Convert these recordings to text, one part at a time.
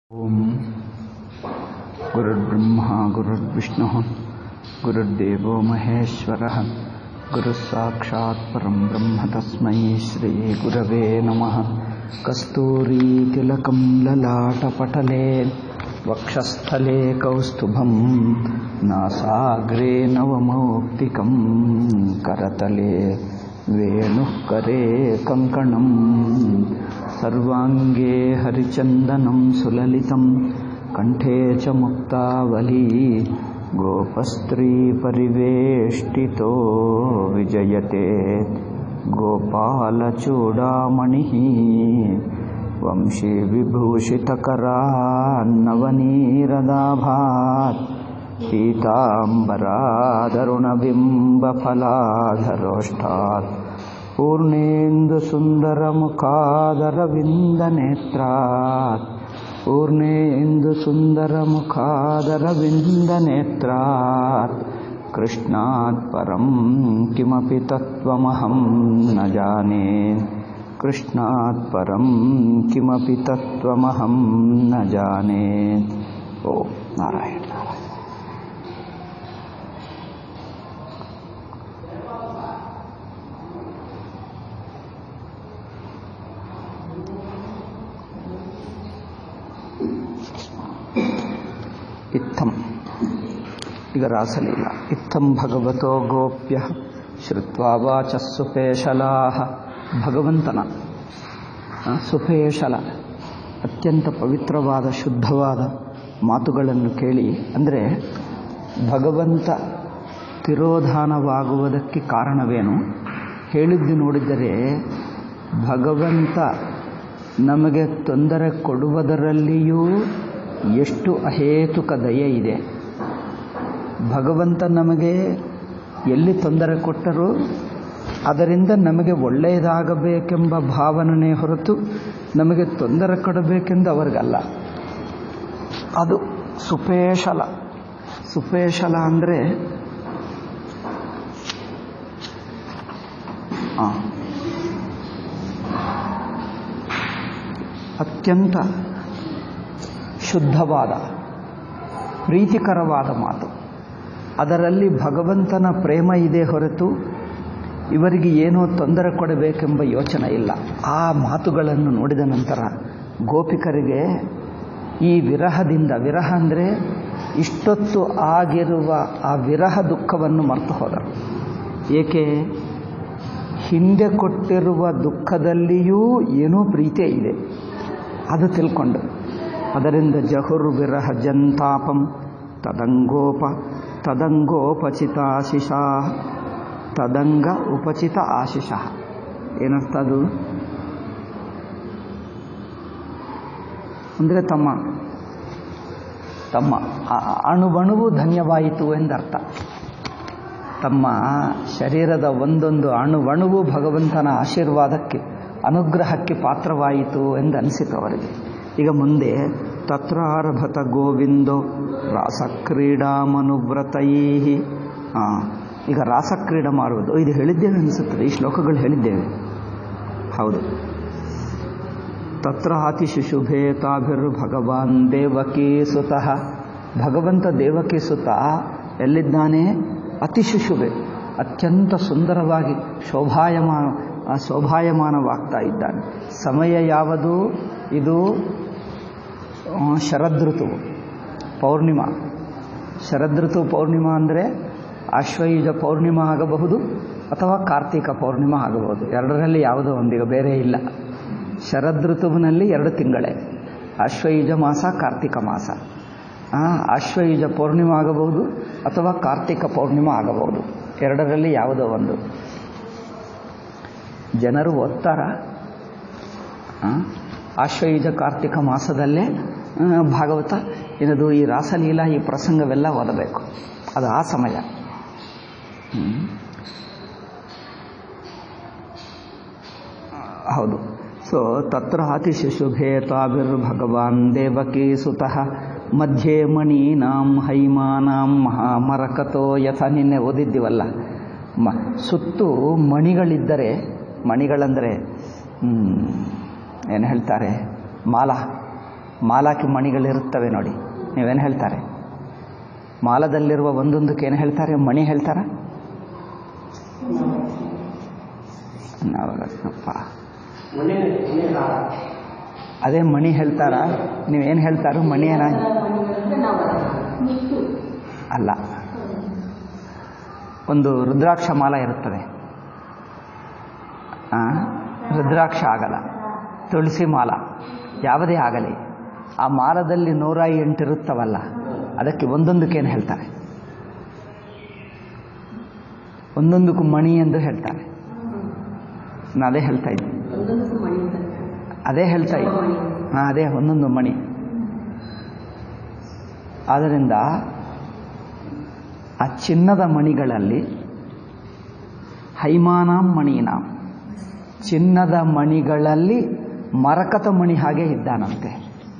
ॐ गुरुर्ब्रह्मा गुरुर्विष्णुः गुरुर्देवो महेश्वरः गुरुस्साक्षात् परं ब्रह्म तस्मै श्रीगुरवे नमः कस्तूरीतिलकं ललाटपटले वक्षस्थले कौस्तुभं नासाग्रे नवमौक्तिकं करतले वेणुः करे कङ्कणम् सर्वाङ्गे हरिचन्दनं सुललितं कण्ठे च मुक्तावली गोपस्त्रीपरिवेष्टितो विजयते गोपालचूडामणिः वंशीविभूषितकरान्नवनीरदाभात् पीताम्बरादरुणबिम्बफलाधरोष्ठात् पूर्णेन्दुसुन्दरमुखादरविन्दनेत्रात् पूर्णेन्दुसुन्दरमुखादरविन्दनेत्रात् कृष्णात् परं किमपि तत्त्वमहं न जाने कृष्णात् परं किमपि तत्त्वमहं न जाने ओ नारायण नारायण ಇತ್ತಂ ಈಗ ರಾಸಲೀಲ ಇತ್ತಂ ಭಗವತೋ ಗೋಪ್ಯ ಶ್ರುತ್ವಾ ವಾಚ ಸುಪೇಶಲಾ ಭಗವಂತನ ಆ, ಸುಪೇಶಲ ಅತ್ಯಂತ ಪವಿತ್ರವಾದ ಶುದ್ಧವಾದ ಮಾತುಗಳನ್ನು ಕೇಳಿ ಅಂದರೆ ಭಗವಂತ ತಿರೋಧಾನವಾಗುವುದಕ್ಕೆ ಕಾರಣವೇನು ಹೇಳಿದ್ದು ನೋಡಿದರೆ ಭಗವಂತ ನಮಗೆ ತೊಂದರೆ ಕೊಡುವುದರಲ್ಲಿಯೂ ಎಷ್ಟು ಅಹೇತುಕ ದಯೆ ಇದೆ ಭಗವಂತ ನಮಗೆ ಎಲ್ಲಿ ತೊಂದರೆ ಕೊಟ್ಟರೂ ಅದರಿಂದ ನಮಗೆ ಒಳ್ಳೆಯದಾಗಬೇಕೆಂಬ ಭಾವನೆ ಹೊರತು ನಮಗೆ ತೊಂದರೆ ಕೊಡಬೇಕೆಂದು ಅವರಿಗಲ್ಲ ಅದು ಸುಪೇಶಲ ಸುಪೇಶಲ ಅಂದರೆ ಅತ್ಯಂತ ಶುದ್ಧವಾದ ಪ್ರೀತಿಕರವಾದ ಮಾತು ಅದರಲ್ಲಿ ಭಗವಂತನ ಪ್ರೇಮ ಇದೆ ಹೊರತು ಇವರಿಗೆ ಏನೋ ತೊಂದರೆ ಕೊಡಬೇಕೆಂಬ ಯೋಚನೆ ಇಲ್ಲ ಆ ಮಾತುಗಳನ್ನು ನೋಡಿದ ನಂತರ ಗೋಪಿಕರಿಗೆ ಈ ವಿರಹದಿಂದ ವಿರಹ ಅಂದರೆ ಇಷ್ಟೊತ್ತು ಆಗಿರುವ ಆ ವಿರಹ ದುಃಖವನ್ನು ಮರೆತು ಹೋದರು ಏಕೆ ಹಿಂದೆ ಕೊಟ್ಟಿರುವ ದುಃಖದಲ್ಲಿಯೂ ಏನೋ ಪ್ರೀತಿ ಇದೆ ಅದು ತಿಳ್ಕೊಂಡು ಅದರಿಂದ ಜಹುರ್ವಿರಹ ಜಂತಾಪಂ ತದಂಗೋಪ ತದಂಗೋಪಚಿತ ಆಶಿಷ ತದಂಗ ಉಪಚಿತ ಆಶಿಷ ಏನರ್ಥ ಅದು ಅಂದರೆ ತಮ್ಮ ತಮ್ಮ ಅಣುಬಣುವು ಧನ್ಯವಾಯಿತು ಎಂದರ್ಥ ತಮ್ಮ ಶರೀರದ ಒಂದೊಂದು ಅಣುವಣುವು ಭಗವಂತನ ಆಶೀರ್ವಾದಕ್ಕೆ ಅನುಗ್ರಹಕ್ಕೆ ಪಾತ್ರವಾಯಿತು ಎಂದು ಅನಿಸಿತು ಅವರಿಗೆ ಈಗ ಮುಂದೆ ತತ್ರಾರಭತ ಗೋವಿಂದೋ ರಾಸಕ್ರೀಡಾಮನುವ್ರತೈ ಈಗ ರಾಸಕ್ರೀಡಾ ಮಾಡುವುದು ಇದು ಹೇಳಿದ್ದೇವೆ ಅನಿಸುತ್ತದೆ ಈ ಶ್ಲೋಕಗಳು ಹೇಳಿದ್ದೇವೆ ಹೌದು ತತ್ರ ಅತಿ ಶಿಶುಭೇ ತಾಭಿರ್ ಭಗವಾನ್ ದೇವಕಿ ಸುತಃ ಭಗವಂತ ದೇವಕಿ ಸುತ ಎಲ್ಲಿದ್ದಾನೆ ಅತಿ ಶಿಶುಭೆ ಅತ್ಯಂತ ಸುಂದರವಾಗಿ ಶೋಭಾಯಮಾನ ಶೋಭಾಯಮಾನವಾಗ್ತಾ ಇದ್ದಾನೆ ಸಮಯ ಯಾವುದು ಇದು ಶರದೃತು ಪೌರ್ಣಿಮಾ ಶರದೃತು ಪೌರ್ಣಿಮಾ ಅಂದರೆ ಆಶ್ವಯುಜ ಪೌರ್ಣಿಮಾ ಆಗಬಹುದು ಅಥವಾ ಕಾರ್ತಿಕ ಪೌರ್ಣಿಮಾ ಆಗಬಹುದು ಎರಡರಲ್ಲಿ ಯಾವುದೋ ಒಂದೀಗ ಬೇರೆ ಇಲ್ಲ ಶರದೃತುವಿನಲ್ಲಿ ಎರಡು ತಿಂಗಳೇ ಆಶ್ವಯುಜ ಮಾಸ ಕಾರ್ತಿಕ ಮಾಸ ಆಶ್ವಯುಜ ಪೌರ್ಣಿಮಾ ಆಗಬಹುದು ಅಥವಾ ಕಾರ್ತಿಕ ಪೌರ್ಣಿಮಾ ಆಗಬಹುದು ಎರಡರಲ್ಲಿ ಯಾವುದೋ ಒಂದು ಜನರು ಓದ್ತಾರ ಆಶ್ವಯುಜ ಕಾರ್ತಿಕ ಮಾಸದಲ್ಲೇ ಭಾಗವತ ಏನದು ಈ ರಾಸಲೀಲಾ ಈ ಪ್ರಸಂಗವೆಲ್ಲ ಓದಬೇಕು ಅದು ಆ ಸಮಯ ಹೌದು ಸೊ ತತ್ರ ಅತಿ ಶಿಶುಭೇ ತಾಭಿರ್ ಭಗವಾನ್ ದೇವಕಿ ಸುತಃ ಮಧ್ಯೆ ಮಣೀನಾಂ ಹೈಮಾನಾಂ ಮಹಾಮರಕತೋ ಯಥ ನಿನ್ನೆ ಓದಿದ್ದೀವಲ್ಲ ಮ ಸುತ್ತು ಮಣಿಗಳಿದ್ದರೆ ಮಣಿಗಳಂದರೆ ಏನು ಹೇಳ್ತಾರೆ ಮಾಲ ಮಾಲಾಕಿ ಮಣಿಗಳಿರುತ್ತವೆ ನೋಡಿ ನೀವೇನು ಹೇಳ್ತಾರೆ ಮಾಲದಲ್ಲಿರುವ ಒಂದೊಂದಕ್ಕೆ ಏನು ಹೇಳ್ತಾರೆ ಮಣಿ ಹೇಳ್ತಾರ ನವರತ್ನಪ್ಪ ಅದೇ ಮಣಿ ಹೇಳ್ತಾರ ನೀವೇನು ಹೇಳ್ತಾರೋ ಮಣಿ ಏನ ಅಲ್ಲ ಒಂದು ರುದ್ರಾಕ್ಷ ಮಾಲ ಇರುತ್ತದೆ ಆ, ರುದ್ರಾಕ್ಷ ಆಗಲ್ಲ ತುಳಸಿ ಮಾಲ ಯಾವುದೇ ಆಗಲಿ ಆ ಮಾಲದಲ್ಲಿ ನೂರ ಎಂಟಿರುತ್ತವಲ್ಲ ಅದಕ್ಕೆ ಒಂದೊಂದಕ್ಕೇನು ಹೇಳ್ತಾರೆ ಒಂದೊಂದಕ್ಕೂ ಮಣಿ ಎಂದು ಹೇಳ್ತಾರೆ ನಾನು ಅದೇ ಹೇಳ್ತಾ ಇದ್ದೀನಿ ಅದೇ ಹೇಳ್ತಾ ಇದ್ದೀನಿ ಹಾಂ ಅದೇ ಒಂದೊಂದು ಮಣಿ ಆದ್ದರಿಂದ ಆ ಚಿನ್ನದ ಮಣಿಗಳಲ್ಲಿ ಹೈಮಾನಾಂ ಮಣೀನಾಂ ಚಿನ್ನದ ಮಣಿಗಳಲ್ಲಿ ಮರಕತ ಮಣಿ ಹಾಗೆ ಇದ್ದಾನಂತೆ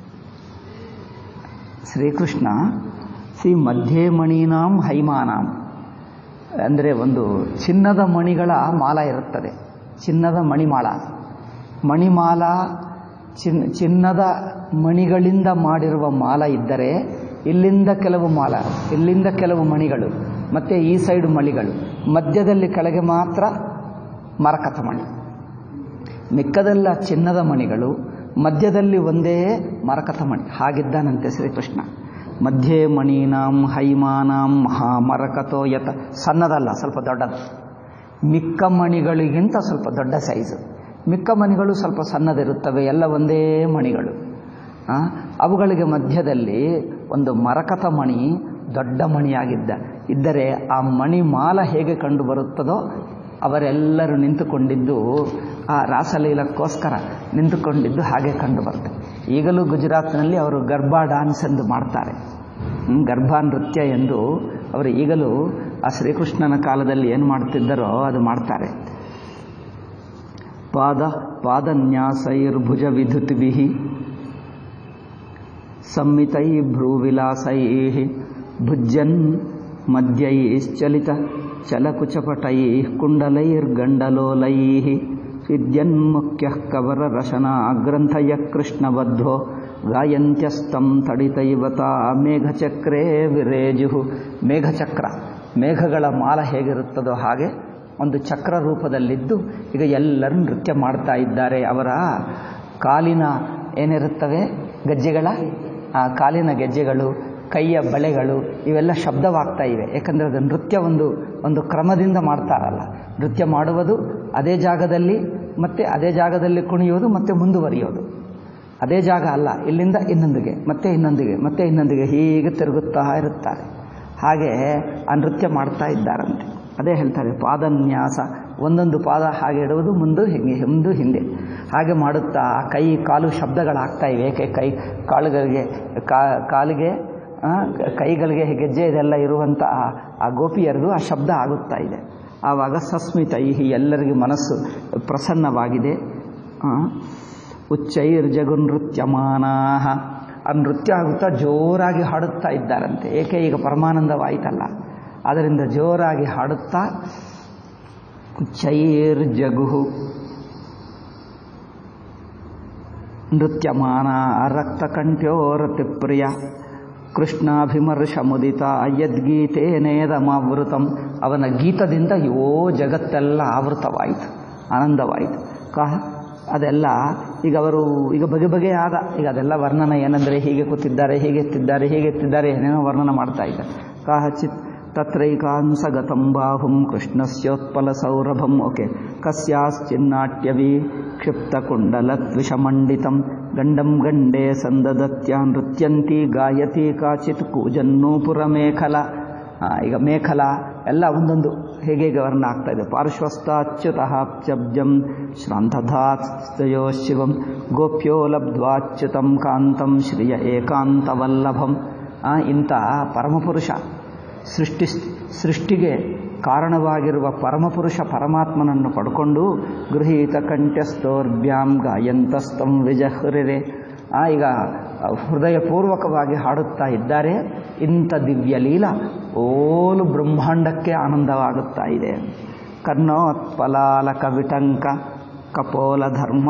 ಶ್ರೀಕೃಷ್ಣ ಸಿ ಮಧ್ಯೆ ಮಣೀನಾಂ ಹೈಮಾನಾಂ ಅಂದರೆ ಒಂದು ಚಿನ್ನದ ಮಣಿಗಳ ಮಾಲ ಇರುತ್ತದೆ ಚಿನ್ನದ ಮಣಿಮಾಲ ಮಣಿಮಾಲ ಚಿನ್ ಚಿನ್ನದ ಮಣಿಗಳಿಂದ ಮಾಡಿರುವ ಮಾಲ ಇದ್ದರೆ ಇಲ್ಲಿಂದ ಕೆಲವು ಮಾಲ ಇಲ್ಲಿಂದ ಕೆಲವು ಮಣಿಗಳು ಮತ್ತು ಈ ಸೈಡ್ ಮಣಿಗಳು ಮಧ್ಯದಲ್ಲಿ ಕೆಳಗೆ ಮಾತ್ರ ಮರಕತ ಮಣಿ ಮಿಕ್ಕದೆಲ್ಲ ಚಿನ್ನದ ಮಣಿಗಳು ಮಧ್ಯದಲ್ಲಿ ಒಂದೇ ಮರಕತ ಮಣಿ ಹಾಗಿದ್ದಾನಂತೆ ಶ್ರೀಕೃಷ್ಣ ಮಧ್ಯೆ ಮಣೀನಾಂ ಹೈಮಾನಾಂ ಮಹಾ ಮರಕತೋ ಯತ ಸಣ್ಣದಲ್ಲ ಸ್ವಲ್ಪ ದೊಡ್ಡದು ಮಿಕ್ಕ ಮಣಿಗಳಿಗಿಂತ ಸ್ವಲ್ಪ ದೊಡ್ಡ ಸೈಜು ಮಿಕ್ಕ ಮಣಿಗಳು ಸ್ವಲ್ಪ ಸಣ್ಣದಿರುತ್ತವೆ ಎಲ್ಲ ಒಂದೇ ಮಣಿಗಳು ಆ, ಅವುಗಳಿಗೆ ಮಧ್ಯದಲ್ಲಿ ಒಂದು ಮರಕತ ಮಣಿ ದೊಡ್ಡ ಮಣಿಯಾಗಿದ್ದ ಇದ್ದರೆ ಆ ಮಣಿ ಮಾಲ ಹೇಗೆ ಕಂಡು ಬರುತ್ತದೋ ಅವರೆಲ್ಲರೂ ನಿಂತುಕೊಂಡಿದ್ದು ಆ ರಾಸಲೀಲಕ್ಕೋಸ್ಕರ ನಿಂತುಕೊಂಡಿದ್ದು ಹಾಗೆ ಕಂಡು ಬರುತ್ತೆ ಈಗಲೂ ಗುಜರಾತ್ನಲ್ಲಿ ಅವರು ಗರ್ಭಾ ಡಾನ್ಸ್ ಎಂದು ಮಾಡ್ತಾರೆ ಹ್ಮ್, ಗರ್ಭಾ ನೃತ್ಯ ಎಂದು ಅವರು ಈಗಲೂ ಆ ಶ್ರೀಕೃಷ್ಣನ ಕಾಲದಲ್ಲಿ ಏನು ಮಾಡ್ತಿದ್ದರೋ ಅದು ಮಾಡ್ತಾರೆ ಪಾದ ಪಾದನ್ಯಾಸೈರ್ಭುಜ ವಿಧುತಿಭಿ ಸಂಮಿತೈ ಭ್ರೂವಿಲಾಸೈ ಭುಜ್ಯನ್ ಮಧ್ಯೈಶ್ಚಲಿತ ಚಲಕುಚಪಟೈ ಕುಂಡಲೈರ್ಗಂಡಲೋಲೈ ವಿದ್ಯನ್ಮುಖ್ಯ ಕವರರಶನಾ ಗ್ರಂಥಯ ಕೃಷ್ಣಬದ್ಧೋ ಗಾಯಂತ್ಯಸ್ತಂ ತಡಿತೈವತ ಮೇಘಚಕ್ರೇ ವಿರೇಜು ಮೇಘಚಕ್ರ ಮೇಘಗಳ ಮಾಲ ಹೇಗಿರುತ್ತದೋ ಹಾಗೆ ಒಂದು ಚಕ್ರ ರೂಪದಲ್ಲಿದ್ದು ಈಗ ಎಲ್ಲರೂ ನೃತ್ಯ ಮಾಡ್ತಾ ಇದ್ದಾರೆ ಅವರ ಕಾಲಿನ ಏನಿರುತ್ತವೆ ಗೆಜ್ಜೆಗಳ ಆ ಕಾಲಿನ ಗೆಜ್ಜೆಗಳು ಕೈಯ ಬಳೆಗಳು ಇವೆಲ್ಲ ಶಬ್ದವಾಗ್ತಾ ಇವೆ ಯಾಕಂದರೆ ಅದು ನೃತ್ಯ ಒಂದು ಒಂದು ಕ್ರಮದಿಂದ ಮಾಡ್ತಾರಲ್ಲ ನೃತ್ಯ ಮಾಡುವುದು ಅದೇ ಜಾಗದಲ್ಲಿ ಮತ್ತೆ ಅದೇ ಜಾಗದಲ್ಲಿ ಕುಣಿಯೋದು ಮತ್ತೆ ಮುಂದುವರಿಯೋದು ಅದೇ ಜಾಗ ಅಲ್ಲ ಇಲ್ಲಿಂದ ಇನ್ನೊಂದಿಗೆ ಮತ್ತೆ ಇನ್ನೊಂದಿಗೆ ಮತ್ತೆ ಇನ್ನೊಂದಿಗೆ ಹೀಗೆ ತಿರುಗುತ್ತಾ ಇರುತ್ತಾರೆ ಹಾಗೆ ಆ ನೃತ್ಯ ಮಾಡ್ತಾ ಇದ್ದಾರಂತೆ ಅದೇ ಹೇಳ್ತಾರೆ ಪಾದನ್ಯಾಸ ಒಂದೊಂದು ಪಾದ ಹಾಗೆ ಇಡುವುದು ಮುಂದೆ ಹಿಂಗೆ ಮುಂದು ಹಿಂದೆ ಹಾಗೆ ಮಾಡುತ್ತಾ ಆ ಕೈ ಕಾಲು ಶಬ್ದಗಳಾಗ್ತಾ ಇವೆ ಏಕೆ ಕೈ ಕಾಲುಗಳಿಗೆ ಕಾ- ಕಾಲಿಗೆ ಆ, ಕೈಗಳಿಗೆ ಗೆಜ್ಜೆ ಇದೆಲ್ಲ ಇರುವಂಥ ಆ- ಆ ಗೋಪಿಯರದು ಆ ಶಬ್ದ ಆಗುತ್ತಾ ಇದೆ ಆವಾಗ ಸಸ್ಮಿತ ಈ ಎಲ್ಲರಿಗೆ ಮನಸ್ಸು ಪ್ರಸನ್ನವಾಗಿದೆ ಆ, ಉಚ್ಚೈರ್ಜಗುನೃತ್ಯಮಾನಾ ಆ ನೃತ್ಯ ಆಗುತ್ತಾ ಜೋರಾಗಿ ಹಾಡುತ್ತಾ ಇದ್ದಾರಂತೆ ಏಕೆ ಈಗ ಪರಮಾನಂದವಾಯಿತಲ್ಲ ಅದರಿಂದ ಜೋರಾಗಿ ಹಾಡುತ್ತಾ ಉಚ್ಚೈರ್ಜಗು ನೃತ್ಯಮಾನ ರಕ್ತಕಂಠ್ಯೋರತಿಪ್ರಿಯ ಕೃಷ್ಣಾಭಿಮರ್ಶ ಮುದಿತ ಯದ್ಗೀತೇನೇದಮಾವೃತಂ ಅವನ ಗೀತದಿಂದ ಯೋ ಜಗತ್ತೆಲ್ಲ ಆವೃತವಾಯಿತು ಆನಂದವಾಯಿತು ಕಾ ಅದೆಲ್ಲ ಈಗ ಅವರು ಈಗ ಬಗೆ ಬಗೆಯಾದ ಈಗ ಅದೆಲ್ಲ ವರ್ಣನ ಏನಂದರೆ ಹೀಗೆ ಕೂತಿದ್ದಾರೆ ಹೀಗೆ ಎತ್ತಿದ್ದಾರೆ ಹೀಗೆ ಎತ್ತಿದ್ದಾರೆ ಏನೇನೋ ವರ್ಣನ ಮಾಡ್ತಾ ಇದ್ದಾರೆ ಕಾಚಿತ್ ತತ್ರೈಕಾಂಸಗತಂ ಬಾಹುಂ ಕೃಷ್ಣಸ್ಯೋತ್ಪಲ ಸೌರಭಂ ಓಕೆ ಕಸ್ಯಾಶ್ಚಿನ್ನಾಟ್ಯವೀ ಕ್ಷಿಪ್ತಕುಂಡಲದ್ವಿಷಮಂಡಿತಂ ಗಂಡಂ ಗಂಡೇ ಸಂದದತ್ಯ ನೃತ್ಯಂತಿ ಗಾಯತಿ ಕಾಚಿತ್ ಕೂಜನ್ನೂಪುರ ಮೇಖಲ ಆ, ಈಗ ಮೇಖಲ ಎಲ್ಲ ಒಂದೊಂದು ಹೇಗೆ ಹೇಗೆ ವರ್ಣ ಆಗ್ತಾ ಇದೆ ಪಾರ್ಶ್ವಸ್ಥಾಚ್ಯುತಃ ಚಬ್ಜಂ ಶ್ರಾಂತಧಾಸ್ತಯೋ ಶಿವಂ ಗೋಪ್ಯೋ ಲಬ್ಧ್ವಾಚ್ಯುತಂ ಕಾಂತಂ ಶ್ರಿಯ ಏಕಾಂತವಲ್ಲಭಂ ಆ, ಇಂಥ ಪರಮಪುರುಷ ಸೃಷ್ಟಿ ಸೃಷ್ಟಿಗೆ ಕಾರಣವಾಗಿರುವ ಪರಮಪುರುಷ ಪರಮಾತ್ಮನನ್ನು ಪಡ್ಕೊಂಡು ಗೃಹೀತ ಕಂಠ್ಯಸ್ತೋರ್ಭ್ಯಾಂ ಗಾಯಂತಸ್ತಂ ವಿಜಹೃರೆ ಆ ಈಗ ಹೃದಯಪೂರ್ವಕವಾಗಿ ಹಾಡುತ್ತಾ ಇದ್ದಾರೆ ಇಂಥ ದಿವ್ಯ ಲೀಲ ಓಲು ಬ್ರಹ್ಮಾಂಡಕ್ಕೆ ಆನಂದವಾಗುತ್ತಾ ಇದೆ ಕರ್ಣೋತ್ಪಲಾಲ ಕವಿಟಂಕ ಕಪೋಲ ಧರ್ಮ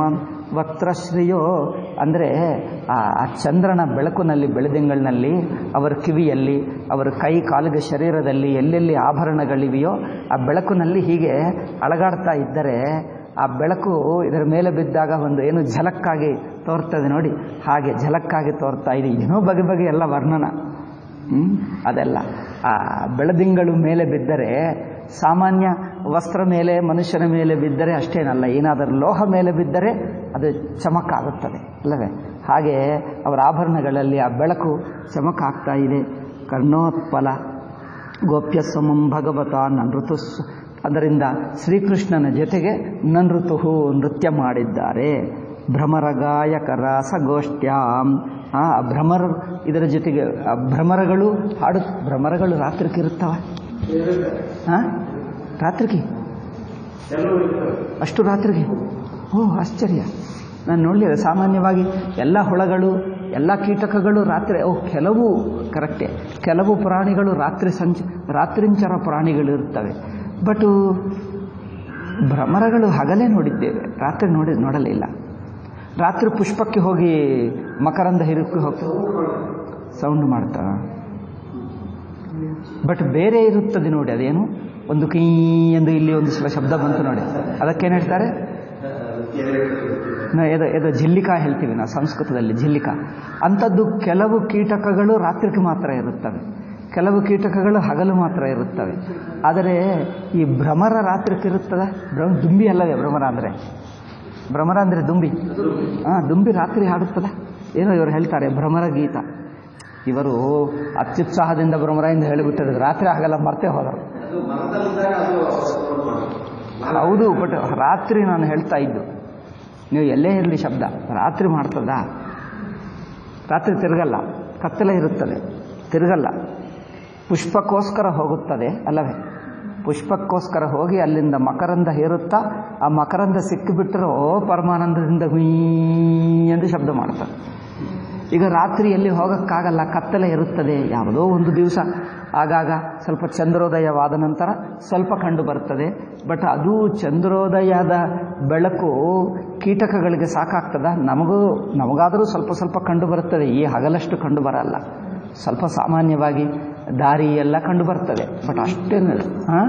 ವಕ್ತ್ರಶ್ರೀಯೋ ಅಂದರೆ ಆ ಆ ಚಂದ್ರನ ಬೆಳಕಿನಲ್ಲಿ ಬೆಳದಿಂಗಳಿನಲ್ಲಿ ಅವರ ಕಿವಿಯಲ್ಲಿ ಅವರ ಕೈ ಕಾಲಿಗೆ ಶರೀರದಲ್ಲಿ ಎಲ್ಲೆಲ್ಲಿ ಆಭರಣಗಳಿವೆಯೋ ಆ ಬೆಳಕಿನಲ್ಲಿ ಹೀಗೆ ಅಳಗಾಡ್ತಾ ಇದ್ದರೆ ಆ ಬೆಳಕು ಇದರ ಮೇಲೆ ಬಿದ್ದಾಗ ಒಂದು ಏನು ಝಲಕ್ಕಾಗಿ ತೋರ್ತದೆ ನೋಡಿ ಹಾಗೆ ಝಲಕ್ಕಾಗಿ ತೋರ್ತಾ ಇದೆ ಏನೋ ಬಗೆ ಬಗೆ ಎಲ್ಲ ವರ್ಣನ ಹ್ಮ್? ಅದೆಲ್ಲ ಆ ಬೆಳದಿಂಗಳು ಮೇಲೆ ಬಿದ್ದರೆ ಸಾಮಾನ್ಯ ವಸ್ತ್ರ ಮೇಲೆ ಮನುಷ್ಯನ ಮೇಲೆ ಬಿದ್ದರೆ ಅಷ್ಟೇನಲ್ಲ ಏನಾದರೂ ಲೋಹ ಮೇಲೆ ಬಿದ್ದರೆ ಅದು ಚಮಕಾಗುತ್ತದೆ ಅಲ್ಲವೇ ಹಾಗೆ ಅವರ ಆಭರಣಗಳಲ್ಲಿ ಆ ಬೆಳಕು ಚಮಕಾಗ್ತಾ ಇದೆ ಕರ್ಣೋತ್ಪಲ ಗೋಪ್ಯ ಸಮಂ ಭಗವತ ನೃತು ಅದರಿಂದ ಶ್ರೀಕೃಷ್ಣನ ಜೊತೆಗೆ ನೃತು ನೃತ್ಯ ಮಾಡಿದ್ದಾರೆ ಭ್ರಮರ ಗಾಯಕ ರಾಸಗೋಷ್ಠ್ಯಾಂ ಆ ಭ್ರಮರ ಇದರ ಜೊತೆಗೆ ಆ ಭ್ರಮರಗಳು ಹಾಡು ಭ್ರಮರಗಳು ರಾತ್ರಿಗೆ ಇರುತ್ತವ ಹಾಂ ರಾತ್ರಿಗೆ ಅಷ್ಟು ರಾತ್ರಿಗೆ ಓ ಆಶ್ಚರ್ಯ ನಾನು ನೋಡಲಿಲ್ಲ ಸಾಮಾನ್ಯವಾಗಿ ಎಲ್ಲ ಹುಳಗಳು ಎಲ್ಲ ಕೀಟಕಗಳು ರಾತ್ರಿ ಓ ಕೆಲವು ಕರೆಕ್ಟೇ ಕೆಲವು ಪ್ರಾಣಿಗಳು ರಾತ್ರಿ ಸಂಚ ರಾತ್ರಿಂಚರ ಪ್ರಾಣಿಗಳು ಇರ್ತವೆ ಬಟ್ ಭ್ರಮರಗಳು ಹಗಲೇ ನೋಡಿದ್ದೇವೆ ರಾತ್ರಿ ನೋಡಿ ನೋಡಲಿಲ್ಲ ರಾತ್ರಿ ಪುಷ್ಪಕ್ಕೆ ಹೋಗಿ ಮಕರಂದ ಹಿರಕ್ಕೆ ಹೋಗಿ ಸೌಂಡ್ ಮಾಡ್ತಾ ಬಟ್ ಬೇರೆ ಇರುತ್ತದೆ ನೋಡಿ ಅದೇನು ಒಂದು ಕೀ ಎಂದು ಇಲ್ಲಿ ಒಂದು ಸಲ ಶಬ್ದ ಬಂತು ನೋಡಿ ಅದಕ್ಕೇನು ಹೇಳ್ತಾರೆ ನಾ ಎದು ಎದು ಜಿಲ್ಲಿಕಾ ಹೇಳ್ತೀವಿ ನಾವು ಸಂಸ್ಕೃತದಲ್ಲಿ ಜಿಲ್ಲಿಕಾ ಅಂಥದ್ದು ಕೆಲವು ಕೀಟಕಗಳು ರಾತ್ರಿಗೆ ಮಾತ್ರ ಇರುತ್ತವೆ ಕೆಲವು ಕೀಟಕಗಳು ಹಗಲು ಮಾತ್ರ ಇರುತ್ತವೆ ಆದರೆ ಈ ಭ್ರಮರ ರಾತ್ರಿಗೆ ಇರುತ್ತದೆ ಭ್ರಮ ದುಂಬಿ ಅಲ್ಲವೇ ಭ್ರಮರ ಅಂದರೆ ಭ್ರಮರ ಅಂದರೆ ದುಂಬಿ ಹಾಂ ದುಂಬಿ ರಾತ್ರಿ ಹಾಡುತ್ತದ ಏನೋ ಇವರು ಹೇಳ್ತಾರೆ ಭ್ರಮರ ಗೀತ ಇವರು ಅತ್ಯುತ್ಸಾಹದಿಂದ ಭ್ರಮರಾಯಿಂದ ಹೇಳಿಬಿಟ್ಟರು ರಾತ್ರಿ ಆಗಲ್ಲ ಮರ್ತೇ ಹೋದರು ಹೌದು ಬಟ್ ರಾತ್ರಿ ನಾನು ಹೇಳ್ತಾ ಇದ್ದು ನೀವು ಎಲ್ಲೇ ಇರಲಿ ಶಬ್ದ ರಾತ್ರಿ ಮಾಡ್ತದ ರಾತ್ರಿ ತಿರುಗಲ್ಲ ಕತ್ತಲೆ ಇರುತ್ತದೆ ತಿರುಗಲ್ಲ ಪುಷ್ಪಕ್ಕೋಸ್ಕರ ಹೋಗುತ್ತದೆ ಅಲ್ಲವೇ ಪುಷ್ಪಕ್ಕೋಸ್ಕರ ಹೋಗಿ ಅಲ್ಲಿಂದ ಮಕರಂದ ಹೇರುತ್ತಾ ಆ ಮಕರಂದ ಸಿಕ್ಕಿಬಿಟ್ರೆ ಓ ಪರಮಾನಂದದಿಂದ ಹುಯ್ ಎಂದು ಶಬ್ದ ಮಾಡ್ತಾರೆ ಈಗ ರಾತ್ರಿ ಎಲ್ಲಿ ಹೋಗೋಕ್ಕಾಗಲ್ಲ ಕತ್ತಲೆ ಇರುತ್ತದೆ ಯಾವುದೋ ಒಂದು ದಿವಸ ಆಗಾಗ ಸ್ವಲ್ಪ ಚಂದ್ರೋದಯವಾದ ನಂತರ ಸ್ವಲ್ಪ ಕಂಡು ಬರ್ತದೆ ಬಟ್ ಅದು ಚಂದ್ರೋದಯದ ಬೆಳಕು ಕೀಟಕಗಳಿಗೆ ಸಾಕಾಗ್ತದ ನಮಗೂ ನಮಗಾದರೂ ಸ್ವಲ್ಪ ಸ್ವಲ್ಪ ಕಂಡು ಬರುತ್ತದೆ ಈ ಹಗಲಷ್ಟು ಕಂಡು ಬರಲ್ಲ ಸ್ವಲ್ಪ ಸಾಮಾನ್ಯವಾಗಿ ದಾರಿ ಎಲ್ಲ ಕಂಡು ಬರ್ತದೆ ಬಟ್ ಅಷ್ಟೇನು ಹಾಂ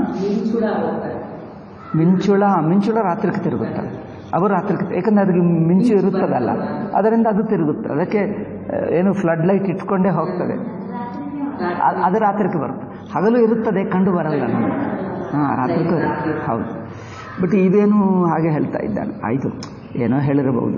ಮಿಂಚುಳ ಮಿಂಚುಳ ರಾತ್ರಿಗೆ ತಿರುಗುತ್ತವೆ ಅವು ರಾತ್ರಿಗೆ ಏಕೆಂದರೆ ಅದಕ್ಕೆ ಮಿಂಚು ಇರುತ್ತದಲ್ಲ ಅದರಿಂದ ಅದು ತಿರುಗುತ್ತೆ ಅದಕ್ಕೆ ಆ, ಏನು ಫ್ಲಡ್ ಲೈಟ್ ಇಟ್ಕೊಂಡೇ ಹೋಗ್ತದೆ ಅ- ಅದು ರಾತ್ರಿಗೆ ಬರುತ್ತೆ ಹಗಲು ಇರುತ್ತದೆ ಕಂಡು ಬರಲ್ಲ ನಮಗೆ ಹಾಂ ರಾತ್ರಿಗೂ ಇರುತ್ತೆ ಹೌದು ಬಟ್ ಇದೇನು ಹಾಗೆ ಹೇಳ್ತಾ ಇದ್ದಾನೆ ಆಯಿತು ಏನೋ ಹೇಳಿರಬಹುದು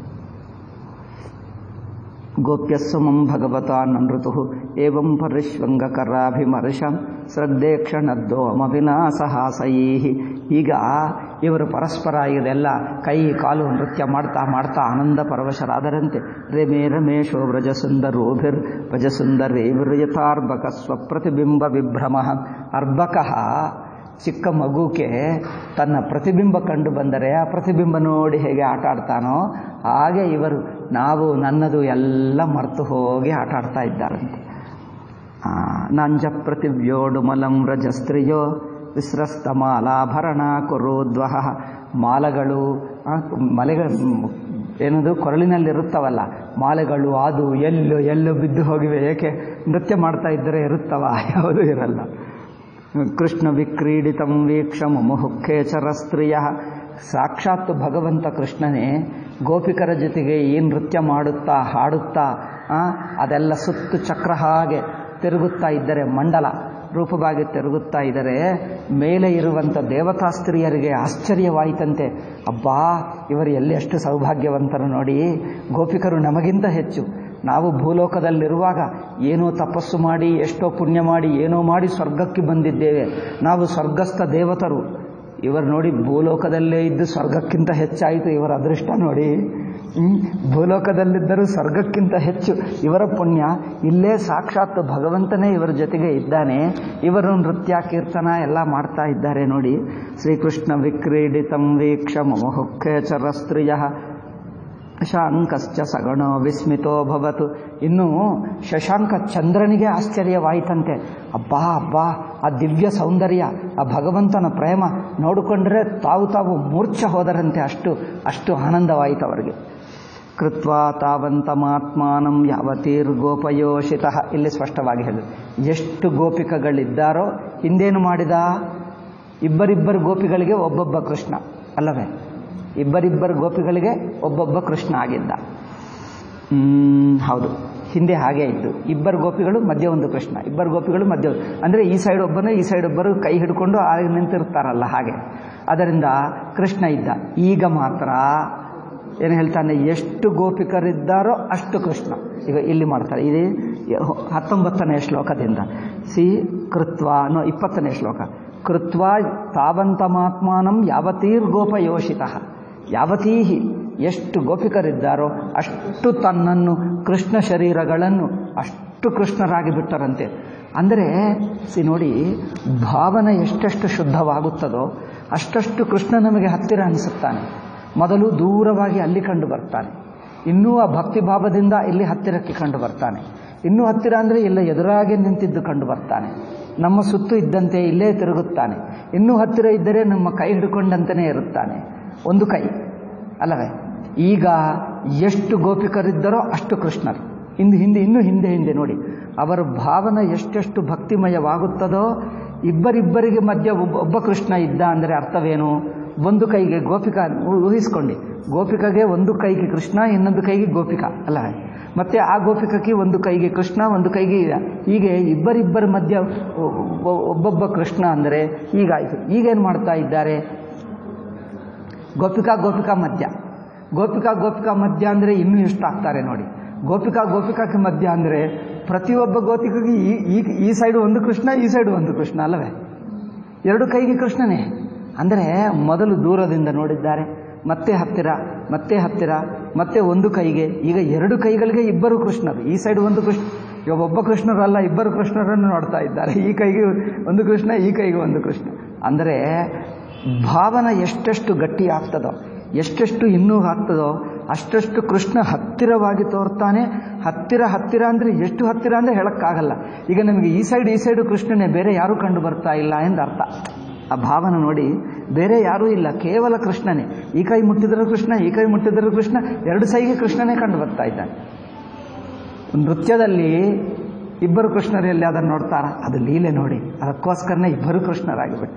ಗೋಪ್ಯಸ್ವಮಂ ಭಗವತ ನೃತು ಏವಂ ಪರಿಶ್ವಂಗಕರಾಭಿಮರ್ಶಂ ಶ್ರದ್ಧೆ ಕ್ಷಣದ್ದೋಮವಿನಾಸಹಾಸೈ ಈಗ ಇವರು ಪರಸ್ಪರ ಇದೆಲ್ಲ ಕೈ ಕಾಲು ನೃತ್ಯ ಮಾಡ್ತಾ ಮಾಡ್ತಾ ಆನಂದ ಪರವಶರಾದರಂತೆ ರಮೇ ರಮೇಶೋ ವ್ರಜಸುಂದರೋಭಿರ್ ವ್ರಜಸುಂದರೇವಿರ್ಯಥಾರ್ಭಕ ಸ್ವಪ್ರತಿಬಿಂಬ ವಿಭ್ರಮ ಅರ್ಭಕಃ ಚಿಕ್ಕ ಮಗುಕ್ಕೆ ತನ್ನ ಪ್ರತಿಬಿಂಬ ಕಂಡು ಬಂದರೆ ಆ ಪ್ರತಿಬಿಂಬ ನೋಡಿ ಹೇಗೆ ಆಟ ಆಡ್ತಾನೋ ಹಾಗೆ ಇವರು ನಾವು ನನ್ನದು ಎಲ್ಲ ಮರೆತು ಹೋಗಿ ಆಟ ಆಡ್ತಾ ಇದ್ದಾರಂತೆ ಆ, ನಂಜ ಪ್ರತಿವ್ಯೋಡುಮಲಂ ರಜಸ್ತ್ರಿಯೋ ವಿಸ್ರಸ್ತ ಮಾಲಾಭರಣ ಕುರುದ್ವಹ ಮಾಲಗಳು ಆ, ಮಲೆಗಳು ಏನದು ಕೊರಳಿನಲ್ಲಿರುತ್ತವಲ್ಲ ಮಾಲೆಗಳು ಅದು ಎಲ್ಲು ಎಲ್ಲು ಬಿದ್ದು ಹೋಗಿವೆ ಏಕೆ ನೃತ್ಯ ಮಾಡ್ತಾ ಇದ್ದರೆ ಇರುತ್ತವ ಯಾವುದೂ ಇರಲ್ಲ ಕೃಷ್ಣ ವಿಕ್ರೀಡಿತಂ ವೀಕ್ಷ ಮುಮುಖೇಚರ ಸ್ತ್ರೀಯ ಸಾಕ್ಷಾತ್ ಭಗವಂತ ಕೃಷ್ಣನೇ ಗೋಪಿಕರ ಜೊತೆಗೆ ಈ ನೃತ್ಯ ಮಾಡುತ್ತಾ ಹಾಡುತ್ತಾ ಆ, ಅದೆಲ್ಲ ಸುತ್ತು ಚಕ್ರ ಹಾಗೆ ತಿರುಗುತ್ತಾ ಇದ್ದರೆ ಮಂಡಲ ರೂಪವಾಗಿ ತಿರುಗುತ್ತಾ ಇದ್ದರೆ ಮೇಲೆ ಇರುವಂಥ ದೇವತಾ ಸ್ತ್ರೀಯರಿಗೆ ಆಶ್ಚರ್ಯವಾಯಿತಂತೆ ಅಬ್ಬಾ ಇವರು ಎಲ್ಲಿ ಎಷ್ಟು ಸೌಭಾಗ್ಯವಂತರು ನೋಡಿ ಗೋಪಿಕರು ನಮಗಿಂತ ಹೆಚ್ಚು ನಾವು ಭೂಲೋಕದಲ್ಲಿರುವಾಗ ಏನೋ ತಪಸ್ಸು ಮಾಡಿ ಎಷ್ಟೋ ಪುಣ್ಯ ಮಾಡಿ ಏನೋ ಮಾಡಿ ಸ್ವರ್ಗಕ್ಕೆ ಬಂದಿದ್ದೇವೆ ನಾವು ಸ್ವರ್ಗಸ್ಥ ದೇವತರು ಇವರು ನೋಡಿ ಭೂಲೋಕದಲ್ಲೇ ಇದ್ದು ಸ್ವರ್ಗಕ್ಕಿಂತ ಹೆಚ್ಚಾಯಿತು ಇವರ ಅದೃಷ್ಟ ನೋಡಿ ಹ್ಮ್. ಭೂಲೋಕದಲ್ಲಿದ್ದರೂ ಸ್ವರ್ಗಕ್ಕಿಂತ ಹೆಚ್ಚು ಇವರ ಪುಣ್ಯ ಇಲ್ಲೇ ಸಾಕ್ಷಾತ್ ಭಗವಂತನೇ ಇವರ ಜೊತೆಗೆ ಇದ್ದಾನೆ ಇವರು ನೃತ್ಯ ಕೀರ್ತನ ಎಲ್ಲ ಮಾಡ್ತಾ ಇದ್ದಾರೆ ನೋಡಿ ಶ್ರೀಕೃಷ್ಣ ವಿಕ್ರೀಡಿತಂ ವೀಕ್ಷ ಮಮಹುಖೇಚರ ಸ್ತ್ರೀಯ ಶಶಾಂಕಶ್ಚ ಸಗಣೋ ವಿಸ್ಮಿತೋ ಭವತು ಇನ್ನು ಶಶಾಂಕ ಚಂದ್ರನಿಗೆ ಆಶ್ಚರ್ಯವಾಯಿತಂತೆ ಅಬ್ಬಾ ಅಬ್ಬಾ ಆ ದಿವ್ಯ ಸೌಂದರ್ಯ ಆ ಭಗವಂತನ ಪ್ರೇಮ ನೋಡಿಕೊಂಡ್ರೆ ತಾವು ತಾವು ಮೂರ್ಛ ಹೋದರಂತೆ ಅಷ್ಟು ಅಷ್ಟು ಆನಂದವಾಯಿತು ಅವರಿಗೆ ಕೃತ್ವ ತಾವಂತಮಾತ್ಮಾನಂ ಯಾವತೀರ್ಗೋಪಯೋಷಿತ ಇಲ್ಲಿ ಸ್ಪಷ್ಟವಾಗಿ ಹೇಳಿದ್ರು ಎಷ್ಟು ಗೋಪಿಕಗಳಿದ್ದಾರೋ ಹಿಂದೇನು ಮಾಡಿದ ಇಬ್ಬರಿಬ್ಬರು ಗೋಪಿಗಳಿಗೆ ಒಬ್ಬೊಬ್ಬ ಕೃಷ್ಣ ಅಲ್ಲವೇ ಇಬ್ಬರಿಬ್ಬರು ಗೋಪಿಗಳಿಗೆ ಒಬ್ಬೊಬ್ಬ ಕೃಷ್ಣ ಆಗಿದ್ದ ಹ್ಮ್, ಹೌದು ಹಿಂದೆ ಹಾಗೆ ಇದ್ದು ಇಬ್ಬರು ಗೋಪಿಗಳು ಮಧ್ಯ ಒಂದು ಕೃಷ್ಣ ಇಬ್ಬರು ಗೋಪಿಗಳು ಮಧ್ಯ ಒಂದು- ಅಂದರೆ ಈ ಸೈಡ್ ಒಬ್ಬನು ಈ ಸೈಡ್ ಒಬ್ಬರು ಕೈ ಹಿಡ್ಕೊಂಡು ಆಗ ನಿಂತಿರ್ತಾರಲ್ಲ ಹಾಗೆ ಅದರಿಂದ ಕೃಷ್ಣ ಇದ್ದ ಈಗ ಮಾತ್ರ ಏನು ಹೇಳ್ತಾನೆ ಎಷ್ಟು ಗೋಪಿಕರಿದ್ದಾರೋ ಅಷ್ಟು ಕೃಷ್ಣ ಈಗ ಇಲ್ಲಿ ಮಾಡ್ತಾರೆ ಇದು ಹತ್ತೊಂಬತ್ತನೇ ಶ್ಲೋಕದಿಂದ ಸಿ ಕೃತ್ವ ಅನ್ನೋ ಇಪ್ಪತ್ತನೇ ಶ್ಲೋಕ ಕೃತ್ವ ತಾವಂತಮಾತ್ಮಾನಂ ಯಾವತೀರ್ಗೋಪಯೋಷಿತ ಯಾವತೀಹಿ ಎಷ್ಟು ಗೋಪಿಕರಿದ್ದಾರೋ ಅಷ್ಟು ತನ್ನನ್ನು ಕೃಷ್ಣ ಶರೀರಗಳನ್ನು ಅಷ್ಟು ಕೃಷ್ಣರಾಗಿ ಬಿಟ್ಟರಂತೆ ಅಂದರೆ ಸಿ ನೋಡಿ ಭಾವನೆ ಎಷ್ಟೆಷ್ಟು ಶುದ್ಧವಾಗುತ್ತದೋ ಅಷ್ಟಷ್ಟು ಕೃಷ್ಣ ನಮಗೆ ಹತ್ತಿರ ಅನಿಸುತ್ತಾನೆ ಮೊದಲು ದೂರವಾಗಿ ಅಲ್ಲಿ ಕಂಡು ಬರ್ತಾನೆ ಇನ್ನೂ ಆ ಭಕ್ತಿ ಭಾವದಿಂದ ಇಲ್ಲಿ ಹತ್ತಿರಕ್ಕೆ ಕಂಡು ಬರ್ತಾನೆ ಇನ್ನೂ ಹತ್ತಿರ ಅಂದರೆ ಇಲ್ಲ ಎದುರಾಗಿ ನಿಂತಿದ್ದು ಕಂಡು ಬರ್ತಾನೆ ನಮ್ಮ ಸುತ್ತು ಇದ್ದಂತೆ ಇಲ್ಲೇ ತಿರುಗುತ್ತಾನೆ ಇನ್ನೂ ಹತ್ತಿರ ಇದ್ದರೆ ನಮ್ಮ ಕೈ ಹಿಡ್ಕೊಂಡಂತೆಯೇ ಇರುತ್ತಾನೆ ಒಂದು ಕೈ ಅಲ್ಲವೇ ಈಗ ಎಷ್ಟು ಗೋಪಿಕರಿದ್ದರೋ ಅಷ್ಟು ಕೃಷ್ಣರು ಹಿಂದೆ ಹಿಂದೆ ಇನ್ನೂ ಹಿಂದೆ ಹಿಂದೆ ನೋಡಿ ಅವರ ಭಾವನೆ ಎಷ್ಟೆಷ್ಟು ಭಕ್ತಿಮಯವಾಗುತ್ತದೋ ಇಬ್ಬರಿಬ್ಬರಿಗೆ ಮಧ್ಯ ಒಬ್ಬ ಒಬ್ಬ ಕೃಷ್ಣ ಇದ್ದ ಅಂದರೆ ಅರ್ಥವೇನು ಒಂದು ಕೈಗೆ ಗೋಪಿಕಾ ಊಹಿಸ್ಕೊಂಡು ಗೋಪಿಕಗೆ ಒಂದು ಕೈಗೆ ಕೃಷ್ಣ ಇನ್ನೊಂದು ಕೈಗೆ ಗೋಪಿಕಾ ಅಲ್ಲ ಮತ್ತೆ ಆ ಗೋಪಿಕಕ್ಕೆ ಒಂದು ಕೈಗೆ ಕೃಷ್ಣ ಒಂದು ಕೈಗೆ ಇದ. ಹೀಗೆ ಇಬ್ಬರಿಬ್ಬರ ಮಧ್ಯ ಒ- ಒ- ಒಬ್ಬೊಬ್ಬ ಕೃಷ್ಣ ಅಂದರೆ ಹೀಗಾಯಿತು ಈಗೇನು ಮಾಡ್ತಾ ಇದ್ದಾರೆ ಗೋಪಿಕಾ ಗೋಪಿಕಾ ಮಧ್ಯ ಗೋಪಿಕಾ ಗೋಪಿಕಾ ಮಧ್ಯ ಅಂದರೆ ಇನ್ನೂ ಎಷ್ಟು ಆಗ್ತಾರೆ ನೋಡಿ ಗೋಪಿಕಾ ಗೋಪಿಕಾಕ್ಕೆ ಮಧ್ಯ ಅಂದರೆ ಪ್ರತಿಯೊಬ್ಬ ಗೋಪಿಕೆಗೆ ಈ ಈ- ಈ ಸೈಡು ಒಂದು ಕೃಷ್ಣ ಈ ಸೈಡು ಒಂದು ಕೃಷ್ಣ ಅಲ್ಲವೇ ಎರಡು ಕೈಗೆ ಕೃಷ್ಣನೇ ಅಂದರೆ ಮೊದಲು ದೂರದಿಂದ ನೋಡಿದ್ದಾರೆ ಮತ್ತೆ ಹತ್ತಿರ ಮತ್ತೆ ಹತ್ತಿರ ಮತ್ತೆ ಒಂದು ಕೈಗೆ ಈಗ ಎರಡು ಕೈಗಳಿಗೆ ಇಬ್ಬರು ಕೃಷ್ಣರು ಈ ಸೈಡ್ ಒಂದು ಕೃಷ್ಣ ಇವಾಗ ಒಬ್ಬ ಕೃಷ್ಣರು ಅಲ್ಲ ಇಬ್ಬರು ಕೃಷ್ಣರನ್ನು ನೋಡ್ತಾ ಇದ್ದಾರೆ ಈ ಕೈಗೆ ಒಂದು ಕೃಷ್ಣ ಈ ಕೈಗೆ ಒಂದು ಕೃಷ್ಣ ಅಂದರೆ ಭಾವನ ಎಷ್ಟೆಷ್ಟು ಗಟ್ಟಿ ಆಗ್ತದೋ ಎಷ್ಟೆಷ್ಟು ಇನ್ನೂ ಆಗ್ತದೋ ಅಷ್ಟಷ್ಟು ಕೃಷ್ಣ ಹತ್ತಿರವಾಗಿ ತೋರ್ತಾನೆ ಹತ್ತಿರ ಹತ್ತಿರ ಅಂದರೆ ಎಷ್ಟು ಹತ್ತಿರ ಅಂದರೆ ಹೇಳೋಕ್ಕಾಗಲ್ಲ ಈಗ ನಮಗೆ ಈ ಸೈಡ್ ಈ ಸೈಡು ಕೃಷ್ಣನೇ ಬೇರೆ ಯಾರೂ ಕಂಡು ಬರ್ತಾ ಇಲ್ಲ ಎಂದು ಅರ್ಥ ಆ ಭಾವನ ನೋಡಿ ಬೇರೆ ಯಾರೂ ಇಲ್ಲ ಕೇವಲ ಕೃಷ್ಣನೇ ಈ ಕೈ ಮುಟ್ಟಿದರೂ ಕೃಷ್ಣ ಈ ಕೈ ಮುಟ್ಟಿದರೂ ಕೃಷ್ಣ ಎರಡು ಸೈಗೆ ಕೃಷ್ಣನೇ ಕಂಡು ಬರ್ತಾ ಇದ್ದಾನೆ ನೃತ್ಯದಲ್ಲಿ ಇಬ್ಬರು ಕೃಷ್ಣರು ಎಲ್ಲಿ ಅದನ್ನು ನೋಡ್ತಾರ ಅದು ಲೀಲೆ ನೋಡಿ ಅದಕ್ಕೋಸ್ಕರನೇ ಇಬ್ಬರು ಕೃಷ್ಣರಾಗಿಬಿಟ್ಟ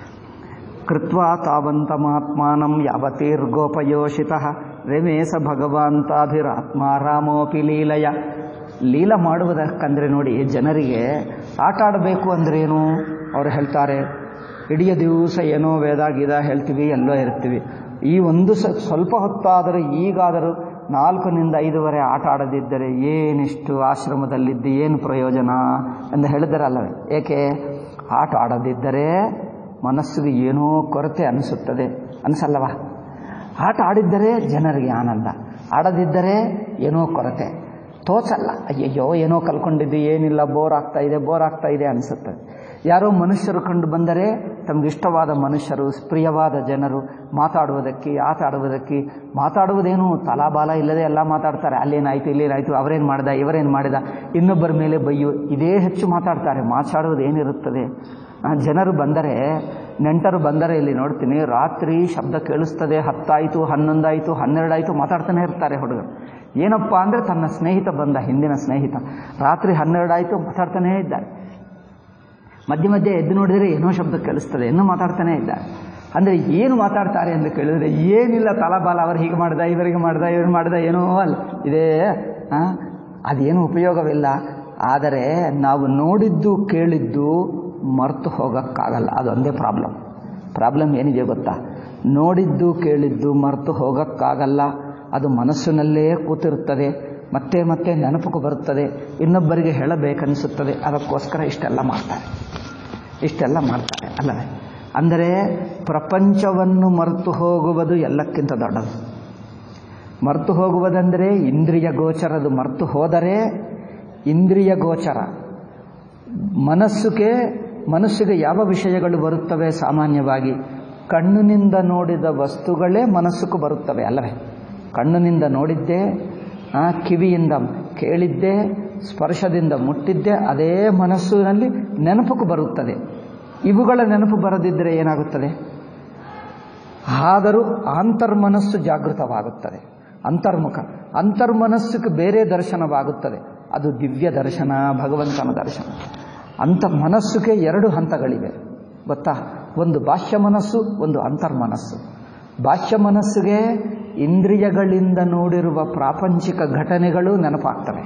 ಕೃತ್ವಾ ತಾವಂತಮಾತ್ಮಾನಂ ಯಾವತೀರ್ಗೋಪಯೋಷಿತ ರಮೇಶ ಭಗವಂತಾಭಿರಾತ್ಮ ರಾಮೋಪಿ ಲೀಲಯ ಲೀಲ ಮಾಡುವುದಕ್ಕಂದ್ರೆ ನೋಡಿ ಜನರಿಗೆ ಆಟ ಆಡಬೇಕು ಅಂದ್ರೇನು ಅವರು ಹೇಳ್ತಾರೆ ಇಡೀ ದಿವಸ ಏನೋ ವೇದ ಗೀದ ಹೇಳ್ತೀವಿ ಎಲ್ಲೋ ಇರ್ತೀವಿ ಈ ಒಂದು ಸ ಸ್ವಲ್ಪ ಹೊತ್ತಾದರೂ ಈಗಾದರೂ ನಾಲ್ಕರಿಂದ ಐದುವರೆ ಆಟ ಆಡದಿದ್ದರೆ ಏನಿಷ್ಟು ಆಶ್ರಮದಲ್ಲಿದ್ದು ಏನು ಪ್ರಯೋಜನ ಎಂದು ಹೇಳಿದರಲ್ಲವೇ ಏಕೆ ಆಟ ಆಡದಿದ್ದರೆ ಮನಸ್ಸಿಗೆ ಏನೋ ಕೊರತೆ ಅನಿಸುತ್ತದೆ ಅನಿಸಲ್ಲವ ಆಟ ಆಡಿದ್ದರೆ ಜನರಿಗೆ ಆನಂದ ಆಡದಿದ್ದರೆ ಏನೋ ಕೊರತೆ ತೋಚಲ್ಲ ಅಯ್ಯಯ್ಯೋ ಏನೋ ಕಲ್ಕೊಂಡಿದ್ದು ಏನಿಲ್ಲ ಬೋರ್ ಆಗ್ತಾ ಇದೆ ಬೋರ್ ಆಗ್ತಾ ಇದೆ ಅನಿಸುತ್ತದೆ ಯಾರೋ ಮನುಷ್ಯರು ಕಂಡು ಬಂದರೆ ತಮಗಿಷ್ಟವಾದ ಮನುಷ್ಯರು ಪ್ರಿಯವಾದ ಜನರು ಮಾತಾಡುವುದಕ್ಕೆ ಆಟ ಆಡುವುದಕ್ಕೆ ಮಾತಾಡುವುದೇನು ತಲಾಬಾಲ ಇಲ್ಲದೆ ಎಲ್ಲ ಮಾತಾಡ್ತಾರೆ ಅಲ್ಲೇನಾಯಿತು ಇಲ್ಲೇನಾಯಿತು ಅವರೇನು ಮಾಡಿದ ಇವರೇನು ಮಾಡಿದ ಇನ್ನೊಬ್ಬರ ಮೇಲೆ ಬೈಯು ಇದೇ ಹೆಚ್ಚು ಮಾತಾಡ್ತಾರೆ ಮಾತಾಡುವುದು ಏನಿರುತ್ತದೆ ಆ, ಜನರು ಬಂದರೆ ನೆಂಟರು ಬಂದರೆ ಇಲ್ಲಿ ನೋಡ್ತೀನಿ ರಾತ್ರಿ ಶಬ್ದ ಕೇಳಿಸ್ತದೆ ಹತ್ತಾಯಿತು ಹನ್ನೊಂದಾಯಿತು ಹನ್ನೆರಡಾಯಿತು ಮಾತಾಡ್ತಾನೆ ಇರ್ತಾರೆ ಹುಡುಗರು ಏನಪ್ಪ ಅಂದರೆ ತನ್ನ ಸ್ನೇಹಿತ ಬಂದ ಹಿಂದಿನ ಸ್ನೇಹಿತ ರಾತ್ರಿ ಹನ್ನೆರಡಾಯಿತು ಮಾತಾಡ್ತಾನೇ ಇದ್ದಾರೆ ಮಧ್ಯೆ ಮಧ್ಯೆ ಎದ್ದು ನೋಡಿದರೆ ಏನೋ ಶಬ್ದ ಕೇಳಿಸ್ತದೆ ಇನ್ನೂ ಮಾತಾಡ್ತಾನೇ ಇದ್ದಾರೆ ಅಂದರೆ ಏನು ಮಾತಾಡ್ತಾರೆ ಎಂದು ಕೇಳಿದರೆ ಏನಿಲ್ಲ ತಲಾಬಾಲ ಅವರು ಹೀಗೆ ಮಾಡ್ದ ಇವರಿಗೆ ಮಾಡ್ದ ಇವ್ರು ಮಾಡ್ದ ಏನೋ ಅಲ್ಲ ಇದೇ ಆ, ಅದೇನು ಉಪಯೋಗವಿಲ್ಲ ಆದರೆ ನಾವು ನೋಡಿದ್ದು ಕೇಳಿದ್ದು ಮರೆತು ಹೋಗೋಕ್ಕಾಗಲ್ಲ ಅದೊಂದೇ ಪ್ರಾಬ್ಲಮ್ ಪ್ರಾಬ್ಲಮ್ ಏನಿದೆ ಗೊತ್ತಾ ನೋಡಿದ್ದು ಕೇಳಿದ್ದು ಮರೆತು ಹೋಗೋಕ್ಕಾಗಲ್ಲ ಅದು ಮನಸ್ಸಿನಲ್ಲೇ ಕೂತಿರುತ್ತದೆ ಮತ್ತೆ ಮತ್ತೆ ನೆನಪು ಬರುತ್ತದೆ ಇನ್ನೊಬ್ಬರಿಗೆ ಹೇಳಬೇಕನ್ನಿಸುತ್ತದೆ ಅದಕ್ಕೋಸ್ಕರ ಇಷ್ಟೆಲ್ಲ ಮಾಡ್ತಾರೆ ಇಷ್ಟೆಲ್ಲ ಮಾಡ್ತಾರೆ ಅಲ್ಲವೇ ಅಂದರೆ ಪ್ರಪಂಚವನ್ನು ಮರೆತು ಹೋಗುವುದು ಎಲ್ಲಕ್ಕಿಂತ ದೊಡ್ಡದು ಮರೆತು ಹೋಗುವುದಂದರೆ ಇಂದ್ರಿಯ ಗೋಚರದು ಮರೆತು ಹೋದರೆ ಇಂದ್ರಿಯ ಗೋಚರ ಮನಸ್ಸಿಗೆ ಮನಸ್ಸಿಗೆ ಯಾವ ವಿಷಯಗಳು ಬರುತ್ತವೆ ಸಾಮಾನ್ಯವಾಗಿ ಕಣ್ಣಿನಿಂದ ನೋಡಿದ ವಸ್ತುಗಳೇ ಮನಸ್ಸಿಗೂ ಬರುತ್ತವೆ ಅಲ್ಲವೇ ಕಣ್ಣಿನಿಂದ ನೋಡಿದ್ದೆ ಆ, ಕಿವಿಯಿಂದ ಕೇಳಿದ್ದೆ ಸ್ಪರ್ಶದಿಂದ ಮುಟ್ಟಿದ್ದೆ ಅದೇ ಮನಸ್ಸಿನಲ್ಲಿ ನೆನಪು ಬರುತ್ತದೆ ಇವುಗಳ ನೆನಪು ಬರದಿದ್ದರೆ ಏನಾಗುತ್ತದೆ ಆದರೂ ಅಂತರ್ಮನಸ್ಸು ಜಾಗೃತವಾಗುತ್ತದೆ ಅಂತರ್ಮುಖ ಅಂತರ್ಮನಸ್ಸಿಗೆ ಬೇರೆ ದರ್ಶನವಾಗುತ್ತದೆ ಅದು ದಿವ್ಯ ದರ್ಶನ ಭಗವಂತನ ದರ್ಶನ ಅಂತ ಮನಸ್ಸಿಗೆ ಎರಡು ಹಂತಗಳಿವೆ ಗೊತ್ತಾ ಒಂದು ಬಾಹ್ಯ ಮನಸ್ಸು ಒಂದು ಅಂತರ್ಮನಸ್ಸು ಬಾಹ್ಯ ಮನಸ್ಸಿಗೆ ಇಂದ್ರಿಯಗಳಿಂದ ನೋಡಿರುವ ಪ್ರಾಪಂಚಿಕ ಘಟನೆಗಳು ನೆನಪಾಗ್ತವೆ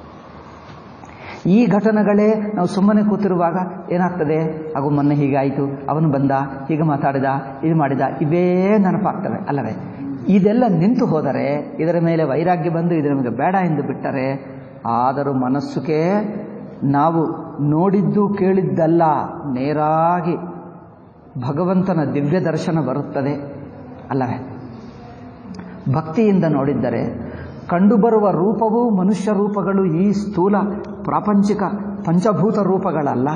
ಈ ಘಟನೆಗಳೇ ನಾವು ಸುಮ್ಮನೆ ಕೂತಿರುವಾಗ ಏನಾಗ್ತದೆ ಹಾಗೂ ಮೊನ್ನೆ ಹೀಗಾಯಿತು ಅವನು ಬಂದ ಹೀಗೆ ಮಾತಾಡಿದ ಇದು ಮಾಡಿದ ಇವೇ ನೆನಪಾಗ್ತವೆ ಅಲ್ಲವೇ ಇದೆಲ್ಲ ನಿಂತು ಹೋದರೆ ಇದರ ಮೇಲೆ ವೈರಾಗ್ಯ ಬಂದು ಇದರ ಮೇಲೆ ಬೇಡ ಎಂದು ಬಿಟ್ಟರೆ ಆದರೂ ಮನಸ್ಸುಗೆ ನಾವು ನೋಡಿದ್ದು ಕೇಳಿದ್ದಲ್ಲ ನೇರಾಗಿ ಭಗವಂತನ ದಿವ್ಯ ದರ್ಶನ ಬರುತ್ತದೆ ಅಲ್ಲವೇ ಭಕ್ತಿಯಿಂದ ನೋಡಿದ್ದರೆ ಕಂಡುಬರುವ ರೂಪವು ಮನುಷ್ಯ ರೂಪಗಳು ಈ ಸ್ಥೂಲ ಪ್ರಾಪಂಚಿಕ ಪಂಚಭೂತ ರೂಪಗಳಲ್ಲ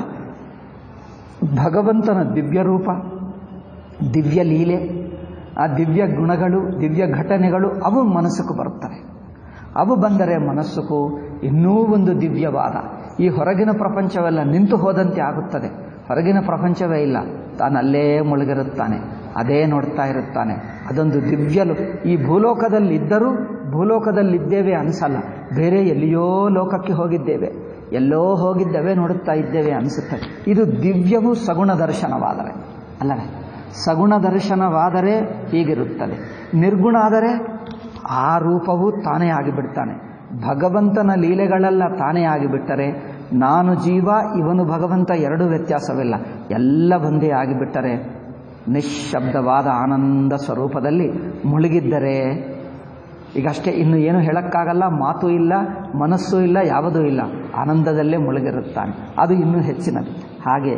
ಭಗವಂತನ ದಿವ್ಯ ರೂಪ ದಿವ್ಯ ಲೀಲೆ ಆ ದಿವ್ಯ ಗುಣಗಳು ದಿವ್ಯ ಘಟನೆಗಳು ಅವು ಮನಸ್ಸಕ್ಕೂ ಬರುತ್ತವೆ ಅವು ಬಂದರೆ ಮನಸ್ಸುಗೂ ಇನ್ನೂ ಒಂದು ದಿವ್ಯವಾದ ಈ ಹೊರಗಿನ ಪ್ರಪಂಚವೆಲ್ಲ ನಿಂತು ಹೋದಂತೆ ಆಗುತ್ತದೆ ಹೊರಗಿನ ಪ್ರಪಂಚವೇ ಇಲ್ಲ ತಾನಲ್ಲೇ ಮುಳುಗಿರುತ್ತಾನೆ ಅದೇ ನೋಡ್ತಾ ಇರುತ್ತಾನೆ ಅದೊಂದು ದಿವ್ಯಲು ಈ ಭೂಲೋಕದಲ್ಲಿದ್ದರೂ ಭೂಲೋಕದಲ್ಲಿದ್ದೇವೆ ಅನಿಸಲ್ಲ ಬೇರೆ ಎಲ್ಲಿಯೋ ಲೋಕಕ್ಕೆ ಹೋಗಿದ್ದೇವೆ ಎಲ್ಲೋ ಹೋಗಿದ್ದೇವೆ ನೋಡುತ್ತಾ ಇದ್ದೇವೆ ಅನಿಸುತ್ತದೆ ಇದು ದಿವ್ಯವು ಸಗುಣ ದರ್ಶನವಾದರೆ ಅಲ್ಲವೇ ಸಗುಣ ದರ್ಶನವಾದರೆ ಹೀಗಿರುತ್ತದೆ ನಿರ್ಗುಣ ಆದರೆ ಆ ರೂಪವು ತಾನೇ ಆಗಿಬಿಡ್ತಾನೆ ಭಗವಂತನ ಲೀಲೆಗಳೆಲ್ಲ ತಾನೇ ಆಗಿಬಿಟ್ಟರೆ ನಾನು ಜೀವ ಇವನು ಭಗವಂತ ಎರಡೂ ವ್ಯತ್ಯಾಸವಿಲ್ಲ ಎಲ್ಲ ಒಂದೇ ಆಗಿಬಿಟ್ಟರೆ ನಿಶ್ಶಬ್ದವಾದ ಆನಂದ ಸ್ವರೂಪದಲ್ಲಿ ಮುಳುಗಿದ್ದರೆ ಈಗಷ್ಟೇ ಇನ್ನು ಏನು ಹೇಳಕ್ಕಾಗಲ್ಲ ಮಾತು ಇಲ್ಲ ಮನಸ್ಸು ಇಲ್ಲ ಯಾವುದೂ ಇಲ್ಲ ಆನಂದದಲ್ಲೇ ಮುಳುಗಿರುತ್ತಾನೆ ಅದು ಇನ್ನೂ ಹೆಚ್ಚಿನದು ಹಾಗೆ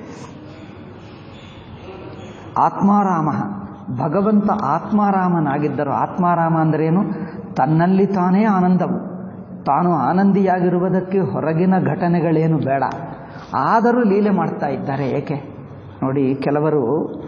ಆತ್ಮಾರಾಮ ಭಗವಂತ ಆತ್ಮಾರಾಮನಾಗಿದ್ದರು ಆತ್ಮಾರಾಮ ಅಂದ್ರೇನು ತನ್ನಲ್ಲಿ ತಾನೇ ಆನಂದವು ತಾನು ಆನಂದಿಯಾಗಿರುವುದಕ್ಕೆ ಹೊರಗಿನ ಘಟನೆಗಳೇನು ಬೇಡ ಆದರೂ ಲೀಲೆ ಮಾಡ್ತಾ ಇದ್ದಾರೆ ಏಕೆ ನೋಡಿ ಕೆಲವರು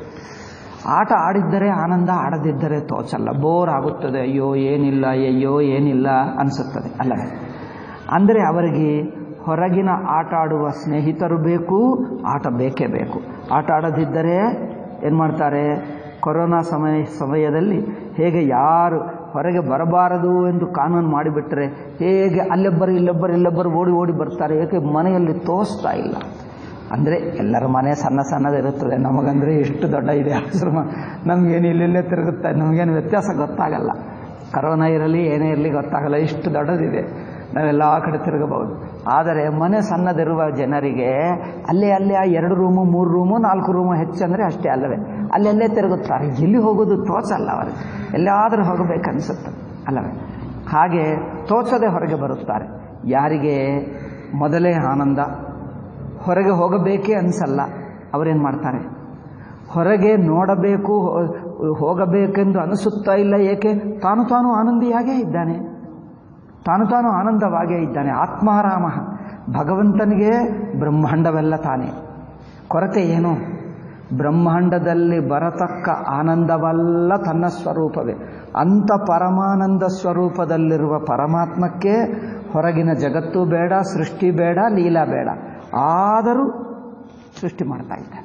ಆಟ ಆಡಿದ್ದರೆ ಆನಂದ ಆಡದಿದ್ದರೆ ತೋಚಲ್ಲ ಬೋರ್ ಆಗುತ್ತದೆ ಅಯ್ಯೋ ಏನಿಲ್ಲ ಅಯ್ಯೋ ಏನಿಲ್ಲ ಅನಿಸುತ್ತದೆ ಅಲ್ಲವೇ ಅಂದರೆ ಅವರಿಗೆ ಹೊರಗಿನ ಆಟ ಆಡುವ ಸ್ನೇಹಿತರು ಬೇಕು ಆಟ ಬೇಕೇ ಬೇಕು ಆಟ ಆಡದಿದ್ದರೆ ಏನು ಮಾಡ್ತಾರೆ ಕೊರೋನಾ ಸಮಯ ಸಮಯದಲ್ಲಿ ಹೇಗೆ ಯಾರು ಹೊರಗೆ ಬರಬಾರದು ಎಂದು ಕಾನೂನು ಮಾಡಿಬಿಟ್ರೆ ಹೇಗೆ ಅಲ್ಲೊಬ್ಬರು ಇಲ್ಲೊಬ್ಬರು ಇಲ್ಲೊಬ್ಬರು ಓಡಿ ಓಡಿ ಬರ್ತಾರೆ ಏಕೆ ಮನೆಯಲ್ಲಿ ತೋರಿಸ್ತಾ ಇಲ್ಲ ಅಂದರೆ ಎಲ್ಲರ ಮನೆ ಸಣ್ಣ ಸಣ್ಣದಿರುತ್ತದೆ ನಮಗಂದರೆ ಎಷ್ಟು ದೊಡ್ಡ ಇದೆ ಆಶ್ರಮ ನಮಗೇನು ಇಲ್ಲಿಲ್ಲೇ ತಿರುಗುತ್ತೆ ನಮಗೇನು ವ್ಯತ್ಯಾಸ ಗೊತ್ತಾಗಲ್ಲ ಕರೋನಾ ಇರಲಿ ಏನೇ ಇರಲಿ ಗೊತ್ತಾಗಲ್ಲ ಇಷ್ಟು ದೊಡ್ಡದಿದೆ ನಾವೆಲ್ಲ ಕಡೆ ತಿರುಗಬಹುದು ಆದರೆ ಮನೆ ಸಣ್ಣದಿರುವ ಜನರಿಗೆ ಅಲ್ಲೇ ಅಲ್ಲೇ ಆ ಎರಡು ರೂಮು ಮೂರು ರೂಮು ನಾಲ್ಕು ರೂಮು ಹೆಚ್ಚಂದರೆ ಅಷ್ಟೇ ಅಲ್ಲವೇ ಅಲ್ಲೆಲ್ಲೇ ತಿರುಗುತ್ತಾರೆ ಎಲ್ಲಿ ಹೋಗೋದು ತೋಚಲ್ಲ ಅವರಿಗೆ ಎಲ್ಲಾದರೂ ಹೋಗಬೇಕನ್ಸುತ್ತೆ ಅಲ್ಲವೇ ಹಾಗೆ ತೋಚದೆ ಹೊರಗೆ ಬರುತ್ತಾರೆ ಯಾರಿಗೆ ಮೊದಲೇ ಆನಂದ ಹೊರಗೆ ಹೋಗಬೇಕೇ ಅನಿಸಲ್ಲ ಅವರೇನು ಮಾಡ್ತಾರೆ ಹೊರಗೆ ನೋಡಬೇಕು ಹೋಗಬೇಕೆಂದು ಅನಿಸುತ್ತಾ ಇಲ್ಲ ಏಕೆ ತಾನು ತಾನು ಆನಂದಿಯಾಗೇ ಇದ್ದಾನೆ ತಾನು ತಾನು ಆನಂದವಾಗೇ ಇದ್ದಾನೆ ಆತ್ಮಾರಾಮ ಭಗವಂತನಿಗೆ ಬ್ರಹ್ಮಾಂಡವೆಲ್ಲ ತಾನೇ ಕೊರತೆ ಏನು ಬ್ರಹ್ಮಾಂಡದಲ್ಲಿ ಬರತಕ್ಕ ಆನಂದವಲ್ಲ ತನ್ನ ಸ್ವರೂಪವೇ ಅಂಥ ಪರಮಾನಂದ ಸ್ವರೂಪದಲ್ಲಿರುವ ಪರಮಾತ್ಮಕ್ಕೆ ಹೊರಗಿನ ಜಗತ್ತು ಬೇಡ ಸೃಷ್ಟಿ ಬೇಡ ಲೀಲಾ ಬೇಡ ಆದರೂ ಸೃಷ್ಟಿ ಮಾಡ್ತಾ ಇದ್ದಾರೆ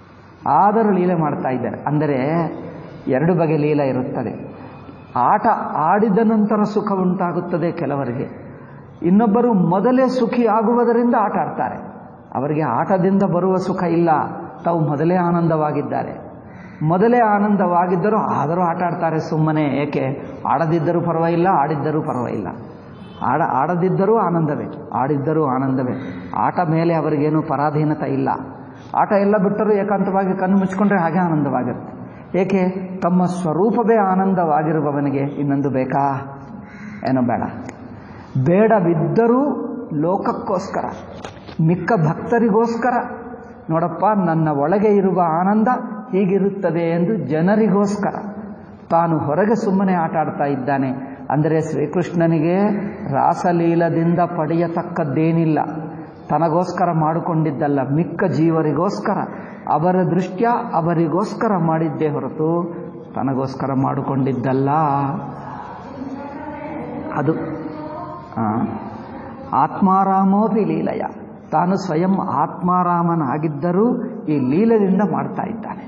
ಆದರೂ ಲೀಲೆ ಮಾಡ್ತಾ ಇದ್ದಾರೆ ಅಂದರೆ ಎರಡು ಬಗೆ ಲೀಲ ಇರುತ್ತದೆ ಆಟ ಆಡಿದ ನಂತರ ಸುಖ ಉಂಟಾಗುತ್ತದೆ ಕೆಲವರಿಗೆ ಇನ್ನೊಬ್ಬರು ಮೊದಲೇ ಸುಖಿ ಆಗುವುದರಿಂದ ಆಟ ಆಡ್ತಾರೆ ಅವರಿಗೆ ಆಟದಿಂದ ಬರುವ ಸುಖ ಇಲ್ಲ ತಾವು ಮೊದಲೇ ಆನಂದವಾಗಿದ್ದಾರೆ ಮೊದಲೇ ಆನಂದವಾಗಿದ್ದರೂ ಆದರೂ ಆಟ ಆಡ್ತಾರೆ ಸುಮ್ಮನೆ ಏಕೆ ಆಡದಿದ್ದರೂ ಪರವಾಗಿಲ್ಲ ಆಡಿದ್ದರೂ ಪರವಾಗಿಲ್ಲ ಆಡ ಆಡದಿದ್ದರೂ ಆನಂದವೇ ಆಡಿದ್ದರೂ ಆನಂದವೇ ಆಟ ಮೇಲೆ ಅವರಿಗೇನು ಪರಾಧೀನತೆ ಇಲ್ಲ ಆಟ ಎಲ್ಲ ಬಿಟ್ಟರೂ ಏಕಾಂತವಾಗಿ ಕಣ್ಣು ಮುಚ್ಕೊಂಡ್ರೆ ಹಾಗೆ ಆನಂದವಾಗಿರುತ್ತೆ ಏಕೆ ತಮ್ಮ ಸ್ವರೂಪವೇ ಆನಂದವಾಗಿರುವವನಿಗೆ ಇನ್ನೊಂದು ಬೇಕಾ ಏನೋ ಬೇಡ ಬೇಡವಿದ್ದರೂ ಲೋಕಕ್ಕೋಸ್ಕರ ಮಿಕ್ಕ ಭಕ್ತರಿಗೋಸ್ಕರ ನೋಡಪ್ಪ ನನ್ನ ಒಳಗೆ ಇರುವ ಆನಂದ ಹೀಗಿರುತ್ತದೆ ಎಂದು ಜನರಿಗೋಸ್ಕರ ತಾನು ಹೊರಗೆ ಸುಮ್ಮನೆ ಆಟ ಆಡ್ತಾ ಇದ್ದಾನೆ ಅಂದರೆ ಶ್ರೀಕೃಷ್ಣನಿಗೆ ರಾಸಲೀಲದಿಂದ ಪಡೆಯತಕ್ಕದ್ದೇನಿಲ್ಲ ತನಗೋಸ್ಕರ ಮಾಡಿಕೊಂಡಿದ್ದಲ್ಲ ಮಿಕ್ಕ ಜೀವರಿಗೋಸ್ಕರ ಅವರ ದೃಷ್ಟ್ಯ ಅವರಿಗೋಸ್ಕರ ಮಾಡಿದ್ದೇ ಹೊರತು ತನಗೋಸ್ಕರ ಮಾಡಿಕೊಂಡಿದ್ದಲ್ಲ ಅದು ಆ, ಆತ್ಮಾರಾಮೋಪಿ ಲೀಲಯ ತಾನು ಸ್ವಯಂ ಆತ್ಮಾರಾಮನಾಗಿದ್ದರೂ ಈ ಲೀಲದಿಂದ ಮಾಡ್ತಾ ಇದ್ದಾನೆ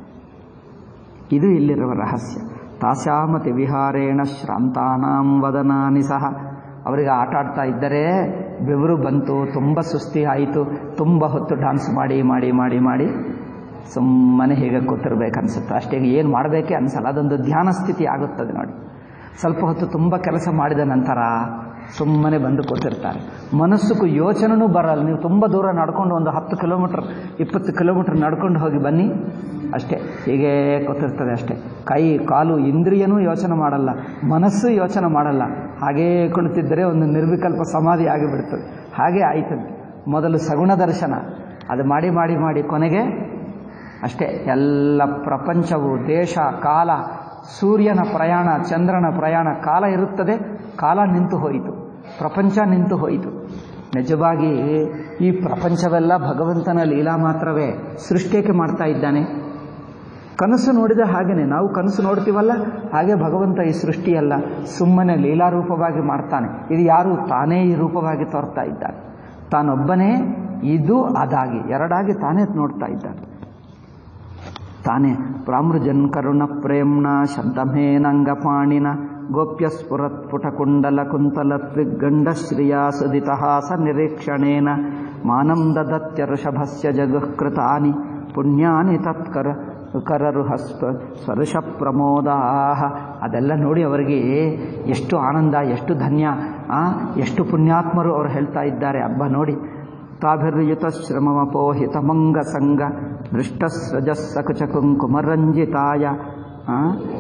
ಇದು ಇಲ್ಲಿರುವ ರಹಸ್ಯ ತಾಸ್ಯಾಮತಿ ವಿಹಾರೇಣ ಶ್ರಾಂತಾನಾಂ ವದನಾನಿ ಸಹ ಅವರಿಗೆ ಆಟ ಆಡ್ತಾ ಇದ್ದರೆ ಬೆವರು ಬಂತು ತುಂಬ ಸುಸ್ತಿ ಆಯಿತು ತುಂಬ ಹೊತ್ತು ಡಾನ್ಸ್ ಮಾಡಿ ಮಾಡಿ ಮಾಡಿ ಮಾಡಿ ಸುಮ್ಮನೆ ಹೀಗೆ ಕೂತಿರ್ಬೇಕನ್ಸುತ್ತೆ ಅಷ್ಟೇ ಏನು ಮಾಡಬೇಕೇ ಅನ್ಸಲ್ಲ ಅದೊಂದು ಧ್ಯಾನ ಸ್ಥಿತಿ ಆಗುತ್ತದೆ ನೋಡಿ ಸ್ವಲ್ಪ ಹೊತ್ತು ತುಂಬ ಕೆಲಸ ಮಾಡಿದ ನಂತರ ಸುಮ್ಮನೆ ಬಂದು ಕೂತಿರ್ತಾರೆ ಮನಸ್ಸಕ್ಕೂ ಯೋಚನೆನೂ ಬರಲ್ಲ ನೀವು ತುಂಬ ದೂರ ನಡ್ಕೊಂಡು ಒಂದು ಹತ್ತು ಕಿಲೋಮೀಟ್ರ್ ಇಪ್ಪತ್ತು ಕಿಲೋಮೀಟ್ರ್ ನಡ್ಕೊಂಡು ಹೋಗಿ ಬನ್ನಿ ಅಷ್ಟೇ ಹೀಗೆ ಕೂತಿರ್ತದೆ ಅಷ್ಟೇ ಕೈ ಕಾಲು ಇಂದ್ರಿಯನೂ ಯೋಚನೆ ಮಾಡಲ್ಲ ಮನಸ್ಸು ಯೋಚನೆ ಮಾಡಲ್ಲ ಹಾಗೇ ಕುಳಿತಿದ್ದರೆ ಒಂದು ನಿರ್ವಿಕಲ್ಪ ಸಮಾಧಿ ಆಗಿಬಿಡ್ತದೆ ಹಾಗೆ ಆಯ್ತದೆ ಮೊದಲು ಸಗುಣ ದರ್ಶನ ಅದು ಮಾಡಿ ಮಾಡಿ ಮಾಡಿ ಕೊನೆಗೆ ಅಷ್ಟೇ ಎಲ್ಲ ಪ್ರಪಂಚವು ದೇಶ ಕಾಲ ಸೂರ್ಯನ ಪ್ರಯಾಣ ಚಂದ್ರನ ಪ್ರಯಾಣ ಕಾಲ ಇರುತ್ತದೆ ಕಾಲ ನಿಂತು ಹೋಯಿತು ಪ್ರಪಂಚ ನಿಂತು ಹೋಯಿತು ನಿಜವಾಗಿ ಈ ಪ್ರಪಂಚವೆಲ್ಲ ಭಗವಂತನ ಲೀಲಾ ಮಾತ್ರವೇ ಸೃಷ್ಟಿಯಕ್ಕೆ ಮಾಡ್ತಾ ಇದ್ದಾನೆ ಕನಸು ನೋಡಿದ ಹಾಗೇನೆ ನಾವು ಕನಸು ನೋಡ್ತೀವಲ್ಲ ಹಾಗೆ ಭಗವಂತ ಈ ಸೃಷ್ಟಿಯಲ್ಲ ಸುಮ್ಮನೆ ಲೀಲಾರೂಪವಾಗಿ ಮಾಡ್ತಾನೆ ಇದು ಯಾರು ತಾನೇ ಈ ರೂಪವಾಗಿ ತೋರ್ತಾ ಇದ್ದಾನೆ ತಾನೊಬ್ಬನೇ ಇದು ಅದಾಗಿ ಎರಡಾಗಿ ತಾನೇ ನೋಡ್ತಾ ಇದ್ದಾನೆ ತಾನೇ ಪ್ರಾಮೃಜನ್ ಕರುಣ ಪ್ರೇಮ್ಣ ಶಬ್ದಮೇನಂಗಪಾಣಿನ ಗೋಪ್ಯ ಸ್ಫುರತ್ ಪುಟಕುಂಡಲ ಕುಂತಲ ತ್ರಿಗಂಡ ಶ್ರಿಯಾ ಸುದಿತಹಾಸ ನಿರೀಕ್ಷಣೇನ ಮಾನಂ ದದತ್ಯಋಷಭಸ್ಯ ಜಗಃಕೃತಾನಿ ಪುಣ್ಯಾನಿ ತತ್ಕರ ಕರರುಹಸ್ಪ ಸ್ವರುಷ ಪ್ರಮೋದಾಹ ಅದೆಲ್ಲ ನೋಡಿ ಅವರಿಗೆ ಎಷ್ಟು ಆನಂದ ಎಷ್ಟು ಧನ್ಯ ಆ, ಎಷ್ಟು ಪುಣ್ಯಾತ್ಮರು ಅವರು ಹೇಳ್ತಾ ಇದ್ದಾರೆ ಹಬ್ಬ ನೋಡಿ ತಾಭಿರ್ಯುತ ಶ್ರಮಮಪೋಹಿತ ಮಂಗ ಸಂಗ ದೃಷ್ಟಸ್ರಜಸ್ಸಕುಚ ಕುಂಕುಮರಂಜಿತಾಯ ಆ,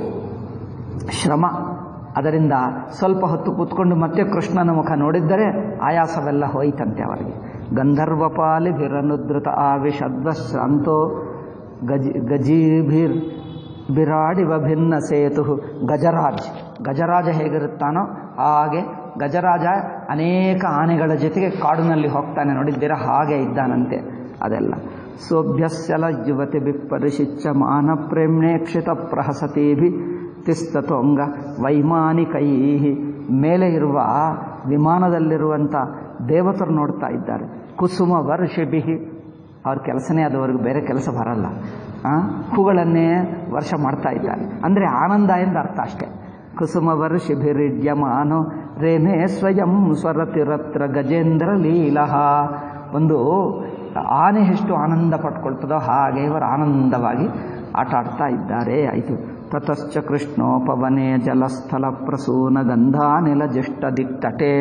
ಶ್ರಮ ಅದರಿಂದ ಸ್ವಲ್ಪ ಹೊತ್ತು ಕೂತ್ಕೊಂಡು ಮತ್ತೆ ಕೃಷ್ಣನ ಮುಖ ನೋಡಿದ್ದರೆ ಆಯಾಸವೆಲ್ಲ ಹೋಯಿತಂತೆ ಅವರಿಗೆ ಗಂಧರ್ವಪಾಲಿ ಭಿರನುದ್ರುತ ಆವಿಷದ್ವ ಶ್ರಾಂತೋ ಗಜಿ ಗಜೀಭಿರ್ ಬಿರಾಡಿವ ಭಿನ್ನ ಸೇತು ಗಜರಾಜ್ ಗಜರಾಜ ಹೇಗಿರುತ್ತಾನೋ ಹಾಗೆ ಗಜರಾಜ ಅನೇಕ ಆನೆಗಳ ಜೊತೆಗೆ ಕಾಡಿನಲ್ಲಿ ಹೋಗ್ತಾನೆ ನೋಡಿದ್ದೀರಾ ಹಾಗೆ ಇದ್ದಾನಂತೆ ಅದೆಲ್ಲ ಸೋಭ್ಯಸ್ಯಲ ಯುವತಿ ಬಿಪ್ಪರಿಶಿಚ್ಚ ಮಾನ ಪ್ರೇಮ್ಣೇಕ್ಷಿತ ಪ್ರಹಸತೀಭಿ ತಿಸ್ತತೋಂಗ ವೈಮಾನಿಕೈ ಮೇಲೆ ಇರುವ ವಿಮಾನದಲ್ಲಿರುವಂಥ ದೇವತರು ನೋಡ್ತಾ ಇದ್ದಾರೆ ಕುಸುಮ ವರ್ಷಿಭಿ ಅವ್ರ ಕೆಲಸನೇ ಅದು ಅವ್ರಿಗೆ ಬೇರೆ ಕೆಲಸ ಬರಲ್ಲ ಆ, ಹೂಗಳನ್ನೇ ವರ್ಷ ಮಾಡ್ತಾ ಇದ್ದಾರೆ ಅಂದರೆ ಆನಂದ ಎಂದು ಅರ್ಥ ಅಷ್ಟೇ ಕುಸುಮ ವರ್ಷಿಭಿರಿಡ್ಯಮಾನೋ ರೇನೇ ಸ್ವಯಂ ಸ್ವರತಿರತ್ರ ಗಜೇಂದ್ರ ಲೀಲಹ ಒಂದು ಆನೆ ಎಷ್ಟು ಆನಂದ ಪಟ್ಕೊಳ್ತದೋ ಹಾಗೆ ಇವರು ಆನಂದವಾಗಿ ಆಟ ಆಡ್ತಾ ಇದ್ದಾರೆ ಆಯಿತು ತತಶ್ಚ ಕೃಷ್ಣೋಪವನೆ ಜಲಸ್ಥಲ ಪ್ರಸೂನ ಗಂಧಾನಿಲ ಜ್ಯೇಷ್ಠ ದಿಟ್ಟಟೆ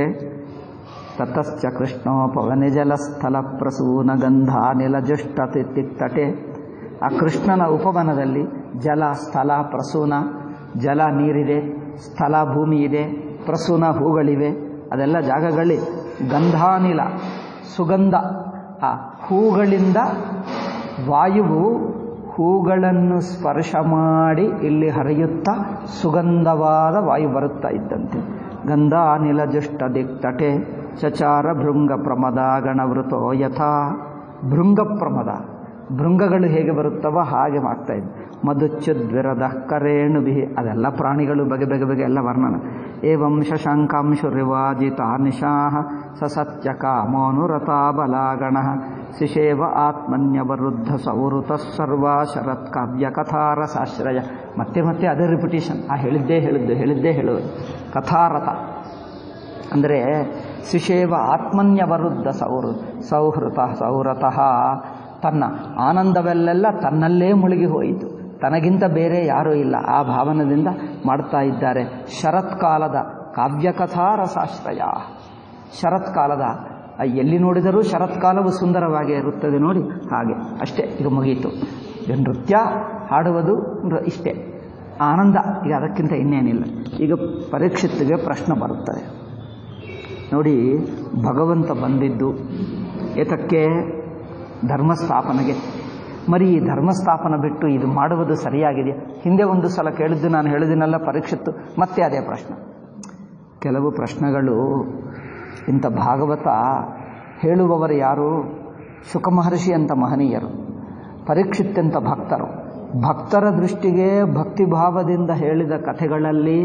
ತತಶ್ಚ ಕೃಷ್ಣೋಪವನೆ ಜಲಸ್ಥಲ ಪ್ರಸೂನ ಗಂಧಾನಿಲ ಜ್ಯೇಷ್ಠ ತಿತ್ತಟೆ ಆ ಕೃಷ್ಣನ ಉಪವನದಲ್ಲಿ ಜಲ ಸ್ಥಳ ಪ್ರಸೂನ ಜಲ ನೀರಿದೆ ಸ್ಥಳ ಭೂಮಿ ಇದೆ ಪ್ರಸೂನ ಹೂಗಳಿವೆ ಅದೆಲ್ಲ ಜಾಗಗಳಲ್ಲಿ ಗಂಧಾನಿಲ ಸುಗಂಧ ಆ ಹೂಗಳಿಂದ ವಾಯುವು ಹೂಗಳನ್ನು ಸ್ಪರ್ಶ ಮಾಡಿ ಇಲ್ಲಿ ಹರಿಯುತ್ತಾ ಸುಗಂಧವಾದ ವಾಯು ಬರುತ್ತಾ ಇದ್ದಂತೆ ಗಂಧ ಅನಿಲ ಜುಷ್ಟ ದಿಕ್ತಟೆ ಚಚಾರ ಭೃಂಗ ಪ್ರಮದ ಗಣವೃತೋ ಯಥಾ ಭೃಂಗ ಪ್ರಮದ ಭೃಂಗಗಳು ಹೇಗೆ ಬರುತ್ತವೋ ಹಾಗೆ ಮಾಡ್ತಾ ಇದ್ದೆ ಮಧುಚ್ಯುದ್ವಿರದ ಕರೇಣು ಬಿಹಿ ಅದೆಲ್ಲ ಪ್ರಾಣಿಗಳು ಬಗೆ ಬಗೆ ಬಗೆ ಎಲ್ಲ ವರ್ಣನ ಏವಂ ಶಶಾಂಕಾಂಶುರಿವಾಜಿತಾ ನಿಶಾಹ ಸಸತ್ಯ ಕಾಮೋನುರತಾ ಬಲಾಗಣ ಶಿಶೇವ ಆತ್ಮನ್ಯವರುದ್ಧ ಸೌರುತ ಸರ್ವ ಶರತ್ ಕಾವ್ಯ ಕಥಾರಸಾಶ್ರಯ ಮತ್ತೆ ಮತ್ತೆ ಅದೇ ರಿಪಿಟೇಷನ್ ಆ ಹೇಳಿದ್ದೇ ಹೇಳಿದ್ದು ಹೇಳಿದ್ದೇ ಹೇಳುವುದು ಕಥಾರಥ ಅಂದರೆ ಶಿಶೇವ ಆತ್ಮನ್ಯವರುದ್ಧ ಸೌರು ಸೌಹೃತ ಸೌರತಃ ತನ್ನ ಆನಂದವೆಲ್ಲೆಲ್ಲ ತನ್ನಲ್ಲೇ ಮುಳುಗಿ ಹೋಯಿತು ತನಗಿಂತ ಬೇರೆ ಯಾರೂ ಇಲ್ಲ ಆ ಭಾವನದಿಂದ ಮಾಡ್ತಾ ಇದ್ದಾರೆ ಶರತ್ಕಾಲದ ಕಾವ್ಯಕಥಾ ರಸಾಶ್ರಯ ಶರತ್ಕಾಲದ ಆ ಎಲ್ಲಿ ನೋಡಿದರೂ ಶರತ್ಕಾಲವು ಸುಂದರವಾಗಿ ಇರುತ್ತದೆ ನೋಡಿ ಹಾಗೆ ಅಷ್ಟೇ ಈಗ ಮುಗೀತು ಈಗ ನೃತ್ಯ ಹಾಡುವುದು ನೃ- ಇಷ್ಟೇ ಆನಂದ ಈಗ ಅದಕ್ಕಿಂತ ಇನ್ನೇನಿಲ್ಲ ಈಗ ಪರೀಕ್ಷಿತ್ತಿಗೆ ಪ್ರಶ್ನೆ ಬರುತ್ತದೆ ನೋಡಿ ಭಗವಂತ ಬಂದಿದ್ದು ಏತಕ್ಕೆ ಧರ್ಮಸ್ಥಾಪನೆಗೆ ಮರಿ ಈ ಧರ್ಮಸ್ಥಾಪನ ಬಿಟ್ಟು ಇದು ಮಾಡುವುದು ಸರಿಯಾಗಿದೆ ಹಿಂದೆ ಒಂದು ಸಲ ಕೇಳಿದ್ದು ನಾನು ಹೇಳಿದಿನಲ್ಲ ಪರೀಕ್ಷಿತ್ತು ಮತ್ತೆ ಅದೇ ಪ್ರಶ್ನೆ ಕೆಲವು ಪ್ರಶ್ನೆಗಳು ಇಂಥ ಭಾಗವತ ಹೇಳುವವರು ಯಾರು ಶುಕ ಮಹರ್ಷಿ ಅಂತ ಮಹನೀಯರು ಪರೀಕ್ಷಿತ್ಯಂತ ಭಕ್ತರು ಭಕ್ತರ ದೃಷ್ಟಿಗೆ ಭಕ್ತಿಭಾವದಿಂದ ಹೇಳಿದ ಕಥೆಗಳಲ್ಲಿ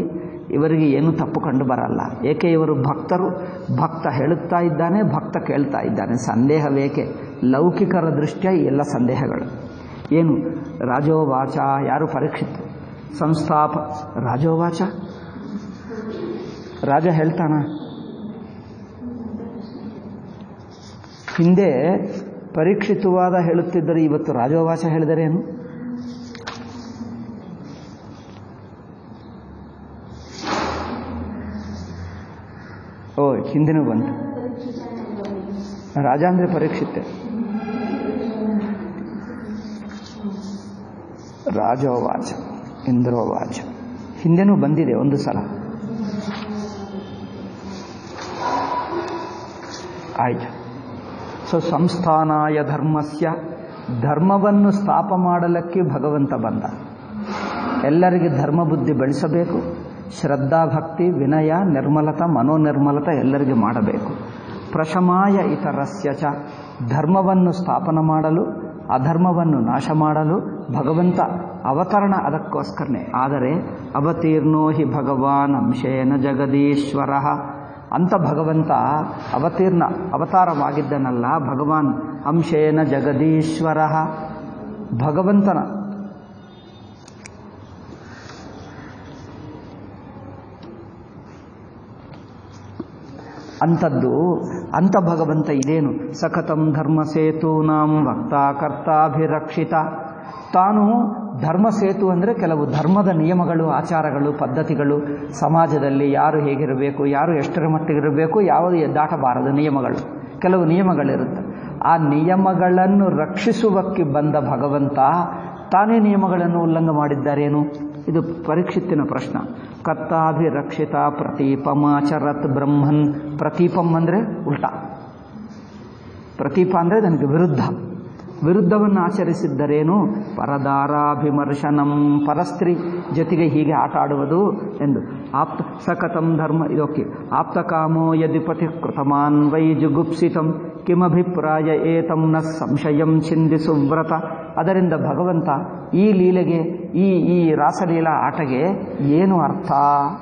ಇವರಿಗೆ ಏನು ತಪ್ಪು ಕಂಡು ಬರಲ್ಲ ಏಕೆ ಇವರು ಭಕ್ತರು ಭಕ್ತ ಹೇಳುತ್ತಾ ಇದ್ದಾನೆ ಭಕ್ತ ಕೇಳ್ತಾ ಇದ್ದಾನೆ ಸಂದೇಹವೇಕೆ ಲೌಕಿಕರ ದೃಷ್ಟ್ಯ ಈ ಎಲ್ಲ ಸಂದೇಹಗಳು ಏನು ರಾಜೋವಾಚ ಯಾರು ಪರೀಕ್ಷಿತ್ತು ಸಂಸ್ಥಾಪ ರಾಜೋವಾಚ ರಾಜ ಹೇಳ್ತಾನ ಹಿಂದೆ ಪರೀಕ್ಷಿತವಾದ ಹೇಳುತ್ತಿದ್ದರೆ ಇವತ್ತು ರಾಜೋವಾಚ ಹೇಳಿದರೆ ಏನು ಓ ಹಿಂದಿನೂ ಬಂತು ರಾಜ ಅಂದರೆ ಪರೀಕ್ಷಿತ್ತೆ ರಾಜೋವಾಚ ಇಂದ್ರೋವಾಚ ಹಿಂದೆನೂ ಬಂದಿದೆ ಒಂದು ಸಲ ಆಯ್ತು ಸೊ ಸಂಸ್ಥಾನಾಯ ಧರ್ಮಸ್ಯ ಧರ್ಮವನ್ನು ಸ್ಥಾಪ ಮಾಡಲಿಕ್ಕೆ ಭಗವಂತ ಬಂದ ಎಲ್ಲರಿಗೆ ಧರ್ಮ ಬುದ್ಧಿ ಬೆಳೆಸಬೇಕು ಶ್ರದ್ಧಾ ಭಕ್ತಿ ವಿನಯ ನಿರ್ಮಲತ ಮನೋನಿರ್ಮಲತ ಎಲ್ಲರಿಗೆ ಮಾಡಬೇಕು ಪ್ರಶಮಾಯ ಇತರಸ್ಯ ಚ ಧರ್ಮವನ್ನು ಸ್ಥಾಪನ ಮಾಡಲು ಅಧರ್ಮವನ್ನು ನಾಶ ಮಾಡಲು ಭಗವಂತ ಅವತರಣ ಅದಕ್ಕೋಸ್ಕರನೇ ಆದರೆ ಅವತೀರ್ಣೋ ಹಿ ಭಗವಾನ್ ಅಂಶೇನ ಜಗದೀಶ್ವರ ಅಂತ ಭಗವಂತ ಅವತೀರ್ಣ ಅವತಾರವಾಗಿದ್ದನಲ್ಲ ಭಗವಾನ್ ಅಂಶೇನ ಜಗದೀಶ್ವರ ಭಗವಂತನ ಅಂಥದ್ದು ಅಂಥ ಭಗವಂತ ಇದೇನು ಸಖತಂ ಧರ್ಮ ಸೇತೂನಾಂ ವಕ್ತಾ ಕರ್ತಾಭಿರಕ್ಷಿತ ತಾನು ಧರ್ಮ ಸೇತು ಅಂದರೆ ಕೆಲವು ಧರ್ಮದ ನಿಯಮಗಳು ಆಚಾರಗಳು ಪದ್ಧತಿಗಳು ಸಮಾಜದಲ್ಲಿ ಯಾರು ಹೇಗಿರಬೇಕು ಯಾರು ಎಷ್ಟರ ಮಟ್ಟಿಗಿರಬೇಕು ಯಾವುದು ದಾಟಬಾರದು ನಿಯಮಗಳು ಕೆಲವು ನಿಯಮಗಳಿರುತ್ತೆ ಆ ನಿಯಮಗಳನ್ನು ರಕ್ಷಿಸುವಕ್ಕೆ ಬಂದ ಭಗವಂತ ತಾನೇ ನಿಯಮಗಳನ್ನು ಉಲ್ಲಂಘ ಮಾಡಿದ್ದಾರೇನು ಇದು ಪರೀಕ್ಷಿತ್ತಿನ ಪ್ರಶ್ನ ಕತ್ತಾಭಿರಕ್ಷಿತ ಪ್ರತೀಪಮಾಚರತ್ ಬ್ರಹ್ಮನ್ ಪ್ರತೀಪಂ ಅಂದರೆ ಉಲ್ಟಾ ಪ್ರತೀಪ ಅಂದರೆ ನನಗೆ ವಿರುದ್ಧ ವಿರುದ್ಧವನ್ನು ಆಚರಿಸಿದ್ದರೇನು ಪರದಾರಾಭಿಮರ್ಶನಂ ಪರಸ್ತ್ರೀ ಜೊತೆಗೆ ಹೀಗೆ ಆಟ ಆಡುವುದು ಎಂದು ಆಪ್ತ ಸಕತಂ ಧರ್ಮ ಇದೋಕೆ ಆಪ್ತಕಾಮೋ ಯದಿಪತಿ ಕೃತಮಾನ್ ವೈ ಜುಗುಪ್ಸಿತಂ ಕಿಮಭಿಪ್ರಾಯ ಏತಂ ನ ಸಂಶಯಂ ಚಿಂದಿ ಸುವ್ರತ ಅದರಿಂದ ಭಗವಂತ ಈ ಲೀಲೆಗೆ ಈ ಈ ರಾಸಲೀಲಾ ಆಟಗೆ ಏನು ಅರ್ಥ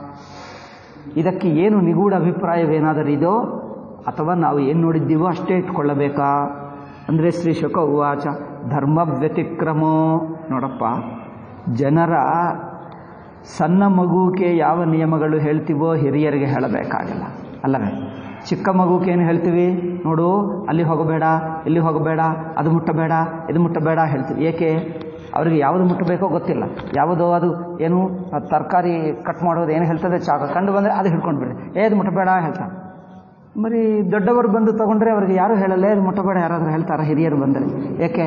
ಇದಕ್ಕೆ ಏನು ನಿಗೂಢ ಅಭಿಪ್ರಾಯವೇನಾದರೂ ಇದೋ ಅಥವಾ ನಾವು ಏನು ನೋಡಿದ್ದೀವೋ ಅಷ್ಟೇ ಇಟ್ಕೊಳ್ಳಬೇಕಾ ಅಂದರೆ ಶ್ರೀ ಶುಕ ಉವಾಚ ಧರ್ಮ ವ್ಯತಿಕ್ರಮೋ ನೋಡಪ್ಪ ಜನರ ಸಣ್ಣ ಮಗುಕ್ಕೆ ಯಾವ ನಿಯಮಗಳು ಹೇಳ್ತೀವೋ ಹಿರಿಯರಿಗೆ ಹೇಳಬೇಕಾಗಲ್ಲ ಅಲ್ಲವೇ ಚಿಕ್ಕ ಮಗುಕ್ಕೆ ಏನು ಹೇಳ್ತೀವಿ ನೋಡು ಅಲ್ಲಿ ಹೋಗಬೇಡ ಇಲ್ಲಿ ಹೋಗಬೇಡ ಅದು ಮುಟ್ಟಬೇಡ ಇದು ಮುಟ್ಟಬೇಡ ಹೇಳ್ತೀವಿ ಏಕೆ ಅವರಿಗೆ ಯಾವುದು ಮುಟ್ಟಬೇಕೋ ಗೊತ್ತಿಲ್ಲ ಯಾವುದೋ ಅದು ಏನು ತರಕಾರಿ ಕಟ್ ಮಾಡೋದು ಏನು ಹೇಳ್ತದೆ ಚಾಕ ಕಂಡು ಬಂದರೆ ಅದು ಹಿಡ್ಕೊಂಡು ಬಿಡಿ ಏದು ಮುಟ್ಟಬೇಡ ಹೇಳ್ತಾನೆ ಮರಿ ದೊಡ್ಡವರು ಬಂದು ತಗೊಂಡ್ರೆ ಅವ್ರಿಗೆ ಯಾರು ಹೇಳಲ್ಲ ಇದು ಮುಟ್ಟಬೇಡ ಯಾರಾದರೂ ಹೇಳ್ತಾರ ಹಿರಿಯರು ಬಂದರೆ ಏಕೆ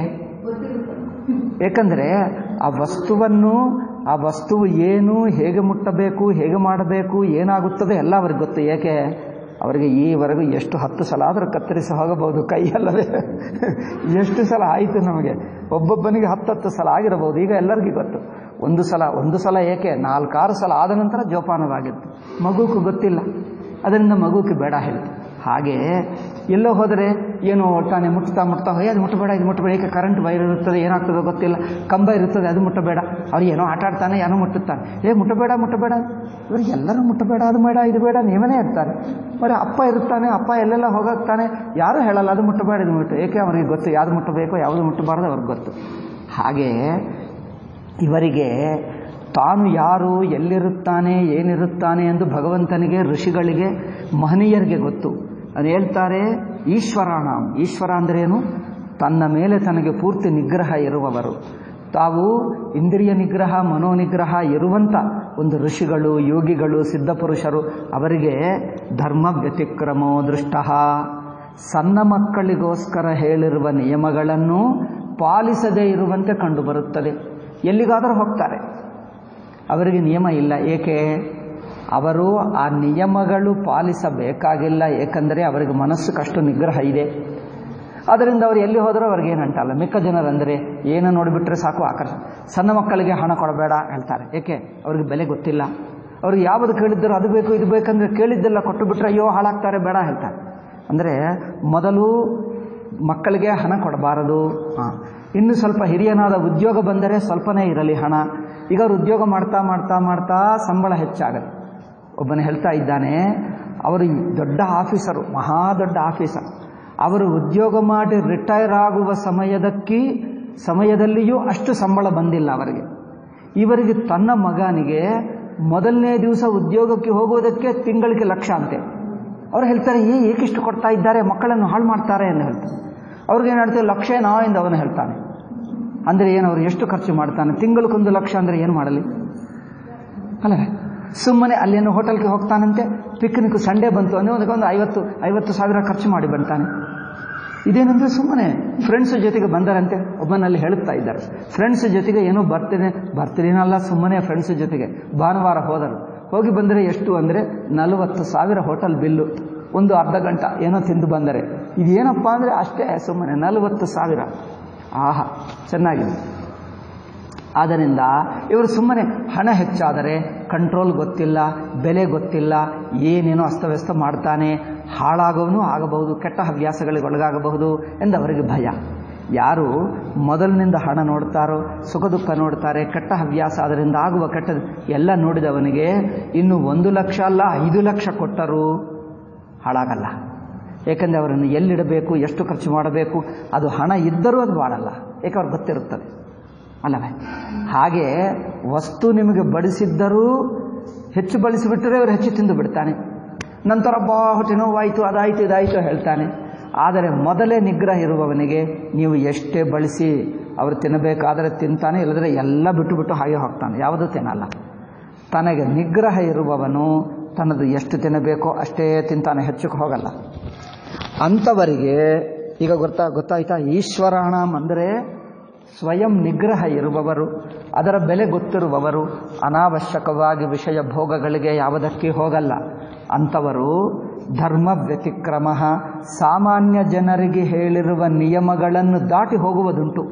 ಏಕೆಂದರೆ ಆ ವಸ್ತುವನ್ನು ಆ ವಸ್ತುವು ಏನು ಹೇಗೆ ಮುಟ್ಟಬೇಕು ಹೇಗೆ ಮಾಡಬೇಕು ಏನಾಗುತ್ತದೆ ಎಲ್ಲ ಅವ್ರಿಗೆ ಗೊತ್ತು ಏಕೆ ಅವರಿಗೆ ಈವರೆಗೂ ಎಷ್ಟು ಹತ್ತು ಸಲ ಆದರೂ ಕತ್ತರಿಸಿ ಹೋಗಬಹುದು ಕೈಯಲ್ಲವೇ ಎಷ್ಟು ಸಲ ಆಯಿತು ನಮಗೆ ಒಬ್ಬೊಬ್ಬನಿಗೆ ಹತ್ತತ್ತು ಸಲ ಆಗಿರಬಹುದು ಈಗ ಎಲ್ಲರಿಗೂ ಗೊತ್ತು ಒಂದು ಸಲ ಒಂದು ಸಲ ಏಕೆ ನಾಲ್ಕಾರು ಸಲ ಆದ ನಂತರ ಜೋಪಾನವಾಗಿತ್ತು ಮಗುಕ್ಕೂ ಗೊತ್ತಿಲ್ಲ ಅದರಿಂದ ಮಗುಕ್ಕೆ ಬೇಡ ಹೇಳ್ತು ಹಾಗೆ ಎಲ್ಲೋ ಹೋದರೆ ಏನು ತಾನೆ ಮುಟ್ತಾ ಮುಟ್ತಾ ಹೋಯ್ ಅದು ಮುಟ್ಟಬೇಡ ಇದು ಮುಟ್ಟಬೇಡ ಏಕೆ ಕರೆಂಟ್ ವೈರ್ ಇರುತ್ತದೆ ಏನಾಗ್ತದೋ ಗೊತ್ತಿಲ್ಲ ಕಂಬ ಇರುತ್ತದೆ ಅದು ಮುಟ್ಟಬೇಡ ಅವ್ರು ಏನೋ ಆಟ ಆಡ್ತಾನೆ ಏನೋ ಮುಟ್ಟುತ್ತಾನೆ ಏ ಮುಟ್ಟಬೇಡ ಮುಟ್ಟಬೇಡ ಇವರು ಎಲ್ಲರೂ ಮುಟ್ಟಬೇಡ ಅದು ಬೇಡ ಇದು ಬೇಡ ನೀವನೇ ಇರ್ತಾರೆ మరి ಅಪ್ಪ ಇರುತ್ತಾನೆ ಅಪ್ಪ ಎಲ್ಲೆಲ್ಲ ಹೋಗುತ್ತಾನೆ ಯಾರೂ ಹೇಳಲ್ಲ ಅದು ಮುಟ್ಟಬೇಡ ಇದು ಮುಟ್ಟು ಏಕೆ ಅವರಿಗೆ ಗೊತ್ತು ಯಾವುದು ಮುಟ್ಟಬೇಕು ಯಾವುದು ಮುಟ್ಟಬಾರ್ದು ಅವ್ರಿಗೆ ಗೊತ್ತು ಹಾಗೆ ಇವರಿಗೆ ತಾನು ಯಾರು ಎಲ್ಲಿರುತ್ತಾನೆ ಏನಿರುತ್ತಾನೆ ಎಂದು ಭಗವಂತನಿಗೆ ಋಷಿಗಳಿಗೆ ಮಹನೀಯರಿಗೆ ಗೊತ್ತು ಅದು ಹೇಳ್ತಾರೆ ಈಶ್ವರಾಣ ಈಶ್ವರ ಅಂದ್ರೇನು ತನ್ನ ಮೇಲೆ ತನಗೆ ಪೂರ್ತಿ ನಿಗ್ರಹ ಇರುವವರು ತಾವು ಇಂದ್ರಿಯ ನಿಗ್ರಹ ಮನೋನಿಗ್ರಹ ಇರುವಂಥ ಒಂದು ಋಷಿಗಳು ಯೋಗಿಗಳು ಸಿದ್ಧಪುರುಷರು ಅವರಿಗೆ ಧರ್ಮ ವ್ಯತಿಕ್ರಮೋ ದೃಷ್ಟ ಸಣ್ಣ ಮಕ್ಕಳಿಗೋಸ್ಕರ ಹೇಳಿರುವ ನಿಯಮಗಳನ್ನು ಪಾಲಿಸದೇ ಇರುವಂತೆ ಕಂಡುಬರುತ್ತದೆ ಎಲ್ಲಿಗಾದರೂ ಹೋಗ್ತಾರೆ ಅವರಿಗೆ ನಿಯಮ ಇಲ್ಲ ಏಕೆ ಅವರು ಆ ನಿಯಮಗಳು ಪಾಲಿಸಬೇಕಾಗಿಲ್ಲ ಏಕೆಂದರೆ ಅವರಿಗೆ ಮನಸ್ಸಕ್ಕಷ್ಟು ನಿಗ್ರಹ ಇದೆ ಅದರಿಂದ ಅವರು ಎಲ್ಲಿ ಹೋದರೂ ಅವ್ರಿಗೆ ಏನು ಅಂಟಲ್ಲ ಮಿಕ್ಕ ಜನರಂದರೆ ಏನು ನೋಡಿಬಿಟ್ರೆ ಸಾಕು ಆಕರ್ಷ ಸಣ್ಣ ಮಕ್ಕಳಿಗೆ ಹಣ ಕೊಡಬೇಡ ಹೇಳ್ತಾರೆ ಏಕೆ ಅವ್ರಿಗೆ ಬೆಲೆ ಗೊತ್ತಿಲ್ಲ ಅವ್ರಿಗೆ ಯಾವುದು ಕೇಳಿದ್ದರೂ ಅದು ಬೇಕು ಇದು ಬೇಕಂದರೆ ಕೇಳಿದ್ದೆಲ್ಲ ಕೊಟ್ಟು ಬಿಟ್ಟರೆ ಅಯ್ಯೋ ಹಾಳಾಗ್ತಾರೆ ಬೇಡ ಹೇಳ್ತಾರೆ ಅಂದರೆ ಮೊದಲು ಮಕ್ಕಳಿಗೆ ಹಣ ಕೊಡಬಾರದು ಹಾಂ ಇನ್ನು ಸ್ವಲ್ಪ ಹಿರಿಯನಾದ ಉದ್ಯೋಗ ಬಂದರೆ ಸ್ವಲ್ಪನೇ ಇರಲಿ ಹಣ ಈಗ ಅವ್ರು ಉದ್ಯೋಗ ಮಾಡ್ತಾ ಮಾಡ್ತಾ ಮಾಡ್ತಾ ಸಂಬಳ ಹೆಚ್ಚಾಗತ್ತೆ ಒಬ್ಬನು ಹೇಳ್ತಾ ಇದ್ದಾನೆ ಅವರು ದೊಡ್ಡ ಆಫೀಸರು ಮಹಾ ದೊಡ್ಡ ಆಫೀಸರ್ ಅವರು ಉದ್ಯೋಗ ಮಾಡಿ ರಿಟೈರ್ ಆಗುವ ಸಮಯದಕ್ಕಿ ಸಮಯದಲ್ಲಿಯೂ ಅಷ್ಟು ಸಂಬಳ ಬಂದಿಲ್ಲ ಅವರಿಗೆ ಇವರಿಗೆ ತನ್ನ ಮಗನಿಗೆ ಮೊದಲನೇ ದಿವಸ ಉದ್ಯೋಗಕ್ಕೆ ಹೋಗುವುದಕ್ಕೆ ತಿಂಗಳಿಗೆ ಲಕ್ಷ ಅಂತೆ ಅವ್ರು ಹೇಳ್ತಾರೆ ಏ ಏಕಿಷ್ಟು ಕೊಡ್ತಾ ಇದ್ದಾರೆ ಮಕ್ಕಳನ್ನು ಹಾಳು ಮಾಡ್ತಾರೆ ಎಂದು ಹೇಳ್ತಾರೆ ಅವ್ರಿಗೆ ಏನು ಹೇಳ್ತಾರೆ ಲಕ್ಷ ಏನೋ ಎಂದು ಅವನು ಹೇಳ್ತಾನೆ ಅಂದರೆ ಏನು ಅವ್ರು ಎಷ್ಟು ಖರ್ಚು ಮಾಡ್ತಾನೆ ತಿಂಗಳಿಗೊಂದು ಲಕ್ಷ ಅಂದರೆ ಏನು ಮಾಡಲಿ ಅಲ್ಲ ಸುಮ್ಮನೆ ಅಲ್ಲೇನು ಹೋಟೆಲ್ಗೆ ಹೋಗ್ತಾನಂತೆ ಪಿಕ್ನಿಕ್ ಸಂಡೇ ಬಂತು ಅಂದರೆ ಅದಕ್ಕೊಂದು ಐವತ್ತು ಐವತ್ತು ಸಾವಿರ ಖರ್ಚು ಮಾಡಿ ಬರ್ತಾನೆ ಇದೇನಂದ್ರೆ ಸುಮ್ಮನೆ ಫ್ರೆಂಡ್ಸ್ ಜೊತೆಗೆ ಬಂದರಂತೆ ಒಬ್ಬನಲ್ಲಿ ಹೇಳುತ್ತಾ ಇದ್ದಾರೆ ಫ್ರೆಂಡ್ಸ್ ಜೊತೆಗೆ ಏನೋ ಬರ್ತೀನಿ ಬರ್ತೀನಲ್ಲ ಸುಮ್ಮನೆ ಫ್ರೆಂಡ್ಸ್ ಜೊತೆಗೆ ಭಾನುವಾರ ಹೋದರು ಹೋಗಿ ಬಂದರೆ ಎಷ್ಟು ಅಂದರೆ ನಲವತ್ತು ಸಾವಿರ ಹೋಟೆಲ್ ಬಿಲ್ಲು ಒಂದು ಅರ್ಧ ಗಂಟ ಏನೋ ತಿಂದು ಬಂದರೆ ಇದೇನಪ್ಪ ಅಂದರೆ ಅಷ್ಟೇ ಸುಮ್ಮನೆ ನಲವತ್ತು ಸಾವಿರ ಆಹಾ ಚೆನ್ನಾಗಿದೆ ಆದ್ದರಿಂದ ಇವರು ಸುಮ್ಮನೆ ಹಣ ಹೆಚ್ಚಾದರೆ ಕಂಟ್ರೋಲ್ ಗೊತ್ತಿಲ್ಲ ಬೆಲೆ ಗೊತ್ತಿಲ್ಲ ಏನೇನೋ ಅಸ್ತವ್ಯಸ್ತ ಮಾಡ್ತಾನೆ ಹಾಳಾಗೋವನು ಆಗಬಹುದು ಕೆಟ್ಟ ಹವ್ಯಾಸಗಳಿಗೆ ಒಳಗಾಗಬಹುದು ಎಂದು ಅವರಿಗೆ ಭಯ ಯಾರು ಮೊದಲಿನಿಂದ ಹಣ ನೋಡ್ತಾರೋ ಸುಖ ದುಃಖ ನೋಡ್ತಾರೆ ಕೆಟ್ಟ ಹವ್ಯಾಸ ಅದರಿಂದ ಆಗುವ ಕೆಟ್ಟದ್ದು ಎಲ್ಲ ನೋಡಿದವನಿಗೆ ಇನ್ನು ಒಂದು ಲಕ್ಷ ಅಲ್ಲ ಐದು ಲಕ್ಷ ಕೊಟ್ಟರೂ ಹಾಳಾಗಲ್ಲ ಏಕೆಂದರೆ ಅವರನ್ನು ಎಲ್ಲಿಡಬೇಕು ಎಷ್ಟು ಖರ್ಚು ಮಾಡಬೇಕು ಅದು ಹಣ ಇದ್ದರೂ ಅದು ಮಾಡಲ್ಲ ಏಕೆ ಅವ್ರಿಗೆ ಗೊತ್ತಿರುತ್ತದೆ ಅಲ್ಲವೇ ಹಾಗೆ ವಸ್ತು ನಿಮಗೆ ಬಡಿಸಿದ್ದರೂ ಹೆಚ್ಚು ಬಳಸಿಬಿಟ್ಟರೆ ಅವರು ಹೆಚ್ಚು ತಿಂದು ಬಿಡ್ತಾನೆ ನಂತರ ಬಾ ಹೊಟ್ಟೆ ನೋವಾಯಿತು ಅದಾಯಿತು ಇದಾಯಿತು ಹೇಳ್ತಾನೆ ಆದರೆ ಮೊದಲೇ ನಿಗ್ರಹ ಇರುವವನಿಗೆ ನೀವು ಎಷ್ಟೇ ಬಳಸಿ ಅವರು ತಿನ್ನಬೇಕಾದರೆ ತಿಂತಾನೆ ಇಲ್ಲದ್ರೆ ಎಲ್ಲ ಬಿಟ್ಟು ಬಿಟ್ಟು ಹಾಗೆ ಹೋಗ್ತಾನೆ ಯಾವುದೂ ತಿನ್ನಲ್ಲ ತನಗೆ ನಿಗ್ರಹ ಇರುವವನು ತನ್ನದು ಎಷ್ಟು ತಿನ್ನಬೇಕೋ ಅಷ್ಟೇ ತಿಂತಾನೆ ಹೆಚ್ಚಕ್ಕೆ ಹೋಗಲ್ಲ ಅಂಥವರಿಗೆ ಈಗ ಗೊತ್ತಾ ಗೊತ್ತಾಯ್ತಾ ಈಶ್ವರಾಣಂ ಅಂದರೆ ಸ್ವಯಂ ನಿಗ್ರಹ ಇರುವವರು ಅದರ ಬೆಲೆ ಗೊತ್ತಿರುವವರು ಅನಾವಶ್ಯಕವಾಗಿ ವಿಷಯ ಭೋಗಗಳಿಗೆ ಯಾವುದಕ್ಕೆ ಹೋಗಲ್ಲ ಅಂಥವರು ಧರ್ಮ ವ್ಯತಿಕ್ರಮ ಸಾಮಾನ್ಯ ಜನರಿಗೆ ಹೇಳಿರುವ ನಿಯಮಗಳನ್ನು ದಾಟಿ ಹೋಗುವುದುಂಟು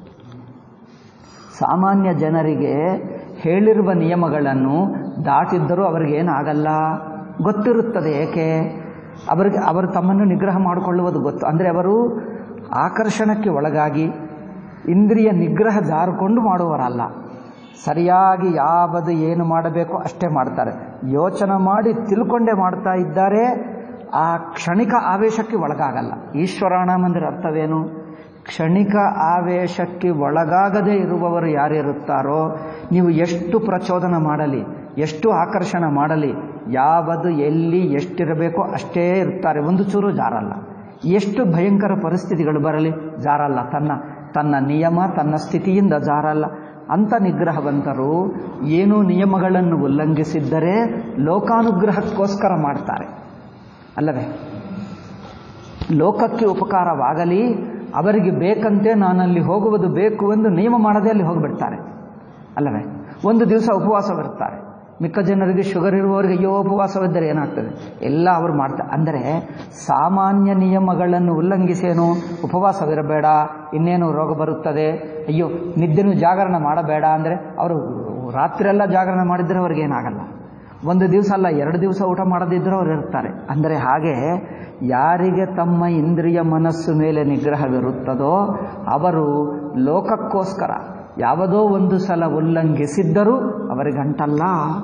ಸಾಮಾನ್ಯ ಜನರಿಗೆ ಹೇಳಿರುವ ನಿಯಮಗಳನ್ನು ದಾಟಿದ್ದರೂ ಅವರಿಗೇನಾಗಲ್ಲ ಗೊತ್ತಿರುತ್ತದೆ ಏಕೆ ಅವರಿಗೆ ಅವರು ತಮ್ಮನ್ನು ನಿಗ್ರಹ ಮಾಡಿಕೊಳ್ಳುವುದು ಗೊತ್ತು ಅಂದರೆ ಅವರು ಆಕರ್ಷಣಕ್ಕೆ ಒಳಗಾಗಿ ಇಂದ್ರಿಯ ನಿಗ್ರಹ ಜಾರಿಕೊಂಡು ಮಾಡುವವರಲ್ಲ ಸರಿಯಾಗಿ ಯಾವುದು ಏನು ಮಾಡಬೇಕೋ ಅಷ್ಟೇ ಮಾಡ್ತಾರೆ ಯೋಚನೆ ಮಾಡಿ ತಿಳ್ಕೊಂಡೇ ಮಾಡ್ತಾ ಇದ್ದಾರೆ ಆ ಕ್ಷಣಿಕ ಆವೇಶಕ್ಕೆ ಒಳಗಾಗಲ್ಲ ಈಶ್ವರಾಣಂ ಅಂದರೆ ಅರ್ಥವೇನು ಕ್ಷಣಿಕ ಆವೇಶಕ್ಕೆ ಒಳಗಾಗದೇ ಇರುವವರು ಯಾರಿರುತ್ತಾರೋ ನೀವು ಎಷ್ಟು ಪ್ರಚೋದನ ಮಾಡಲಿ ಎಷ್ಟು ಆಕರ್ಷಣ ಮಾಡಲಿ ಯಾವುದು ಎಲ್ಲಿ ಎಷ್ಟಿರಬೇಕೋ ಅಷ್ಟೇ ಇರ್ತಾರೆ ಒಂದು ಚೂರು ಜಾರಲ್ಲ ಎಷ್ಟು ಭಯಂಕರ ಪರಿಸ್ಥಿತಿಗಳು ಬರಲಿ ಜಾರಲ್ಲ ತನ್ನ ತನ್ನ ನಿಯಮ ತನ್ನ ಸ್ಥಿತಿಯಿಂದ ಜಾರಲ್ಲ ಅಂಥ ನಿಗ್ರಹವಂತರು ಏನೂ ನಿಯಮಗಳನ್ನು ಉಲ್ಲಂಘಿಸಿದ್ದರೆ ಲೋಕಾನುಗ್ರಹಕ್ಕೋಸ್ಕರ ಮಾಡ್ತಾರೆ ಅಲ್ಲವೇ ಲೋಕಕ್ಕೆ ಉಪಕಾರವಾಗಲಿ ಅವರಿಗೆ ಬೇಕಂತೆ ನಾನಲ್ಲಿ ಹೋಗುವುದು ಬೇಕು ಎಂದು ನಿಯಮ ಮಾಡದೆ ಅಲ್ಲಿ ಹೋಗಿಬಿಡ್ತಾರೆ ಅಲ್ಲವೇ ಒಂದು ದಿವಸ ಉಪವಾಸವಿರ್ತಾರೆ ಮಿಕ್ಕ ಜನರಿಗೆ ಶುಗರ್ ಇರುವವರಿಗೆ ಅಯ್ಯೋ ಉಪವಾಸವಿದ್ದರೆ ಏನಾಗ್ತದೆ ಎಲ್ಲ ಅವರು ಮಾಡ್ತಾರೆ ಅಂದರೆ ಸಾಮಾನ್ಯ ನಿಯಮಗಳನ್ನು ಉಲ್ಲಂಘಿಸೇನು ಉಪವಾಸವಿರಬೇಡ ಇನ್ನೇನು ರೋಗ ಬರುತ್ತದೆ ಅಯ್ಯೋ ನಿದ್ದೆನೂ ಜಾಗರಣೆ ಮಾಡಬೇಡ ಅಂದರೆ ಅವರು ರಾತ್ರಿಯೆಲ್ಲ ಜಾಗರಣೆ ಮಾಡಿದರೆ ಅವ್ರಿಗೆ ಏನಾಗಲ್ಲ ಒಂದು ದಿವಸ ಅಲ್ಲ ಎರಡು ದಿವಸ ಊಟ ಮಾಡದಿದ್ದರೂ ಅವ್ರು ಇರ್ತಾರೆ ಅಂದರೆ ಹಾಗೆ ಯಾರಿಗೆ ತಮ್ಮ ಇಂದ್ರಿಯ ಮನಸ್ಸು ಮೇಲೆ ನಿಗ್ರಹವಿರುತ್ತದೋ ಅವರು ಲೋಕಕ್ಕೋಸ್ಕರ ಯಾವುದೋ ಒಂದು ಸಲ ಉಲ್ಲಂಘಿಸಿದ್ದರೂ ಅವರಿಗಂಟಲ್ಲ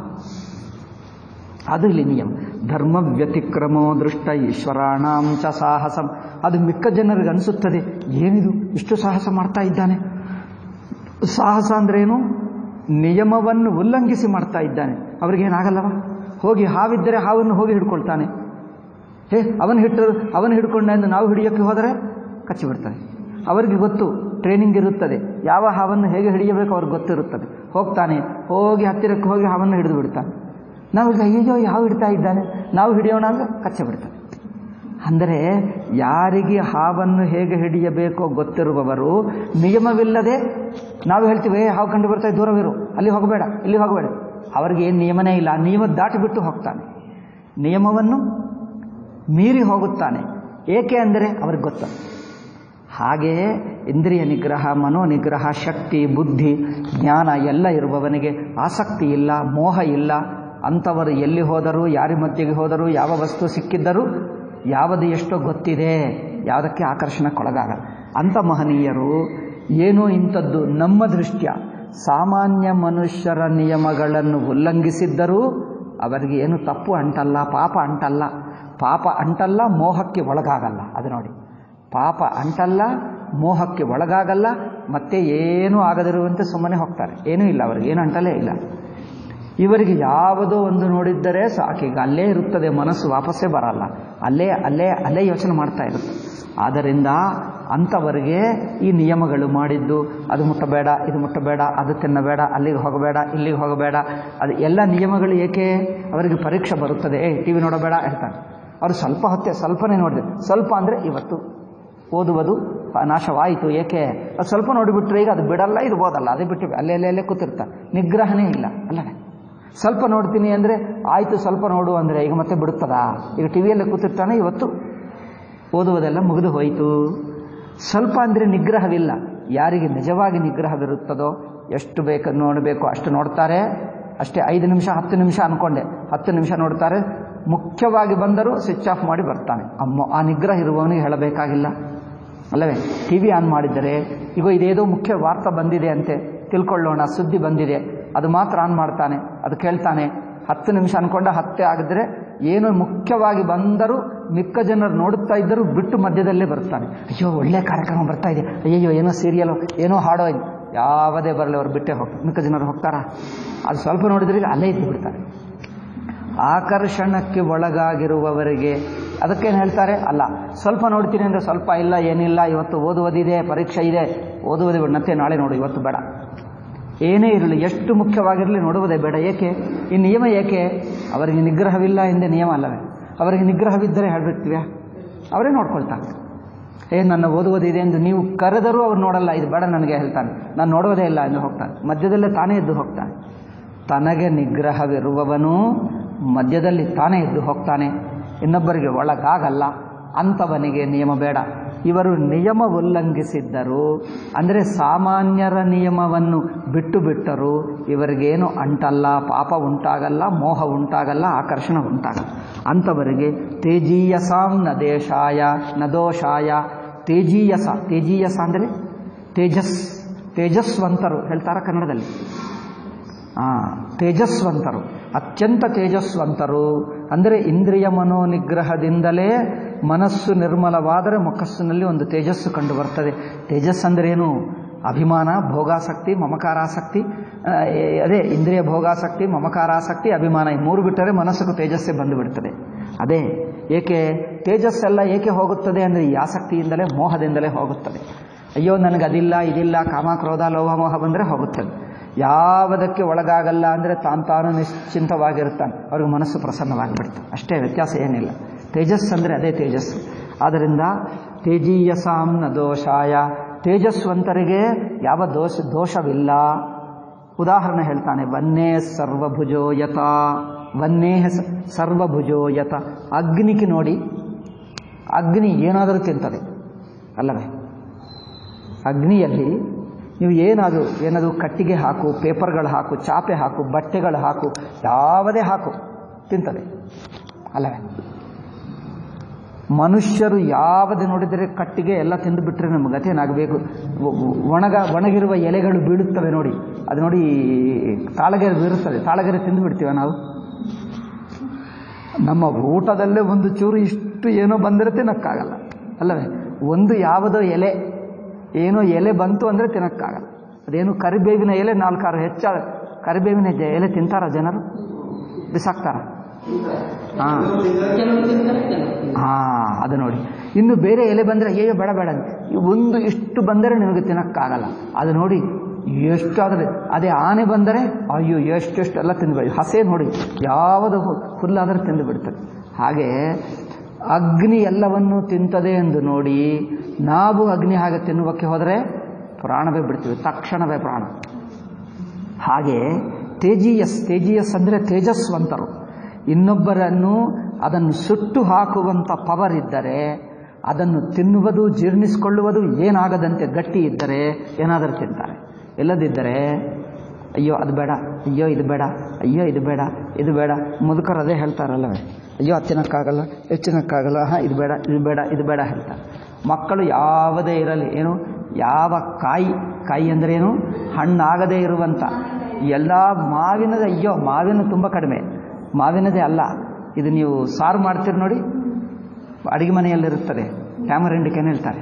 ಅದು ಇಲ್ಲಿ ನಿಯಮ ಧರ್ಮ ವ್ಯತಿಕ್ರಮೋ ದೃಷ್ಟ ಈಶ್ವರಾಣಾಂ ಚ ಸಾಹಸಂ ಅದು ಮಿಕ್ಕ ಜನರಿಗೆ ಅನಿಸುತ್ತದೆ ಏನಿದು ಇಷ್ಟು ಸಾಹಸ ಮಾಡ್ತಾ ಇದ್ದಾನೆ ಸಾಹಸ ಅಂದ್ರೇನು ನಿಯಮವನ್ನು ಉಲ್ಲಂಘಿಸಿ ಮಾಡ್ತಾ ಇದ್ದಾನೆ ಅವ್ರಿಗೇನಾಗಲ್ಲವ ಹೋಗಿ ಹಾವಿದ್ದರೆ ಹಾವನ್ನು ಹೋಗಿ ಹಿಡ್ಕೊಳ್ತಾನೆ ಹೇ ಅವನು ಹಿಟ್ಟು ಅವನು ಹಿಡ್ಕೊಂಡ ಎಂದು ನಾವು ಹಿಡಿಯೋಕ್ಕೆ ಹೋದರೆ ಕಚ್ಚಿಬಿಡ್ತಾನೆ ಅವರಿಗೆ ಗೊತ್ತು ಟ್ರೈನಿಂಗ್ ಇರುತ್ತದೆ ಯಾವ ಹಾವನ್ನು ಹೇಗೆ ಹಿಡಿಯಬೇಕು ಅವ್ರಿಗೆ ಗೊತ್ತಿರುತ್ತದೆ ಹೋಗ್ತಾನೆ ಹೋಗಿ ಹತ್ತಿರಕ್ಕೆ ಹೋಗಿ ಹಾವನ್ನು ಹಿಡಿದು ಬಿಡ್ತಾನೆ ನಾವು ಈಗ ಅಯ್ಯೋ ಯಾವ ಹಿಡ್ತಾ ಇದ್ದಾನೆ ನಾವು ಹಿಡಿಯೋಣ ಅಂದರೆ ಕಚ್ಚಿ ಬಿಡ್ತಾನೆ ಅಂದರೆ ಯಾರಿಗೆ ಹಾವನ್ನು ಹೇಗೆ ಹಿಡಿಯಬೇಕೋ ಗೊತ್ತಿರುವವರು ನಿಯಮವಿಲ್ಲದೆ ನಾವು ಹೇಳ್ತೀವಿ "ಏ, ಹಾವು ಕಂಡು ಬರ್ತಾ ದೂರವಿರು ಅಲ್ಲಿ ಹೋಗಬೇಡ ಇಲ್ಲಿ ಹೋಗಬೇಡ ಅವರಿಗೆ ಏನು ನಿಯಮನೇ ಇಲ್ಲ ಆ ನಿಯಮ ದಾಟಿಬಿಟ್ಟು ಹೋಗ್ತಾನೆ ನಿಯಮವನ್ನು ಮೀರಿ ಹೋಗುತ್ತಾನೆ ಏಕೆ ಅಂದರೆ ಅವ್ರಿಗೆ ಗೊತ್ತು ಹಾಗೆಯೇ ಇಂದ್ರಿಯ ನಿಗ್ರಹ ಮನೋ ನಿಗ್ರಹ ಶಕ್ತಿ ಬುದ್ಧಿ ಜ್ಞಾನ ಎಲ್ಲ ಇರುವವನಿಗೆ ಆಸಕ್ತಿ ಇಲ್ಲ ಮೋಹ ಇಲ್ಲ ಅಂಥವರು ಎಲ್ಲಿ ಹೋದರೂ ಯಾರ ಮಧ್ಯೆಗೆ ಹೋದರೂ ಯಾವ ವಸ್ತು ಸಿಕ್ಕಿದ್ದರೂ ಯಾವುದು ಎಷ್ಟೋ ಗೊತ್ತಿದೆ ಯಾವುದಕ್ಕೆ ಆಕರ್ಷಣಕ್ಕೊಳಗಾಗಲ್ಲ ಅಂಥ ಮಹನೀಯರು ಏನೋ ಇಂಥದ್ದು ನಮ್ಮ ದೃಷ್ಟ್ಯ ಸಾಮಾನ್ಯ ಮನುಷ್ಯರ ನಿಯಮಗಳನ್ನು ಉಲ್ಲಂಘಿಸಿದ್ದರೂ ಅವರಿಗೆ ಏನು ತಪ್ಪು ಅಂಟಲ್ಲ ಪಾಪ ಅಂಟಲ್ಲ ಪಾಪ ಅಂಟಲ್ಲ ಮೋಹಕ್ಕೆ ಒಳಗಾಗಲ್ಲ ಅದು ನೋಡಿ ಪಾಪ ಅಂಟಲ್ಲ ಮೋಹಕ್ಕೆ ಒಳಗಾಗಲ್ಲ ಮತ್ತೆ ಏನೂ ಆಗದಿರುವಂತೆ ಸುಮ್ಮನೆ ಹೋಗ್ತಾರೆ ಏನೂ ಇಲ್ಲ ಅವರಿಗೆ ಏನು ಅಂಟಲೇ ಇಲ್ಲ ಇವರಿಗೆ ಯಾವುದೋ ಒಂದು ನೋಡಿದ್ದರೆ ಸಾಕೀಗ ಅಲ್ಲೇ ಇರುತ್ತದೆ ಮನಸ್ಸು ವಾಪಸ್ಸೇ ಬರಲ್ಲ ಅಲ್ಲೇ ಅಲ್ಲೇ ಅಲ್ಲೇ ಯೋಚನೆ ಮಾಡ್ತಾ ಇರುತ್ತೆ ಆದ್ದರಿಂದ ಅಂಥವರಿಗೆ ಈ ನಿಯಮಗಳು ಮಾಡಿದ್ದು ಅದು ಮುಟ್ಟಬೇಡ ಇದು ಮುಟ್ಟಬೇಡ ಅದು ತಿನ್ನಬೇಡ ಅಲ್ಲಿಗೆ ಹೋಗಬೇಡ ಇಲ್ಲಿಗೆ ಹೋಗಬೇಡ ಅದು ಎಲ್ಲ ನಿಯಮಗಳು ಏಕೆ ಅವರಿಗೆ ಪರೀಕ್ಷೆ ಬರುತ್ತದೆ ಏ ಟಿ ವಿ ನೋಡಬೇಡ ಹೇಳ್ತಾರೆ ಅವರು ಸ್ವಲ್ಪ ಹೊತ್ತೆ ಸ್ವಲ್ಪನೇ ನೋಡಿದೆ ಸ್ವಲ್ಪ ಅಂದರೆ ಇವತ್ತು ಓದುವುದು ನಾಶವಾಯಿತು ಏಕೆ ಅದು ಸ್ವಲ್ಪ ನೋಡಿಬಿಟ್ರೆ ಈಗ ಅದು ಬಿಡಲ್ಲ ಇದು ಓದಲ್ಲ ಅದೇ ಬಿಟ್ಟು ಅಲ್ಲೇ ಅಲ್ಲೇ ಅಲ್ಲೇ ಕೂತಿರ್ತಾರೆ ನಿಗ್ರಹನೇ ಇಲ್ಲ ಅಲ್ಲವೇ ಸ್ವಲ್ಪ ನೋಡ್ತೀನಿ ಅಂದರೆ ಆಯಿತು ಸ್ವಲ್ಪ ನೋಡು ಅಂದರೆ ಈಗ ಮತ್ತೆ ಬಿಡುತ್ತದಾ ಈಗ ಟಿ ವಿಯಲ್ಲೇ ಕೂತಿರ್ತಾನೆ ಇವತ್ತು ಓದುವುದೆಲ್ಲ ಮುಗಿದು ಹೋಯಿತು ಸ್ವಲ್ಪ ಅಂದರೆ ನಿಗ್ರಹವಿಲ್ಲ ಯಾರಿಗೆ ನಿಜವಾಗಿ ನಿಗ್ರಹವಿರುತ್ತದೋ ಎಷ್ಟು ಬೇಕು ನೋಡಬೇಕು ಅಷ್ಟು ನೋಡ್ತಾರೆ ಅಷ್ಟೇ ಐದು ನಿಮಿಷ ಹತ್ತು ನಿಮಿಷ ಅಂದ್ಕೊಂಡೆ ಹತ್ತು ನಿಮಿಷ ನೋಡ್ತಾರೆ ಮುಖ್ಯವಾಗಿ ಬಂದರೂ ಸ್ವಿಚ್ ಆಫ್ ಮಾಡಿ ಬರ್ತಾನೆ ಅಮ್ಮ ಆ ನಿಗ್ರಹ ಇರುವವನಿಗೆ ಹೇಳಬೇಕಾಗಿಲ್ಲ ಅಲ್ಲವೇ ಟಿ ವಿ ಆನ್ ಮಾಡಿದರೆ ಈಗ ಇದೇದೋ ಮುಖ್ಯ ವಾರ್ತೆ ಬಂದಿದೆ ಅಂತೆ ತಿಳ್ಕೊಳ್ಳೋಣ ಸುದ್ದಿ ಬಂದಿದೆ ಅದು ಮಾತ್ರ ಆನ್ ಮಾಡ್ತಾನೆ ಅದು ಕೇಳ್ತಾನೆ ಹತ್ತು ನಿಮಿಷ ಅನ್ಕೊಂಡ ಹತ್ತೆ ಆಗಿದ್ರೆ ಏನು ಮುಖ್ಯವಾಗಿ ಬಂದರೂ ಮಿಕ್ಕ ಜನರು ನೋಡುತ್ತಾ ಇದ್ದರೂ ಬಿಟ್ಟು ಮಧ್ಯದಲ್ಲೇ ಬರ್ತಾನೆ ಅಯ್ಯೋ ಒಳ್ಳೆ ಕಾರ್ಯಕ್ರಮ ಬರ್ತಾ ಇದೆ ಅಯ್ಯಯ್ಯೋ ಏನೋ ಸೀರಿಯಲು ಏನೋ ಹಾಡೋ ಇದೆ ಯಾವುದೇ ಬರಲಿ ಅವ್ರು ಬಿಟ್ಟೇ ಹೋಗ್ತಾರೆ ಮಿಕ್ಕ ಜನರು ಹೋಗ್ತಾರಾ ಅದು ಸ್ವಲ್ಪ ನೋಡಿದ್ರೆ ಅಲ್ಲೇ ಇದ್ದು ಬಿಡ್ತಾರೆ ಆಕರ್ಷಣಕ್ಕೆ ಒಳಗಾಗಿರುವವರಿಗೆ ಅದಕ್ಕೇನು ಹೇಳ್ತಾರೆ ಅಲ್ಲ ಸ್ವಲ್ಪ ನೋಡ್ತೀನಿ ಅಂದರೆ ಸ್ವಲ್ಪ ಇಲ್ಲ ಏನಿಲ್ಲ ಇವತ್ತು ಓದುವುದಿದೆ ಪರೀಕ್ಷೆ ಇದೆ ಓದುವುದೇ ಬೇಡ ಮತ್ತೆ ನಾಳೆ ನೋಡು ಇವತ್ತು ಬೇಡ ಏನೇ ಇರಲಿ ಎಷ್ಟು ಮುಖ್ಯವಾಗಿರಲಿ ನೋಡುವುದೇ ಬೇಡ ಏಕೆ ಈ ನಿಯಮ ಏಕೆ ಅವರಿಗೆ ನಿಗ್ರಹವಿಲ್ಲ ಎಂದೇ ನಿಯಮ ಅಲ್ಲವೇ ಅವರಿಗೆ ನಿಗ್ರಹವಿದ್ದರೆ ಹೇಳ್ಬಿಡ್ತೀವ್ಯಾ ಅವರೇ ನೋಡ್ಕೊಳ್ತಾರೆ ಏ ನನ್ನ ಓದುವುದಿದೆ ಎಂದು ನೀವು ಕರೆದರೂ ಅವ್ರು ನೋಡಲ್ಲ ಇದು ಬೇಡ ನನಗೆ ಹೇಳ್ತಾನೆ ನಾನು ನೋಡುವುದೇ ಇಲ್ಲ ಎಂದು ಹೋಗ್ತಾನೆ ಮಧ್ಯದಲ್ಲೇ ತಾನೇ ಎದ್ದು ಹೋಗ್ತಾನೆ ತನಗೆ ನಿಗ್ರಹವಿರುವವನು ಮಧ್ಯದಲ್ಲಿ ತಾನೇ ಎದ್ದು ಹೋಗ್ತಾನೆ ಇನ್ನೊಬ್ಬರಿಗೆ ಒಳಗಾಗಲ್ಲ ಅಂಥವನಿಗೆ ನಿಯಮ ಬೇಡ ಇವರು ನಿಯಮ ಉಲ್ಲಂಘಿಸಿದ್ದರು ಅಂದರೆ ಸಾಮಾನ್ಯರ ನಿಯಮವನ್ನು ಬಿಟ್ಟು ಬಿಟ್ಟರು ಇವರಿಗೇನು ಅಂಟಲ್ಲ ಪಾಪ ಉಂಟಾಗಲ್ಲ ಮೋಹ ಉಂಟಾಗಲ್ಲ ಆಕರ್ಷಣ ಉಂಟಾಗಲ್ಲ ಅಂಥವರಿಗೆ ತೇಜೀಯಸಾಂ ನ ದೇಶಾಯ ನ ದೋಷಾಯ ತೇಜೀಯಸ ತೇಜೀಯಸ ಅಂದರೆ ತೇಜಸ್ ತೇಜಸ್ವಂತರು ಹೇಳ್ತಾರ ಕನ್ನಡದಲ್ಲಿ ಹಾಂ ತೇಜಸ್ವಂತರು ಅತ್ಯಂತ ತೇಜಸ್ವಂತರು ಅಂದರೆ ಇಂದ್ರಿಯ ಮನೋನಿಗ್ರಹದಿಂದಲೇ ಮನಸ್ಸು ನಿರ್ಮಲವಾದರೆ ಮೊಕ್ಕಸ್ಸಿನಲ್ಲಿ ಒಂದು ತೇಜಸ್ಸು ಕಂಡು ಬರ್ತದೆ ತೇಜಸ್ ಅಂದ್ರೇನು ಅಭಿಮಾನ ಭೋಗಾಸಕ್ತಿ ಮಮಕಾರಾಸಕ್ತಿ ಆ, ಏ- ಅದೇ ಇಂದ್ರಿಯ ಭೋಗಾಸಕ್ತಿ ಮಮಕಾರಾಸಕ್ತಿ ಅಭಿಮಾನ ಈ ಮೂರು ಬಿಟ್ಟರೆ ಮನಸ್ಸಿಗೂ ತೇಜಸ್ಸೇ ಬಂದು ಬಿಡ್ತದೆ ಅದೇ ಏಕೆ ತೇಜಸ್ಸೆಲ್ಲ ಏಕೆ ಹೋಗುತ್ತದೆ ಅಂದರೆ ಈ ಆಸಕ್ತಿಯಿಂದಲೇ ಮೋಹದಿಂದಲೇ ಹೋಗುತ್ತದೆ ಅಯ್ಯೋ ನನಗೆ ಅದಿಲ್ಲ ಇದಿಲ್ಲ ಕಾಮ ಕ್ರೋಧ ಲೋಭ ಮೋಹ ಬಂದರೆ ಹೋಗುತ್ತದೆ ಯಾವುದಕ್ಕೆ ಒಳಗಾಗಲ್ಲ ಅಂದರೆ ತಾನು ತಾನು ನಿಶ್ಚಿಂತವಾಗಿರ್ತಾನೆ ಅವ್ರಿಗೆ ಮನಸ್ಸು ಪ್ರಸನ್ನವಾಗಿಬಿಡ್ತದೆ ಅಷ್ಟೇ ವ್ಯತ್ಯಾಸ ಏನಿಲ್ಲ ತೇಜಸ್ ಅಂದರೆ ಅದೇ ತೇಜಸ್ಸು ಆದ್ದರಿಂದ ತೇಜೀಯಸಾಂ ನ ದೋಷಾಯ ತೇಜಸ್ವಂತರಿಗೆ ಯಾವ ದೋಷ ದೋಷವಿಲ್ಲ ಉದಾಹರಣೆ ಹೇಳ್ತಾನೆ ವನ್ನೇ ಸರ್ವಭುಜೋ ಯತ ವನ್ನೇ ಸ- ಸರ್ವಭುಜೋ ಯತ ಅಗ್ನಿಗೆ ನೋಡಿ ಅಗ್ನಿ ಏನಾದರೂ ತಿಂತದೆ ಅಲ್ಲವೇ ಅಗ್ನಿಯಲ್ಲಿ ನೀವು ಏನಾದರೂ ಏನಾದರೂ ಕಟ್ಟಿಗೆ ಹಾಕು ಪೇಪರ್ಗಳು ಹಾಕು ಚಾಪೆ ಹಾಕು ಬಟ್ಟೆಗಳು ಹಾಕು ಯಾವುದೇ ಹಾಕು ತಿಂತದೆ ಅಲ್ಲವೇ ಮನುಷ್ಯರು ಯಾವುದು ನೋಡಿದರೆ ಕಟ್ಟಿಗೆ ಎಲ್ಲ ತಿಂದು ಬಿಟ್ಟರೆ ನಮ್ಮ ಗತಿ ಏನಾಗಬೇಕು ಒಣಗ ಒಣಗಿರುವ ಎಲೆಗಳು ಬೀಳುತ್ತವೆ ನೋಡಿ ಅದು ನೋಡಿ ತಾಳಗೆರೆ ಬೀರುತ್ತದೆ ತಾಳಗೆರೆ ತಿಂದು ಬಿಡ್ತೀವ ನಾವು ನಮ್ಮ ಊಟದಲ್ಲೇ ಒಂದು ಚೂರು ಇಷ್ಟು ಏನೋ ಬಂದರೆ ತಿನ್ನಕ್ಕಾಗಲ್ಲ ಅಲ್ಲವೇ ಒಂದು ಯಾವುದೋ ಎಲೆ ಏನೋ ಎಲೆ ಬಂತು ಅಂದರೆ ತಿನ್ನಕ್ಕಾಗಲ್ಲ ಅದೇನು ಕರಿಬೇವಿನ ಎಲೆ ನಾಲ್ಕಾರು ಹೆಚ್ಚ ಕರಿಬೇವಿನ ಜ- ಎಲೆ ತಿಂತಾರ ಜನರು ಬಿಸಾಕ್ತಾರ ಹಾಂ ಹಾಂ ಅದು ನೋಡಿ ಇನ್ನು ಬೇರೆ ಎಲೆ ಬಂದರೆ ಅಯ್ಯೋ ಬೇಡ ಬೇಡ ಅಂತ. ಈ ಒಂದು ಇಷ್ಟು ಬಂದರೆ ನಿಮಗೆ ತಿನ್ನಕ್ಕಾಗಲ್ಲ ಅದು ನೋಡಿ ಎಷ್ಟು ಆದರೆ ಅದೇ ಆನೆ ಬಂದರೆ ಅಯ್ಯೋ ಎಷ್ಟೆಷ್ಟು ಎಲ್ಲ ತಿಂದುಬಿಡಿ ಹಸೆ ನೋಡಿ ಯಾವುದು ಹು- ಹುಲ್ಲಾದರೂ ತಿಂದು ಬಿಡ್ತದೆ ಹಾಗೆ ಅಗ್ನಿ ಎಲ್ಲವನ್ನೂ ತಿಂತದೆ ಎಂದು ನೋಡಿ ನಾವು ಅಗ್ನಿ ಹಾಗೆ ತಿನ್ನುವಕ್ಕೆ ಹೋದರೆ ಪ್ರಾಣವೇ ಬಿಡ್ತೀವಿ ತಕ್ಷಣವೇ ಪ್ರಾಣ ಹಾಗೆ ತೇಜೀಯಸ್ ತೇಜೀಯಸ್ ಅಂದರೆ ತೇಜಸ್ವಂತರು ಇನ್ನೊಬ್ಬರನ್ನು ಅದನ್ನು ಸುಟ್ಟು ಹಾಕುವಂಥ ಪವರ್ ಇದ್ದರೆ ಅದನ್ನು ತಿನ್ನುವುದು ಜೀರ್ಣಿಸಿಕೊಳ್ಳುವುದು ಏನಾಗದಂತೆ ಗಟ್ಟಿ ಇದ್ದರೆ ಏನಾದರೂ ತಿಂತಾರೆ ಇಲ್ಲದಿದ್ದರೆ ಅಯ್ಯೋ ಅದು ಬೇಡ ಅಯ್ಯೋ ಇದು ಬೇಡ ಅಯ್ಯೋ ಇದು ಬೇಡ ಇದು ಬೇಡ ಮುದುಕರು ಅದೇ ಹೇಳ್ತಾರಲ್ಲವೇ ಅಯ್ಯೋ ಅದು ತಿನ್ನಕ್ಕಾಗಲ್ಲ ಇದು ತಿನ್ನಕ್ಕಾಗಲ್ಲ ಹಾಂ ಇದು ಬೇಡ ಇದು ಬೇಡ ಇದು ಬೇಡ ಹೇಳ್ತಾರೆ ಮಕ್ಕಳು ಯಾವುದೇ ಇರಲಿ ಏನು ಯಾವ ಕಾಯಿ ಕಾಯಿ ಅಂದ್ರೇನು ಹಣ್ಣಾಗದೇ ಇರುವಂಥ ಎಲ್ಲ ಮಾವಿನ ಅಯ್ಯೋ ಮಾವಿನ ತುಂಬ ಕಡಿಮೆ ಮಾವಿನದೇ ಅಲ್ಲ ಇದು ನೀವು ಸಾರು ಮಾಡ್ತೀರಿ ನೋಡಿ ಅಡಿಗೆ ಮನೆಯಲ್ಲಿರುತ್ತದೆ ಟ್ಯಾಮರಿಂಡಿಕ್ ಏನು ಹೇಳ್ತಾರೆ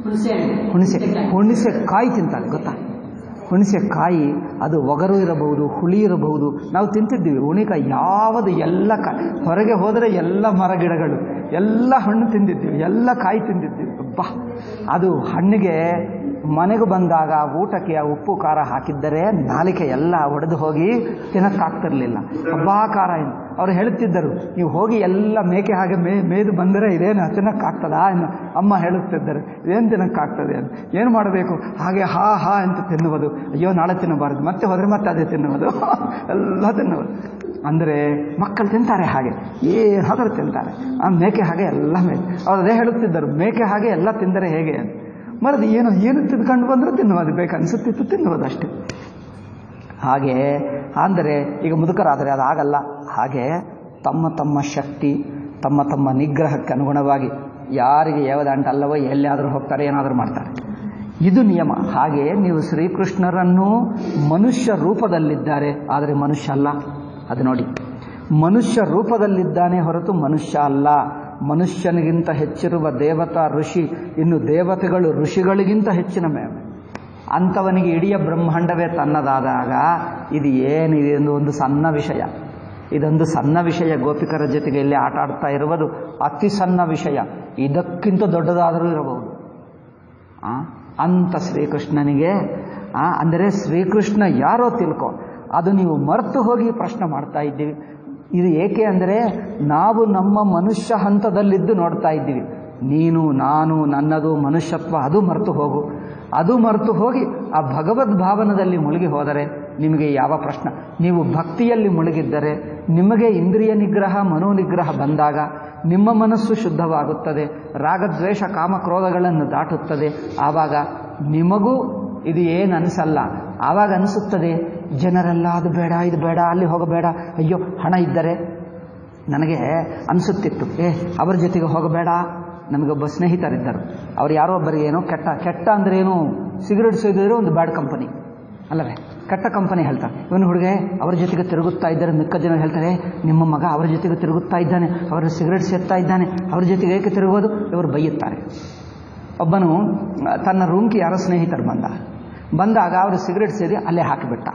ಹುಣಸೆ ಹುಣಸೆ ಕಾಯಿ ತಿಂತಾರೆ ಗೊತ್ತಾ ಹುಣಸೆ ಕಾಯಿ ಅದು ಒಗರು ಇರಬಹುದು ಹುಳಿ ಇರಬಹುದು ನಾವು ತಿಂತಿದ್ದೀವಿ ಹುಣಿಕಾಯಿ ಯಾವುದು ಎಲ್ಲ ಕಾ ಹೊರಗೆ ಹೋದರೆ ಎಲ್ಲ ಮರ ಗಿಡಗಳು ಎಲ್ಲ ಹಣ್ಣು ತಿಂದಿದ್ದೀವಿ ಎಲ್ಲ ಕಾಯಿ ತಿಂದಿದ್ದೀವಿ ಬಾ ಅದು ಹಣ್ಣಿಗೆ ಮನೆಗೆ ಬಂದಾಗ ಊಟಕ್ಕೆ ಆ ಉಪ್ಪು ಖಾರ ಹಾಕಿದ್ದರೆ ನಾಲಿಕೆ ಎಲ್ಲ ಒಡೆದು ಹೋಗಿ ತಿನ್ನಕ್ಕಾಗ್ತಿರ್ಲಿಲ್ಲ ಹಬ್ಬಾ ಖಾರ ಏನು ಅವ್ರು ಹೇಳುತ್ತಿದ್ದರು ನೀವು ಹೋಗಿ ಎಲ್ಲ ಮೇಕೆ ಹಾಗೆ ಮೇ ಮೇದು ಬಂದರೆ ಇದೇನು ತಿನ್ನಕ್ಕಾಗ್ತದಾ ಎಂದು ಅಮ್ಮ ಹೇಳುತ್ತಿದ್ದರು ಇದೇನು ತಿನ್ನಕ್ಕಾಗ್ತದೆ ಅಂತ ಏನು ಮಾಡಬೇಕು ಹಾಗೆ ಹಾ ಹಾ ಅಂತ ತಿನ್ನುವುದು ಅಯ್ಯೋ ನಾಳೆ ತಿನ್ನಬಾರದು ಮತ್ತೆ ಹೋದರೆ ಮತ್ತೆ ಅದೇ ತಿನ್ನುವುದು ಎಲ್ಲ ತಿನ್ನುವುದು ಅಂದರೆ ಮಕ್ಕಳು ತಿಂತಾರೆ ಹಾಗೆ ಏನಾದರೂ ತಿಂತಾರೆ ಆ ಮೇಕೆ ಹಾಗೆ ಎಲ್ಲ ಮೇಕೆ ಅವ್ರು ಅದೇ ಹೇಳುತ್ತಿದ್ದರು ಮೇಕೆ ಹಾಗೆ ಎಲ್ಲ ತಿಂದರೆ ಹೇಗೆ ಅಂತ ಮರದು ಏನು ಏನು ತಿನ್ಕೊಂಡು ಬಂದರೂ ತಿನ್ನುವುದು ಬೇಕು ಅನಿಸುತ್ತಿತ್ತು ತಿನ್ನುವುದು ಅಷ್ಟೇ ಹಾಗೆ ಅಂದರೆ ಈಗ ಮುದುಕರಾದರೆ ಅದು ಆಗಲ್ಲ ಹಾಗೆ ತಮ್ಮ ತಮ್ಮ ಶಕ್ತಿ ತಮ್ಮ ತಮ್ಮ ನಿಗ್ರಹಕ್ಕೆ ಅನುಗುಣವಾಗಿ ಯಾರಿಗೆ ಯಾವ್ದಂಟ ಅಲ್ಲವೋ ಎಲ್ಲಿಯಾದರೂ ಹೋಗ್ತಾರೆ ಏನಾದರೂ ಮಾಡ್ತಾರೆ ಇದು ನಿಯಮ ಹಾಗೆ ನೀವು ಶ್ರೀಕೃಷ್ಣರನ್ನು ಮನುಷ್ಯ ರೂಪದಲ್ಲಿದ್ದಾರೆ ಆದರೆ ಮನುಷ್ಯ ಅಲ್ಲ ಅದು ನೋಡಿ ಮನುಷ್ಯ ರೂಪದಲ್ಲಿದ್ದಾನೆ ಹೊರತು ಮನುಷ್ಯ ಅಲ್ಲ ಮನುಷ್ಯನಿಗಿಂತ ಹೆಚ್ಚಿರುವ ದೇವತಾ ಋಷಿ ಇನ್ನು ದೇವತೆಗಳು ಋಷಿಗಳಿಗಿಂತ ಹೆಚ್ಚಿನ ಮೇ ಅಂಥವನಿಗೆ ಇಡೀ ಬ್ರಹ್ಮಾಂಡವೇ ತನ್ನದಾದಾಗ ಇದು ಏನಿದೆ ಎಂದು ಒಂದು ಸಣ್ಣ ವಿಷಯ ಇದೊಂದು ಸಣ್ಣ ವಿಷಯ ಗೋಪಿಕರ ಜೊತೆಗೆ ಇಲ್ಲಿ ಆಟ ಆಡ್ತಾ ಇರುವುದು ಅತಿ ಸಣ್ಣ ವಿಷಯ ಇದಕ್ಕಿಂತ ದೊಡ್ಡದಾದರೂ ಇರಬಹುದು ಆ, ಅಂತ ಶ್ರೀಕೃಷ್ಣನಿಗೆ ಆ, ಅಂದರೆ ಶ್ರೀಕೃಷ್ಣ ಯಾರೋ ತಿಳ್ಕೊ ಅದು ನೀವು ಮರೆತು ಹೋಗಿ ಪ್ರಶ್ನೆ ಮಾಡ್ತಾ ಇದ್ದೀವಿ ಇದು ಏಕೆ ಅಂದರೆ ನಾವು ನಮ್ಮ ಮನುಷ್ಯ ಹಂತದಲ್ಲಿದ್ದು ನೋಡ್ತಾ ಇದ್ದೀವಿ ನೀನು ನಾನು ನನ್ನದು ಮನುಷ್ಯತ್ವ ಅದು ಮರೆತು ಹೋಗು ಅದು ಮರೆತು ಹೋಗಿ ಆ ಭಗವದ್ ಭಾವನದಲ್ಲಿ ಮುಳುಗಿ ಹೋದರೆ ನಿಮಗೆ ಯಾವ ಪ್ರಶ್ನೆ ನೀವು ಭಕ್ತಿಯಲ್ಲಿ ಮುಳುಗಿದ್ದರೆ ನಿಮಗೆ ಇಂದ್ರಿಯ ನಿಗ್ರಹ ಮನೋ ನಿಗ್ರಹ ಬಂದಾಗ ನಿಮ್ಮ ಮನಸ್ಸು ಶುದ್ಧವಾಗುತ್ತದೆ ರಾಗದ್ವೇಷ ಕಾಮಕ್ರೋಧಗಳನ್ನು ದಾಟುತ್ತದೆ ಆವಾಗ ನಿಮಗೂ ಇದು ಏನು ಅನಿಸಲ್ಲ ಆವಾಗ ಅನಿಸುತ್ತದೆ ಜನರೆಲ್ಲ ಅದು ಬೇಡ ಇದು ಬೇಡ ಅಲ್ಲಿ ಹೋಗಬೇಡ ಅಯ್ಯೋ ಹಣ ಇದ್ದರೆ ನನಗೆ ಅನಿಸುತ್ತಿತ್ತು ಏ ಅವರ ಜೊತೆಗೆ ಹೋಗಬೇಡ ನಮಗೊಬ್ಬ ಸ್ನೇಹಿತರಿದ್ದರು ಅವ್ರು ಯಾರೋ ಒಬ್ಬರಿಗೆ ಏನೋ ಕೆಟ್ಟ ಕೆಟ್ಟ ಅಂದ್ರೆ ಏನು ಸಿಗರೇಟ್ ಸೇದಿದ್ರೆ ಒಂದು ಬ್ಯಾಡ್ ಕಂಪನಿ ಅಲ್ಲವೇ ಕೆಟ್ಟ ಕಂಪನಿ ಹೇಳ್ತಾರೆ ಇವನು ಹುಡುಗ ಅವ್ರ ಜೊತೆಗೆ ತಿರುಗುತ್ತಾ ಇದ್ದಾರೆ ಮಿಕ್ಕ ಜನ ಹೇಳ್ತಾರೆ ನಿಮ್ಮ ಮಗ ಅವರ ಜೊತೆಗೆ ತಿರುಗುತ್ತಾ ಇದ್ದಾನೆ ಅವರ ಸಿಗರೇಟ್ ಸೇರ್ತಾ ಇದ್ದಾನೆ ಅವ್ರ ಜೊತೆಗೆ ಏಕೆ ತಿರುಗೋದು ಇವರು ಬೈಯುತ್ತಾರೆ ಒಬ್ಬನು ಆ, ತನ್ನ ರೂಮ್ಗೆ ಯಾರೋ ಸ್ನೇಹಿತರು ಬಂದ ಬಂದಾಗ ಅವರು ಸಿಗರೇಟ್ ಸೇದಿ ಅಲ್ಲೇ ಹಾಕಿಬಿಟ್ಟ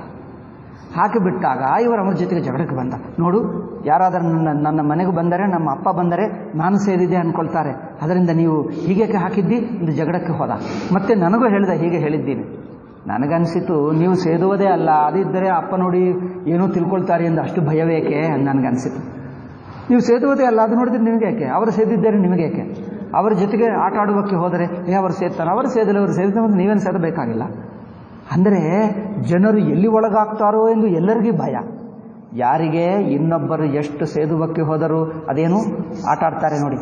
ಹಾಕಿಬಿಟ್ಟಾಗ ಇವರು ಅವರ ಜೊತೆಗೆ ಜಗಳಕ್ಕೆ ಬಂದ ನೋಡು ಯಾರಾದರೂ ನನ್ನ ನನ್ನ ಮನೆಗೆ ಬಂದರೆ ನಮ್ಮ ಅಪ್ಪ ಬಂದರೆ ನಾನು ಸೇರಿದೆ ಅಂದ್ಕೊಳ್ತಾರೆ ಅದರಿಂದ ನೀವು ಹೀಗೇಕೆ ಹಾಕಿದ್ದಿ ಇದು ಜಗಳಕ್ಕೆ ಹೋದ ಮತ್ತೆ ನನಗೂ ಹೇಳಿದ ಹೀಗೆ ಹೇಳಿದ್ದೀನಿ ನನಗನ್ಸಿತು ನೀವು ಸೇದುವುದೇ ಅಲ್ಲ ಅದಿದ್ದರೆ ಅಪ್ಪ ನೋಡಿ ಏನೋ ತಿಳ್ಕೊಳ್ತಾರೆ ಎಂದು ಅಷ್ಟು ಭಯವೇಕೆ ಅಂತ ನನಗನ್ಸಿತು ನೀವು ಸೇದುವುದೇ ಅಲ್ಲ ಅದು ನೋಡಿದ್ರೆ ನಿಮಗೆ ಯಾಕೆ ಅವರು ಸೇದಿದ್ದಾರೆ ನಿಮಗೆ ಯಾಕೆ ಅವರ ಜೊತೆಗೆ ಆಟ ಆಡುವಕ್ಕೆ ಹೋದರೆ ಏ ಅವರು ಸೇರ್ತಾರೆ ಅವರು ಸೇದಲು ಅವರು ಸೇರಿದ ಮತ್ತು ನೀವೇನು ಸೇದಬೇಕಾಗಿಲ್ಲ ಅಂದರೆ ಜನರು ಎಲ್ಲಿ ಒಳಗಾಗ್ತಾರೋ ಎಂದು ಎಲ್ಲರಿಗೂ ಭಯ ಯಾರಿಗೆ ಇನ್ನೊಬ್ಬರು ಎಷ್ಟು ಸೇದುವಕ್ಕೆ ಹೋದರೂ ಅದೇನು ಆಟ ಆಡ್ತಾರೆ ನೋಡಿ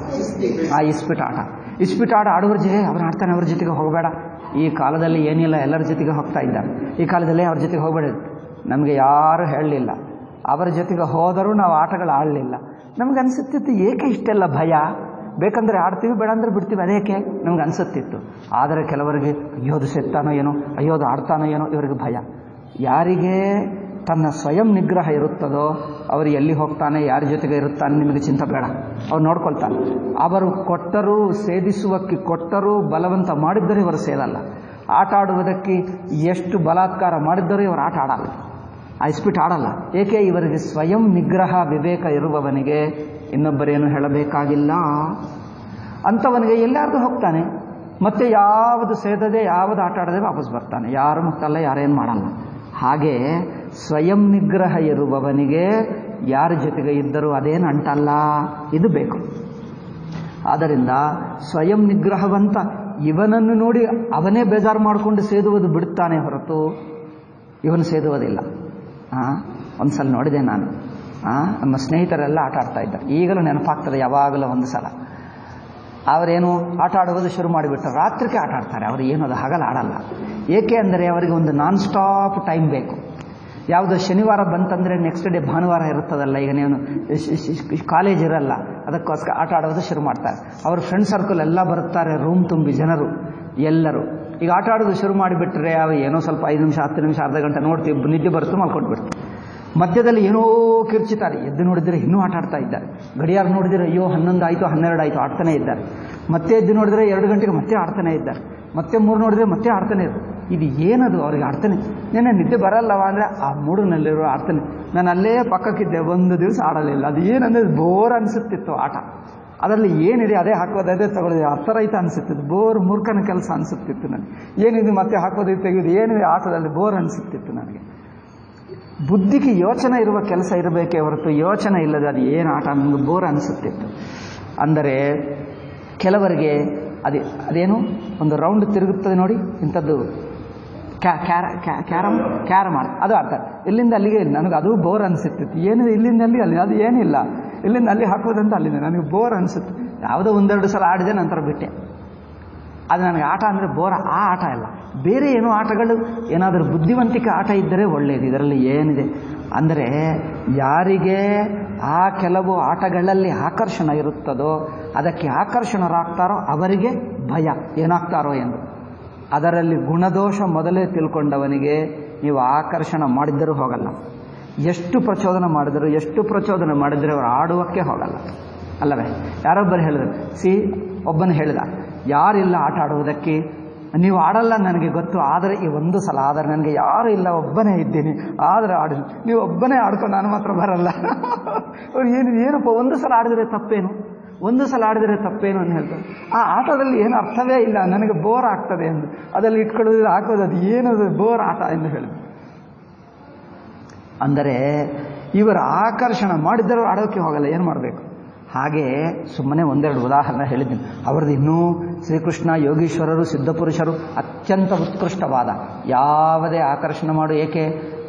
ಆ ಇಸ್ಪಿಟ್ ಆಟ ಇಸ್ಪಿಟ್ ಆಟ ಆಡುವರ ಜೊತೆ ಅವ್ರು ಆಡ್ತಾನೆ ಅವ್ರ ಜೊತೆಗೆ ಹೋಗಬೇಡ ಈ ಕಾಲದಲ್ಲಿ ಏನಿಲ್ಲ ಎಲ್ಲರ ಜೊತೆಗೆ ಹೋಗ್ತಾ ಇದ್ದಾರೆ ಈ ಕಾಲದಲ್ಲಿ ಅವ್ರ ಜೊತೆಗೆ ಹೋಗಬೇಡ ನಮಗೆ ಯಾರು ಹೇಳಲಿಲ್ಲ ಅವರ ಜೊತೆಗೆ ಹೋದರೂ ನಾವು ಆಟಗಳು ಆಡಲಿಲ್ಲ ನಮ್ಗೆ ಅನಿಸುತ್ತಿತ್ತು ಏಕೆ ಇಷ್ಟೆಲ್ಲ ಭಯ ಬೇಕಂದ್ರೆ ಆಡ್ತೀವಿ ಬೇಡ ಅಂದ್ರೆ ಬಿಡ್ತೀವಿ ಅದೇಕೆ ನಮ್ಗೆ ಅನಿಸುತ್ತಿತ್ತು ಆದರೆ ಕೆಲವರಿಗೆ ಅಯ್ಯೋದು ಸೆತ್ತಾನೋ ಏನೋ ಅಯ್ಯೋದು ಆಡ್ತಾನೋ ಏನೋ ಇವರಿಗೆ ಭಯ ಯಾರಿಗೆ ತನ್ನ ಸ್ವಯಂ ನಿಗ್ರಹ ಇರುತ್ತದೋ ಅವರು ಎಲ್ಲಿ ಹೋಗ್ತಾನೆ ಯಾರ ಜೊತೆಗೆ ಇರುತ್ತಾನೆ ನಿಮಗೆ ಚಿಂತೆ ಬೇಡ ಅವ್ರು ನೋಡ್ಕೊಳ್ತಾನೆ ಅವರು ಕೊಟ್ಟರೂ ಸೇದಿಸುವಕ್ಕೆ ಕೊಟ್ಟರೂ ಬಲವಂತ ಮಾಡಿದ್ದರೆ ಇವರು ಸೇದಲ್ಲ ಆಟ ಆಡುವುದಕ್ಕೆ ಎಷ್ಟು ಬಲಾತ್ಕಾರ ಮಾಡಿದ್ದರೂ ಇವರು ಆಟ ಆಡಲ್ಲ ಆ ಇಸ್ಪಿಟ್ ಆಡಲ್ಲ ಏಕೆ ಇವರಿಗೆ ಸ್ವಯಂ ನಿಗ್ರಹ ವಿವೇಕ ಇರುವವನಿಗೆ ಇನ್ನೊಬ್ಬರೇನು ಹೇಳಬೇಕಾಗಿಲ್ಲ ಅಂಥವನಿಗೆ ಎಲ್ಲಾರ್ದು ಹೋಗ್ತಾನೆ ಮತ್ತೆ ಯಾವುದು ಸೇದದೆ ಯಾವುದು ಆಟ ಆಡದೆ ವಾಪಸ್ ಬರ್ತಾನೆ ಯಾರು ಮುಕ್ತಲ್ಲ ಯಾರೇನು ಮಾಡಲ್ಲ ಹಾಗೆ ಸ್ವಯಂ ನಿಗ್ರಹ ಇರುವವನಿಗೆ ಯಾರ ಜೊತೆಗೆ ಇದ್ದರೂ ಅದೇನು ಅಂಟಲ್ಲ ಇದು ಬೇಕು ಆದ್ದರಿಂದ ಸ್ವಯಂ ನಿಗ್ರಹವಂತ ಇವನನ್ನು ನೋಡಿ ಅವನೇ ಬೇಜಾರು ಮಾಡಿಕೊಂಡು ಸೇದುವುದು ಬಿಡುತ್ತಾನೆ ಹೊರತು ಇವನು ಸೇದುವುದಿಲ್ಲ ಹಾಂ ಒಂದು ಸಲ ನೋಡಿದೆ ನಾನು ಹಾಂ ನಮ್ಮ ಸ್ನೇಹಿತರೆಲ್ಲ ಆಟ ಆಡ್ತಾ ಇದ್ದಾರೆ ಈಗಲೂ ನೆನಪಾಗ್ತದೆ ಯಾವಾಗಲೂ ಒಂದು ಸಲ ಅವರೇನು ಆಟ ಆಡುವುದು ಶುರು ಮಾಡಿಬಿಟ್ಟು ರಾತ್ರಿಗೆ ಆಟ ಆಡ್ತಾರೆ ಅವರು ಏನು ಅದು ಹಗಲು ಆಡಲ್ಲ ಏಕೆ ಅಂದರೆ ಅವರಿಗೆ ಒಂದು ನಾನ್ ಸ್ಟಾಪ್ ಟೈಮ್ ಬೇಕು ಯಾವುದೋ ಶನಿವಾರ ಬಂತಂದರೆ ನೆಕ್ಸ್ಟ್ ಡೇ ಭಾನುವಾರ ಇರುತ್ತದಲ್ಲ ಈಗ ನೀವು ಕಾಲೇಜ್ ಇರಲ್ಲ ಅದಕ್ಕೋಸ್ಕರ ಆಟ ಆಡೋದು ಶುರು ಮಾಡ್ತಾರೆ ಅವ್ರ ಫ್ರೆಂಡ್ ಸರ್ಕಲ್ ಎಲ್ಲ ಬರುತ್ತಾರೆ ರೂಮ್ ತುಂಬಿ ಜನರು ಎಲ್ಲರೂ ಈಗ ಆಟ ಆಡೋದು ಶುರು ಮಾಡಿಬಿಟ್ರೆ ಅವು ಏನೋ ಸ್ವಲ್ಪ ಐದು ನಿಮಿಷ ಹತ್ತು ನಿಮಿಷ ಅರ್ಧ ಗಂಟೆ ನೋಡ್ತೀವಿ ನಿದ್ದೆ ಬರುತ್ತೆ ಮಲ್ಕೊಂಡು ಬಿಡ್ತೀವಿ ಮಧ್ಯದಲ್ಲಿ ಏನೋ ಕಿರ್ಚುತ್ತಾರೆ ಎದ್ದು ನೋಡಿದರೆ ಇನ್ನೂ ಆಟ ಆಡ್ತಾ ಇದ್ದಾರೆ ಗಡಿಯಾರ ನೋಡಿದರೆ ಅಯ್ಯೋ ಹನ್ನೊಂದು ಆಯಿತು ಹನ್ನೆರಡು ಆಯಿತು ಆಡ್ತಾನೆ ಇದ್ದಾರೆ ಮತ್ತೆ ಎದ್ದು ನೋಡಿದರೆ ಎರಡು ಗಂಟೆಗೆ ಮತ್ತೆ ಆಡ್ತಾನೆ ಇದ್ದಾರೆ ಮತ್ತೆ ಮೂರು ನೋಡಿದ್ರೆ ಮತ್ತೆ ಆಡ್ತಾನೆ ಇರು ಇದು ಏನದು ಅವ್ರಿಗೆ ಆಡ್ತಾನೆ ನೆನೆ ನಿದ್ದೆ ಬರಲ್ಲವ ಅಂದರೆ ಆ ಮೂಡಿನಲ್ಲಿರೋ ಆಡ್ತಾನೆ ನಾನು ಅಲ್ಲೇ ಪಕ್ಕಕ್ಕಿದ್ದೆ ಒಂದು ದಿವಸ ಆಡಲಿಲ್ಲ ಅದು ಏನಂದ್ರೆ ಬೋರ್ ಅನಿಸುತ್ತಿತ್ತು ಆಟ ಅದರಲ್ಲಿ ಏನಿದೆ ಅದೇ ಹಾಕೋದು ಅದೇ ತಗೊಳ್ಳೋದು ಆ ಥರ ಐತ ಅನಿಸುತ್ತಿತ್ತು ಬೋರ್ ಮೂರ್ಖನ ಕೆಲಸ ಅನಿಸುತ್ತಿತ್ತು ನನಗೆ ಏನಿದೆ ಮತ್ತೆ ಹಾಕೋದು ತೆಗೆಯೋದು ಏನಿದೆ ಆಟದಲ್ಲಿ ಬೋರ್ ಅನಿಸುತ್ತಿತ್ತು ನನಗೆ ಬುದ್ಧಿಗೆ ಯೋಚನೆ ಇರುವ ಕೆಲಸ ಇರಬೇಕೇ ಹೊರತು ಯೋಚನೆ ಇಲ್ಲದೆ ಅದು ಏನು ಆಟ ನನಗೆ ಬೋರ್ ಅನಿಸುತ್ತಿತ್ತು ಅಂದರೆ ಕೆಲವರಿಗೆ ಅದೇ ಅದೇನು ಒಂದು ರೌಂಡ್ ತಿರುಗುತ್ತದೆ ನೋಡಿ ಇಂಥದ್ದು ಕ್ಯಾ ಕ್ಯಾರ ಕ್ಯಾ- ಕ್ಯಾರಮ್ ಕ್ಯಾರಮ್ ಆಡ ಅದು ಆಡ್ತಾರೆ ಇಲ್ಲಿಂದ ಅಲ್ಲಿಗೆ ಇಲ್ಲ ನನಗೆ ಅದು ಬೋರ್ ಅನಿಸುತ್ತಿತ್ತು ಏನಿದೆ ಇಲ್ಲಿಂದ ಅಲ್ಲಿ ಅಲ್ಲಿ ಅದು ಏನಿಲ್ಲ ಇಲ್ಲಿಂದ ಅಲ್ಲಿ ಹಾಕೋದಂತ ಅಲ್ಲಿಂದ ನನಗೆ ಬೋರ್ ಅನಿಸುತ್ತೆ ಯಾವುದೋ ಒಂದೆರಡು ಸಲ ಆಡಿದೆ ನಂತರ ಬಿಟ್ಟೆ ಅದು ನನಗೆ ಆಟ ಅಂದರೆ ಬೋರ ಆ ಆಟ ಅಲ್ಲ ಬೇರೆ ಏನೋ ಆಟಗಳು ಏನಾದರೂ ಬುದ್ಧಿವಂತಿಕೆ ಆಟ ಇದ್ದರೆ ಒಳ್ಳೆಯದು ಇದರಲ್ಲಿ ಏನಿದೆ ಅಂದರೆ ಯಾರಿಗೆ ಆ ಕೆಲವು ಆಟಗಳಲ್ಲಿ ಆಕರ್ಷಣ ಇರುತ್ತದೋ ಅದಕ್ಕೆ ಆಕರ್ಷಣರಾಗ್ತಾರೋ ಅವರಿಗೆ ಭಯ ಏನಾಗ್ತಾರೋ ಎಂದು ಅದರಲ್ಲಿ ಗುಣದೋಷ ಮೊದಲೇ ತಿಳ್ಕೊಂಡವನಿಗೆ ನೀವು ಆಕರ್ಷಣ ಮಾಡಿದ್ದರೂ ಹೋಗಲ್ಲ ಎಷ್ಟು ಪ್ರಚೋದನೆ ಮಾಡಿದರೂ ಎಷ್ಟು ಪ್ರಚೋದನೆ ಮಾಡಿದರೆ ಅವರು ಆಡುವಕ್ಕೆ ಹೋಗಲ್ಲ ಅಲ್ಲವೇ ಯಾರೊಬ್ಬರು ಹೇಳಿದ್ರು ಸಿ ಒಬ್ಬನು ಹೇಳಿದ ಯಾರಿಲ್ಲ ಆಟ ಆಡುವುದಕ್ಕೆ ನೀವು ಆಡಲ್ಲ ನನಗೆ ಗೊತ್ತು ಆದರೆ ಈ ಒಂದು ಸಲ ಆದರೆ ನನಗೆ ಯಾರು ಇಲ್ಲ ಒಬ್ಬನೇ ಇದ್ದೀನಿ ಆದರೆ ಆಡಿ ನೀವು ಒಬ್ಬನೇ ಆಡ್ಕೊಂಡು ನಾನು ಮಾತ್ರ ಬರಲ್ಲ ಅವ್ರು ಏನು ಏನಪ್ಪ ಒಂದು ಸಲ ಆಡಿದರೆ ತಪ್ಪೇನು ಒಂದು ಸಲ ಆಡಿದರೆ ತಪ್ಪೇನು ಅಂತ ಹೇಳ್ತಾರೆ ಆ ಆಟದಲ್ಲಿ ಏನು ಅರ್ಥವೇ ಇಲ್ಲ ನನಗೆ ಬೋರ್ ಆಗ್ತದೆ ಎಂದು ಅದರಲ್ಲಿ ಇಟ್ಕೊಳ್ಳೋದು ಹಾಕೋದು ಅದು ಏನದು ಬೋರ್ ಆಟ ಎಂದು ಹೇಳಿದ್ರು ಅಂದರೆ ಇವರ ಆಕರ್ಷಣ ಮಾಡಿದ್ದರೂ ಆಡೋಕ್ಕೆ ಹೋಗಲ್ಲ ಏನು ಮಾಡಬೇಕು ಹಾಗೆ ಸುಮ್ಮನೆ ಒಂದೆರಡು ಉದಾಹರಣೆ ಹೇಳಿದ್ದೀನಿ ಅವರದ್ದು ಇನ್ನೂ ಶ್ರೀಕೃಷ್ಣ ಯೋಗೀಶ್ವರರು ಸಿದ್ಧಪುರುಷರು ಅತ್ಯಂತ ಉತ್ಕೃಷ್ಟವಾದ ಯಾವುದೇ ಆಕರ್ಷಣೆ ಮಾಡು ಏಕೆ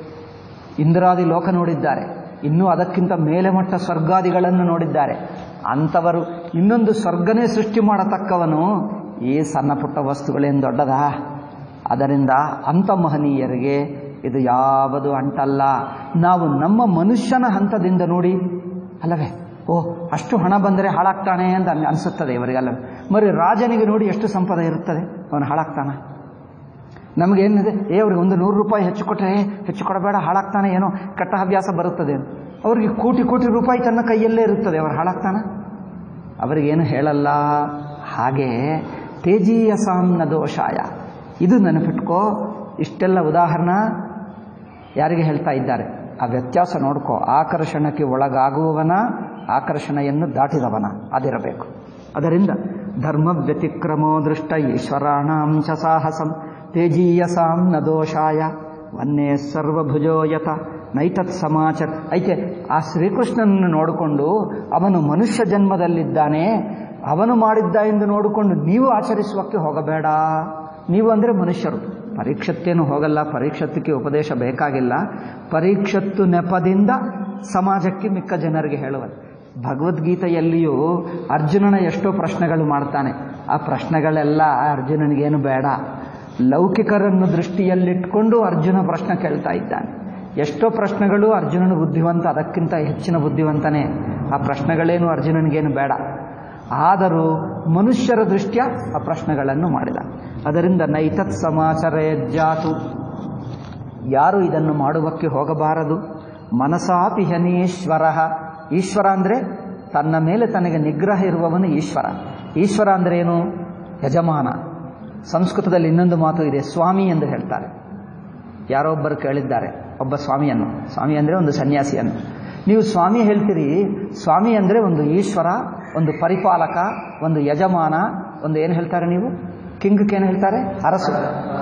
ಇಂದ್ರಾದಿ ಲೋಕ ನೋಡಿದ್ದಾರೆ ಇನ್ನೂ ಅದಕ್ಕಿಂತ ಮೇಲೆ ಮಟ್ಟ ಸ್ವರ್ಗಾದಿಗಳನ್ನು ನೋಡಿದ್ದಾರೆ ಅಂಥವರು ಇನ್ನೊಂದು ಸ್ವರ್ಗನೇ ಸೃಷ್ಟಿ ಮಾಡತಕ್ಕವನು ಈ ಸಣ್ಣ ಪುಟ್ಟ ವಸ್ತುಗಳೇನು ದೊಡ್ಡದಾ ಅದರಿಂದ ಅಂಥ ಮಹನೀಯರಿಗೆ ಇದು ಯಾವುದು ಅಂಟಲ್ಲ ನಾವು ನಮ್ಮ ಮನುಷ್ಯನ ಹಂತದಿಂದ ನೋಡಿ ಅಲ್ಲವೇ ಓ ಅಷ್ಟು ಹಣ ಬಂದರೆ ಹಾಳಾಗ್ತಾನೆ ಅಂತ ಅನ್- ಅನಿಸುತ್ತದೆ ಇವರಿಗೆಲ್ಲ ಮರಿ ರಾಜನಿಗೆ ನೋಡಿ ಎಷ್ಟು ಸಂಪದ ಇರುತ್ತದೆ ಅವನು ಹಾಳಾಗ್ತಾನ ನಮಗೇನಿದೆ ಏ ಅವ್ರಿಗೆ ಒಂದು ನೂರು ರೂಪಾಯಿ ಹೆಚ್ಚು ಕೊಟ್ಟರೆ ಹೆಚ್ಚು ಕೊಡಬೇಡ ಹಾಳಾಗ್ತಾನೆ ಏನೋ ಕೆಟ್ಟ ಅಭ್ಯಾಸ ಬರುತ್ತದೆ ಅಂತ. ಅವ್ರಿಗೆ ಕೋಟಿ ಕೋಟಿ ರೂಪಾಯಿ ತನ್ನ ಕೈಯಲ್ಲೇ ಇರುತ್ತದೆ ಅವ್ರು ಹಾಳಾಗ್ತಾನ ಅವರಿಗೇನು ಹೇಳಲ್ಲ ಹಾಗೆ ತೇಜೀಯಸಾಂನ ದೋಷಾಯ ಇದು ನೆನಪಿಟ್ಕೋ ಇಷ್ಟೆಲ್ಲ ಉದಾಹರಣ ಯಾರಿಗೆ ಹೇಳ್ತಾ ಇದ್ದಾರೆ ಆ ವ್ಯತ್ಯಾಸ ನೋಡ್ಕೋ ಆಕರ್ಷಣಕ್ಕೆ ಒಳಗಾಗುವವನ ಆಕರ್ಷಣೆಯನ್ನು ದಾಟಿದವನ ಅದಿರಬೇಕು ಅದರಿಂದ ಧರ್ಮ ವ್ಯತಿಕ್ರಮೋ ದೃಷ್ಟ ಈಶ್ವರಾಣಾಂ ಚ ಸಾಹಸಂ ತೇಜೀಯಸಾಂ ನ ದೋಷಾಯ ವನ್ನೇ ಸರ್ವಭುಜೋ ಯತ ನೈತತ್ ಸಮಾಚಾರ ಐತೆ ಆ ಶ್ರೀಕೃಷ್ಣನನ್ನು ನೋಡಿಕೊಂಡು ಅವನು ಮನುಷ್ಯ ಜನ್ಮದಲ್ಲಿದ್ದಾನೆ ಅವನು ಮಾಡಿದ್ದ ಎಂದು ನೋಡಿಕೊಂಡು ನೀವು ಆಚರಿಸುವಕ್ಕೆ ಹೋಗಬೇಡ ನೀವು ಅಂದರೆ ಮನುಷ್ಯರು ಪರೀಕ್ಷತ್ತೇನು ಹೋಗಲ್ಲ ಪರೀಕ್ಷತ್ತಕ್ಕೆ ಉಪದೇಶ ಬೇಕಾಗಿಲ್ಲ ಪರೀಕ್ಷತ್ತು ನೆಪದಿಂದ ಸಮಾಜಕ್ಕೆ ಮಿಕ್ಕ ಜನರಿಗೆ ಹೇಳುವರು ಭಗವದ್ಗೀತೆಯಲ್ಲಿಯೂ ಅರ್ಜುನನ ಎಷ್ಟೋ ಪ್ರಶ್ನೆಗಳು ಮಾಡ್ತಾನೆ ಆ ಪ್ರಶ್ನೆಗಳೆಲ್ಲ ಅರ್ಜುನನಿಗೇನು ಬೇಡ ಲೌಕಿಕರನ್ನು ದೃಷ್ಟಿಯಲ್ಲಿಟ್ಕೊಂಡು ಅರ್ಜುನ ಪ್ರಶ್ನೆ ಕೇಳ್ತಾ ಇದ್ದಾನೆ ಎಷ್ಟೋ ಪ್ರಶ್ನೆಗಳು ಅರ್ಜುನನ ಬುದ್ಧಿವಂತ ಅದಕ್ಕಿಂತ ಹೆಚ್ಚಿನ ಬುದ್ಧಿವಂತನೇ ಆ ಪ್ರಶ್ನೆಗಳೇನು ಅರ್ಜುನನಿಗೇನು ಬೇಡ ಆದರೂ ಮನುಷ್ಯರ ದೃಷ್ಟ್ಯ ಆ ಪ್ರಶ್ನೆಗಳನ್ನು ಮಾಡಿದ ಅದರಿಂದ ನೈತತ್ ಸಮಾಚಾರ ಜಾತು ಯಾರು ಇದನ್ನು ಮಾಡುವಕ್ಕೆ ಹೋಗಬಾರದು ಮನಸಾಪಿ ಹನೀಶ್ವರ ಈಶ್ವರ ಅಂದರೆ ತನ್ನ ಮೇಲೆ ತನಗೆ ನಿಗ್ರಹ ಇರುವವನು ಈಶ್ವರ ಈಶ್ವರ ಅಂದರೆ ಏನು ಯಜಮಾನ ಸಂಸ್ಕೃತದಲ್ಲಿ ಇನ್ನೊಂದು ಮಾತು ಇದೆ ಸ್ವಾಮಿ ಎಂದು ಹೇಳ್ತಾರೆ ಯಾರೊಬ್ಬರು ಕೇಳಿದ್ದಾರೆ ಒಬ್ಬ ಸ್ವಾಮಿಯನ್ನು ಸ್ವಾಮಿ ಅಂದರೆ ಒಂದು ಸನ್ಯಾಸಿಯನ್ನು ನೀವು ಸ್ವಾಮಿ ಹೇಳ್ತೀರಿ ಸ್ವಾಮಿ ಅಂದರೆ ಒಂದು ಈಶ್ವರ ಒಂದು ಪರಿಪಾಲಕ ಒಂದು ಯಜಮಾನ ಒಂದು ಏನು ಹೇಳ್ತಾರೆ ನೀವು ಕಿಂಗಕ್ಕೆ ಏನು ಹೇಳ್ತಾರೆ ಅರಸು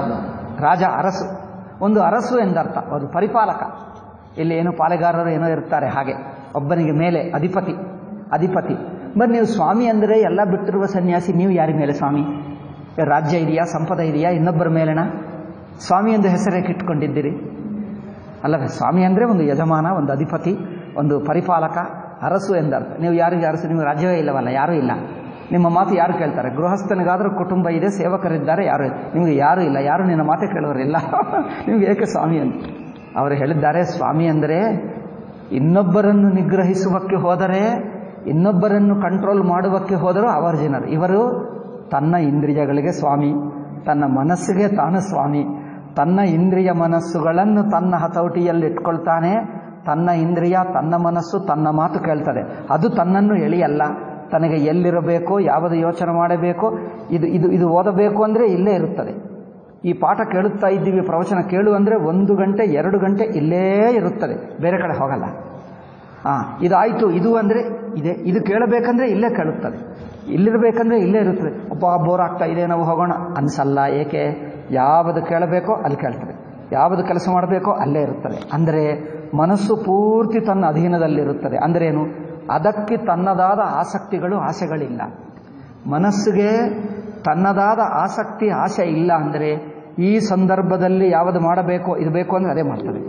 ರಾಜ ಅರಸು ಒಂದು ಅರಸು ಎಂದರ್ಥ ಒಂದು ಪರಿಪಾಲಕ ಇಲ್ಲಿ ಏನು ಪಾಲೆಗಾರರು ಏನೋ ಇರ್ತಾರೆ ಹಾಗೆ ಒಬ್ಬನಿಗೆ ಮೇಲೆ ಅಧಿಪತಿ ಅಧಿಪತಿ ಬಟ್ ನೀವು ಸ್ವಾಮಿ ಅಂದರೆ ಎಲ್ಲ ಬಿಟ್ಟಿರುವ ಸನ್ಯಾಸಿ ನೀವು ಯಾರ ಮೇಲೆ ಸ್ವಾಮಿ ರಾಜ್ಯ ಇದೆಯಾ ಸಂಪದ ಇದೆಯಾ ಇನ್ನೊಬ್ಬರ ಮೇಲೆನ ಸ್ವಾಮಿ ಎಂದು ಹೆಸರೇಕೆ ಇಟ್ಕೊಂಡಿದ್ದೀರಿ ಅಲ್ಲವೇ ಸ್ವಾಮಿ ಅಂದರೆ ಒಂದು ಯಜಮಾನ ಒಂದು ಅಧಿಪತಿ ಒಂದು ಪರಿಪಾಲಕ ಅರಸು ಎಂದರ್ಥ ನೀವು ಯಾರಿಗೆ ಅರಸು ನಿಮಗೆ ರಾಜ್ಯವೇ ಇಲ್ಲವಲ್ಲ ಯಾರೂ ಇಲ್ಲ ನಿಮ್ಮ ಮಾತು ಯಾರು ಕೇಳ್ತಾರೆ ಗೃಹಸ್ಥನಿಗಾದರೂ ಕುಟುಂಬ ಇದೆ ಸೇವಕರಿದ್ದಾರೆ ಯಾರು ನಿಮಗೆ ಯಾರೂ ಇಲ್ಲ ಯಾರು ನಿನ್ನ ಮಾತೆ ಕೇಳೋರಿಲ್ಲ ನಿಮಗೆ ಏಕೆ ಸ್ವಾಮಿ ಅಂತ ಅವರು ಹೇಳಿದ್ದಾರೆ ಸ್ವಾಮಿ ಅಂದರೆ ಇನ್ನೊಬ್ಬರನ್ನು ನಿಗ್ರಹಿಸುವಕ್ಕೆ ಹೋದರೆ ಇನ್ನೊಬ್ಬರನ್ನು ಕಂಟ್ರೋಲ್ ಮಾಡುವಕ್ಕೆ ಹೋದರೂ ಅವರ ಜನರು ಇವರು ತನ್ನ ಇಂದ್ರಿಯಗಳಿಗೆ ಸ್ವಾಮಿ ತನ್ನ ಮನಸ್ಸಿಗೆ ತಾನು ಸ್ವಾಮಿ ತನ್ನ ಇಂದ್ರಿಯ ಮನಸ್ಸುಗಳನ್ನು ತನ್ನ ಹತೋಟಿಯಲ್ಲಿ ಇಟ್ಕೊಳ್ತಾನೆ ತನ್ನ ಇಂದ್ರಿಯ ತನ್ನ ಮನಸ್ಸು ತನ್ನ ಮಾತು ಕೇಳ್ತದೆ ಅದು ತನ್ನನ್ನು ಎಳೆಯಲ್ಲ ತನಗೆ ಎಲ್ಲಿರಬೇಕೋ ಯಾವುದು ಯೋಚನೆ ಮಾಡಬೇಕೋ ಇದು ಇದು ಇದು ಓದಬೇಕು ಅಂದರೆ ಇಲ್ಲೇ ಇರುತ್ತದೆ ಈ ಪಾಠ ಕೇಳುತ್ತಾ ಇದ್ದೀವಿ ಪ್ರವಚನ ಕೇಳು ಅಂದರೆ ಒಂದು ಗಂಟೆ ಎರಡು ಗಂಟೆ ಇಲ್ಲೇ ಇರುತ್ತದೆ ಬೇರೆ ಕಡೆ ಹೋಗಲ್ಲ ಹಾಂ ಇದಾಯಿತು ಇದು ಅಂದರೆ ಇದೆ ಇದು ಕೇಳಬೇಕಂದ್ರೆ ಇಲ್ಲೇ ಕೇಳುತ್ತದೆ ಇಲ್ಲಿರಬೇಕಂದ್ರೆ ಇಲ್ಲೇ ಇರುತ್ತದೆ ಒಬ್ಬ ಬೋರ್ ಆಗ್ತಾ ಇದೆ ನಾವು ಹೋಗೋಣ ಅನ್ಸಲ್ಲ ಏಕೆ ಯಾವುದು ಕೇಳಬೇಕೋ ಅಲ್ಲಿ ಕೇಳ್ತದೆ ಯಾವುದು ಕೆಲಸ ಮಾಡಬೇಕೋ ಅಲ್ಲೇ ಇರುತ್ತದೆ ಅಂದರೆ ಮನಸ್ಸು ಪೂರ್ತಿ ತನ್ನ ಅಧೀನದಲ್ಲಿರುತ್ತದೆ ಅಂದ್ರೇನು ಅದಕ್ಕೆ ತನ್ನದಾದ ಆಸಕ್ತಿಗಳು ಆಸೆಗಳಿಲ್ಲ ಮನಸ್ಸಿಗೆ ತನ್ನದಾದ ಆಸಕ್ತಿ ಆಸೆ ಇಲ್ಲ ಅಂದರೆ ಈ ಸಂದರ್ಭದಲ್ಲಿ ಯಾವುದು ಮಾಡಬೇಕೋ ಇದು ಬೇಕು ಅಂದರೆ ಅದೇ ಮಾಡ್ತದೆ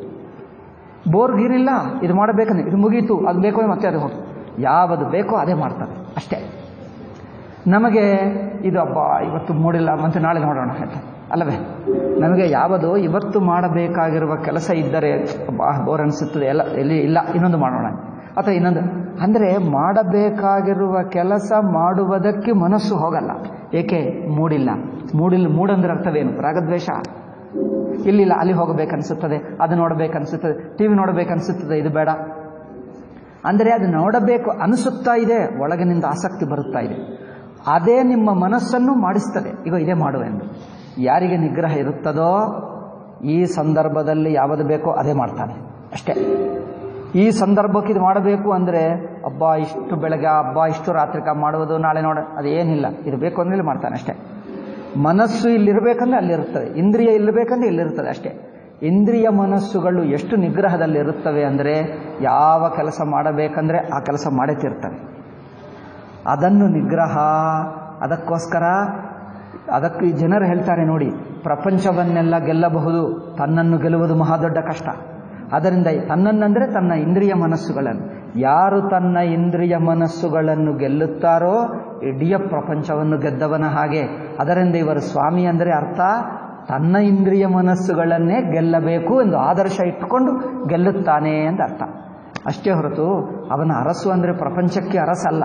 ಬೋರ್ ಗೀರಿಲ್ಲ ಇದು ಮಾಡಬೇಕಂದ್ರೆ ಇದು ಮುಗೀತು ಅದು ಬೇಕು ಅಂದ್ರೆ ಮತ್ತೆ ಅದು ಹೋಗಿ ಯಾವುದು ಬೇಕೋ ಅದೇ ಮಾಡ್ತದೆ ಅಷ್ಟೇ ನಮಗೆ ಇದು ಅಬ್ಬಾ ಇವತ್ತು ಮೂಡಿಲ್ಲ ಮತ್ತೆ ನಾಳೆ ನೋಡೋಣ ಅಂತ ಅಲ್ಲವೇ ನಮಗೆ ಯಾವುದು ಇವತ್ತು ಮಾಡಬೇಕಾಗಿರುವ ಕೆಲಸ ಇದ್ದರೆ ಅಬ್ಬಾ ಬೋರ್ ಅನಿಸುತ್ತದೆ ಎಲ್ಲ ಎಲ್ಲಿ ಇಲ್ಲ ಇನ್ನೊಂದು ಮಾಡೋಣ ಅಥವಾ ಇನ್ನೊಂದು ಅಂದರೆ ಮಾಡಬೇಕಾಗಿರುವ ಕೆಲಸ ಮಾಡುವುದಕ್ಕೆ ಮನಸ್ಸು ಹೋಗಲ್ಲ ಏಕೆ ಮೂಡಿಲ್ಲ ಮೂಡಿಲ್ಲ ಮೂಡಂದ್ರೆ ಅರ್ಥವೇನು ರಾಗದ್ವೇಷ ಇಲ್ಲಿಲ್ಲ ಅಲ್ಲಿ ಹೋಗಬೇಕನ್ಸುತ್ತದೆ ಅದು ನೋಡಬೇಕನ್ಸುತ್ತದೆ ಟಿ ವಿ ನೋಡಬೇಕನ್ಸುತ್ತದೆ ಇದು ಬೇಡ ಅಂದರೆ ಅದು ನೋಡಬೇಕು ಅನಿಸುತ್ತಾ ಇದೆ ಒಳಗಿನಿಂದ ಆಸಕ್ತಿ ಬರುತ್ತಾ ಇದೆ ಅದೇ ನಿಮ್ಮ ಮನಸ್ಸನ್ನು ಮಾಡಿಸ್ತದೆ ಈಗ ಇದೇ ಮಾಡು ಎಂದು ಯಾರಿಗೆ ನಿಗ್ರಹ ಇರುತ್ತದೋ ಈ ಸಂದರ್ಭದಲ್ಲಿ ಯಾವುದು ಬೇಕೋ ಅದೇ ಮಾಡ್ತಾನೆ ಅಷ್ಟೇ ಈ ಸಂದರ್ಭಕ್ಕೆ ಇದು ಮಾಡಬೇಕು ಅಂದರೆ ಹಬ್ಬ ಇಷ್ಟು ಬೆಳಗ್ಗೆ ಹಬ್ಬ ಇಷ್ಟು ರಾತ್ರಿಕ ಮಾಡುವುದು ನಾಳೆ ನೋಡ ಅದೇನಿಲ್ಲ ಇದು ಬೇಕು ಅಂದ್ರೆ ಇಲ್ಲಿ ಮಾಡ್ತಾನೆ ಅಷ್ಟೇ ಮನಸ್ಸು ಇಲ್ಲಿರಬೇಕಂದ್ರೆ ಅಲ್ಲಿರುತ್ತದೆ ಇಂದ್ರಿಯ ಇಲ್ಲಿರಬೇಕಂದ್ರೆ ಇಲ್ಲಿರುತ್ತದೆ ಅಷ್ಟೇ ಇಂದ್ರಿಯ ಮನಸ್ಸುಗಳು ಎಷ್ಟು ನಿಗ್ರಹದಲ್ಲಿರುತ್ತವೆ ಅಂದರೆ ಯಾವ ಕೆಲಸ ಮಾಡಬೇಕಂದ್ರೆ ಆ ಕೆಲಸ ಮಾಡೇ ತೀರ್ತವೆ ಅದನ್ನು ನಿಗ್ರಹ ಅದಕ್ಕೋಸ್ಕರ ಅದಕ್ಕೆ ಈ ಜನರು ಹೇಳ್ತಾರೆ ನೋಡಿ ಪ್ರಪಂಚವನ್ನೆಲ್ಲ ಗೆಲ್ಲಬಹುದು ತನ್ನನ್ನು ಗೆಲ್ಲುವುದು ಮಹಾದೊಡ್ಡ ಕಷ್ಟ ಅದರಿಂದ ತನ್ನನ್ನಂದರೆ ತನ್ನ ಇಂದ್ರಿಯ ಮನಸ್ಸುಗಳನ್ನು ಯಾರು ತನ್ನ ಇಂದ್ರಿಯ ಮನಸ್ಸುಗಳನ್ನು ಗೆಲ್ಲುತ್ತಾರೋ ಇಡೀ ಪ್ರಪಂಚವನ್ನು ಗೆದ್ದವನ ಹಾಗೆ ಅದರಿಂದ ಇವರು ಸ್ವಾಮಿ ಅಂದರೆ ಅರ್ಥ ತನ್ನ ಇಂದ್ರಿಯ ಮನಸ್ಸುಗಳನ್ನೇ ಗೆಲ್ಲಬೇಕು ಎಂದು ಆದರ್ಶ ಇಟ್ಟುಕೊಂಡು ಗೆಲ್ಲುತ್ತಾನೆ ಅಂತ ಅರ್ಥ ಅಷ್ಟೇ ಹೊರತು ಅವನ ಅರಸು ಅಂದರೆ ಪ್ರಪಂಚಕ್ಕೆ ಅರಸಲ್ಲ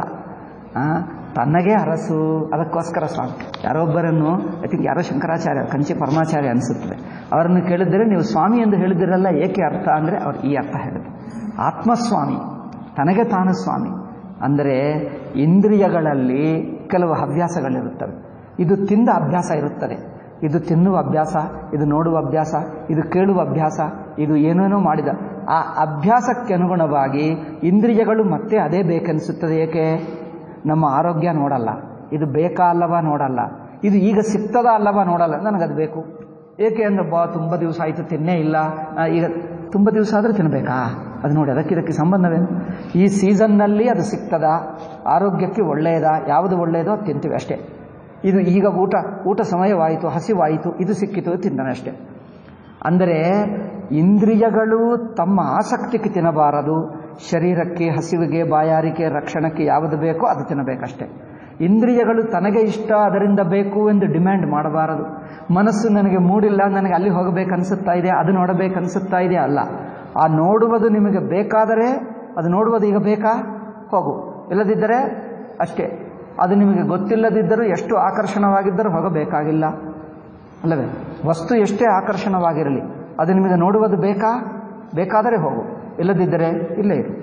ತನ್ನಗೆ ಅರಸು ಅದಕ್ಕೋಸ್ಕರ ಸ್ವಾಮಿ ಯಾರೊಬ್ಬರನ್ನು ಐ ಥಿಂಕ್ ಯಾರೋ ಶಂಕರಾಚಾರ್ಯ ಕಂಚಿ ಪರಮಾಚಾರ್ಯ ಅನಿಸುತ್ತದೆ ಅವರನ್ನು ಕೇಳಿದರೆ ನೀವು ಸ್ವಾಮಿ ಎಂದು ಹೇಳಿದಿರಲ್ಲ ಏಕೆ ಅರ್ಥ ಅಂದರೆ ಅವ್ರು ಈ ಅರ್ಥ ಹೇಳಿದ್ರು ಆತ್ಮಸ್ವಾಮಿ ತನಗೆ ತಾನು ಸ್ವಾಮಿ ಅಂದರೆ ಇಂದ್ರಿಯಗಳಲ್ಲಿ ಕೆಲವು ಹವ್ಯಾಸಗಳಿರುತ್ತವೆ ಇದು ತಿಂದ ಅಭ್ಯಾಸ ಇರುತ್ತದೆ ಇದು ತಿನ್ನುವ ಅಭ್ಯಾಸ ಇದು ನೋಡುವ ಅಭ್ಯಾಸ ಇದು ಕೇಳುವ ಅಭ್ಯಾಸ ಇದು ಏನೇನೋ ಮಾಡಿದ ಆ ಅಭ್ಯಾಸಕ್ಕೆ ಅನುಗುಣವಾಗಿ ಇಂದ್ರಿಯಗಳು ಮತ್ತೆ ಅದೇ ಬೇಕನ್ನಿಸುತ್ತದೆ ಏಕೆ ನಮ್ಮ ಆರೋಗ್ಯ ನೋಡಲ್ಲ ಇದು ಬೇಕಾ ಅಲ್ಲವಾ ನೋಡಲ್ಲ ಇದು ಈಗ ಸಿಗ್ತದ ಅಲ್ಲವಾ ನೋಡಲ್ಲ ನನಗದು ಬೇಕು ಏಕೆ ಅಂದ್ರೆ ಬಾ ತುಂಬ ದಿವಸ ಆಯಿತು ತಿನ್ನೇ ಇಲ್ಲ ಈಗ ತುಂಬ ದಿವಸ ಆದರೆ ತಿನ್ನಬೇಕಾ ಅದು ನೋಡಿ ಅದಕ್ಕೆ ಇದಕ್ಕೆ ಸಂಬಂಧವೇನು ಈ ಸೀಸನ್ನಲ್ಲಿ ಅದು ಸಿಗ್ತದ ಆರೋಗ್ಯಕ್ಕೆ ಒಳ್ಳೆಯದ ಯಾವುದು ಒಳ್ಳೆಯದೋ ಅದು ತಿಂತೀವಿ ಅಷ್ಟೇ ಇದು ಈಗ ಊಟ ಊಟ ಸಮಯವಾಯಿತು ಹಸಿವಾಯಿತು ಇದು ಸಿಕ್ಕಿತು ತಿಂತಾನೆ ಅಷ್ಟೇ ಅಂದರೆ ಇಂದ್ರಿಯಗಳು ತಮ್ಮ ಆಸಕ್ತಿಗೆ ತಿನ್ನಬಾರದು ಶರೀರಕ್ಕೆ ಹಸಿವಿಗೆ ಬಾಯಾರಿಕೆ ರಕ್ಷಣಕ್ಕೆ ಯಾವುದು ಬೇಕೋ ಅದು ತಿನ್ನಬೇಕಷ್ಟೆ ಇಂದ್ರಿಯಗಳು ತನಗೆ ಇಷ್ಟ ಅದರಿಂದ ಬೇಕು ಎಂದು ಡಿಮ್ಯಾಂಡ್ ಮಾಡಬಾರದು ಮನಸ್ಸು ನನಗೆ ಮೂಡಿಲ್ಲ ನನಗೆ ಅಲ್ಲಿ ಹೋಗಬೇಕನ್ಸುತ್ತಾ ಇದೆ ಅದು ನೋಡಬೇಕನ್ಸುತ್ತಾ ಇದೆ ಅಲ್ಲ ಆ ನೋಡುವುದು ನಿಮಗೆ ಬೇಕಾದರೆ ಅದು ನೋಡುವುದು ಈಗ ಬೇಕಾ ಹೋಗು ಇಲ್ಲದಿದ್ದರೆ ಅಷ್ಟೇ ಅದು ನಿಮಗೆ ಗೊತ್ತಿಲ್ಲದಿದ್ದರೂ ಎಷ್ಟು ಆಕರ್ಷಣವಾಗಿದ್ದರೂ ಹೋಗಬೇಕಾಗಿಲ್ಲ ಅಲ್ಲವೇ ವಸ್ತು ಎಷ್ಟೇ ಆಕರ್ಷಣವಾಗಿರಲಿ ಅದು ನಿಮಗೆ ನೋಡುವುದು ಬೇಕಾ ಬೇಕಾದರೆ ಹೋಗು ಇಲ್ಲದಿದ್ದರೆ ಇಲ್ಲೇ ಇರು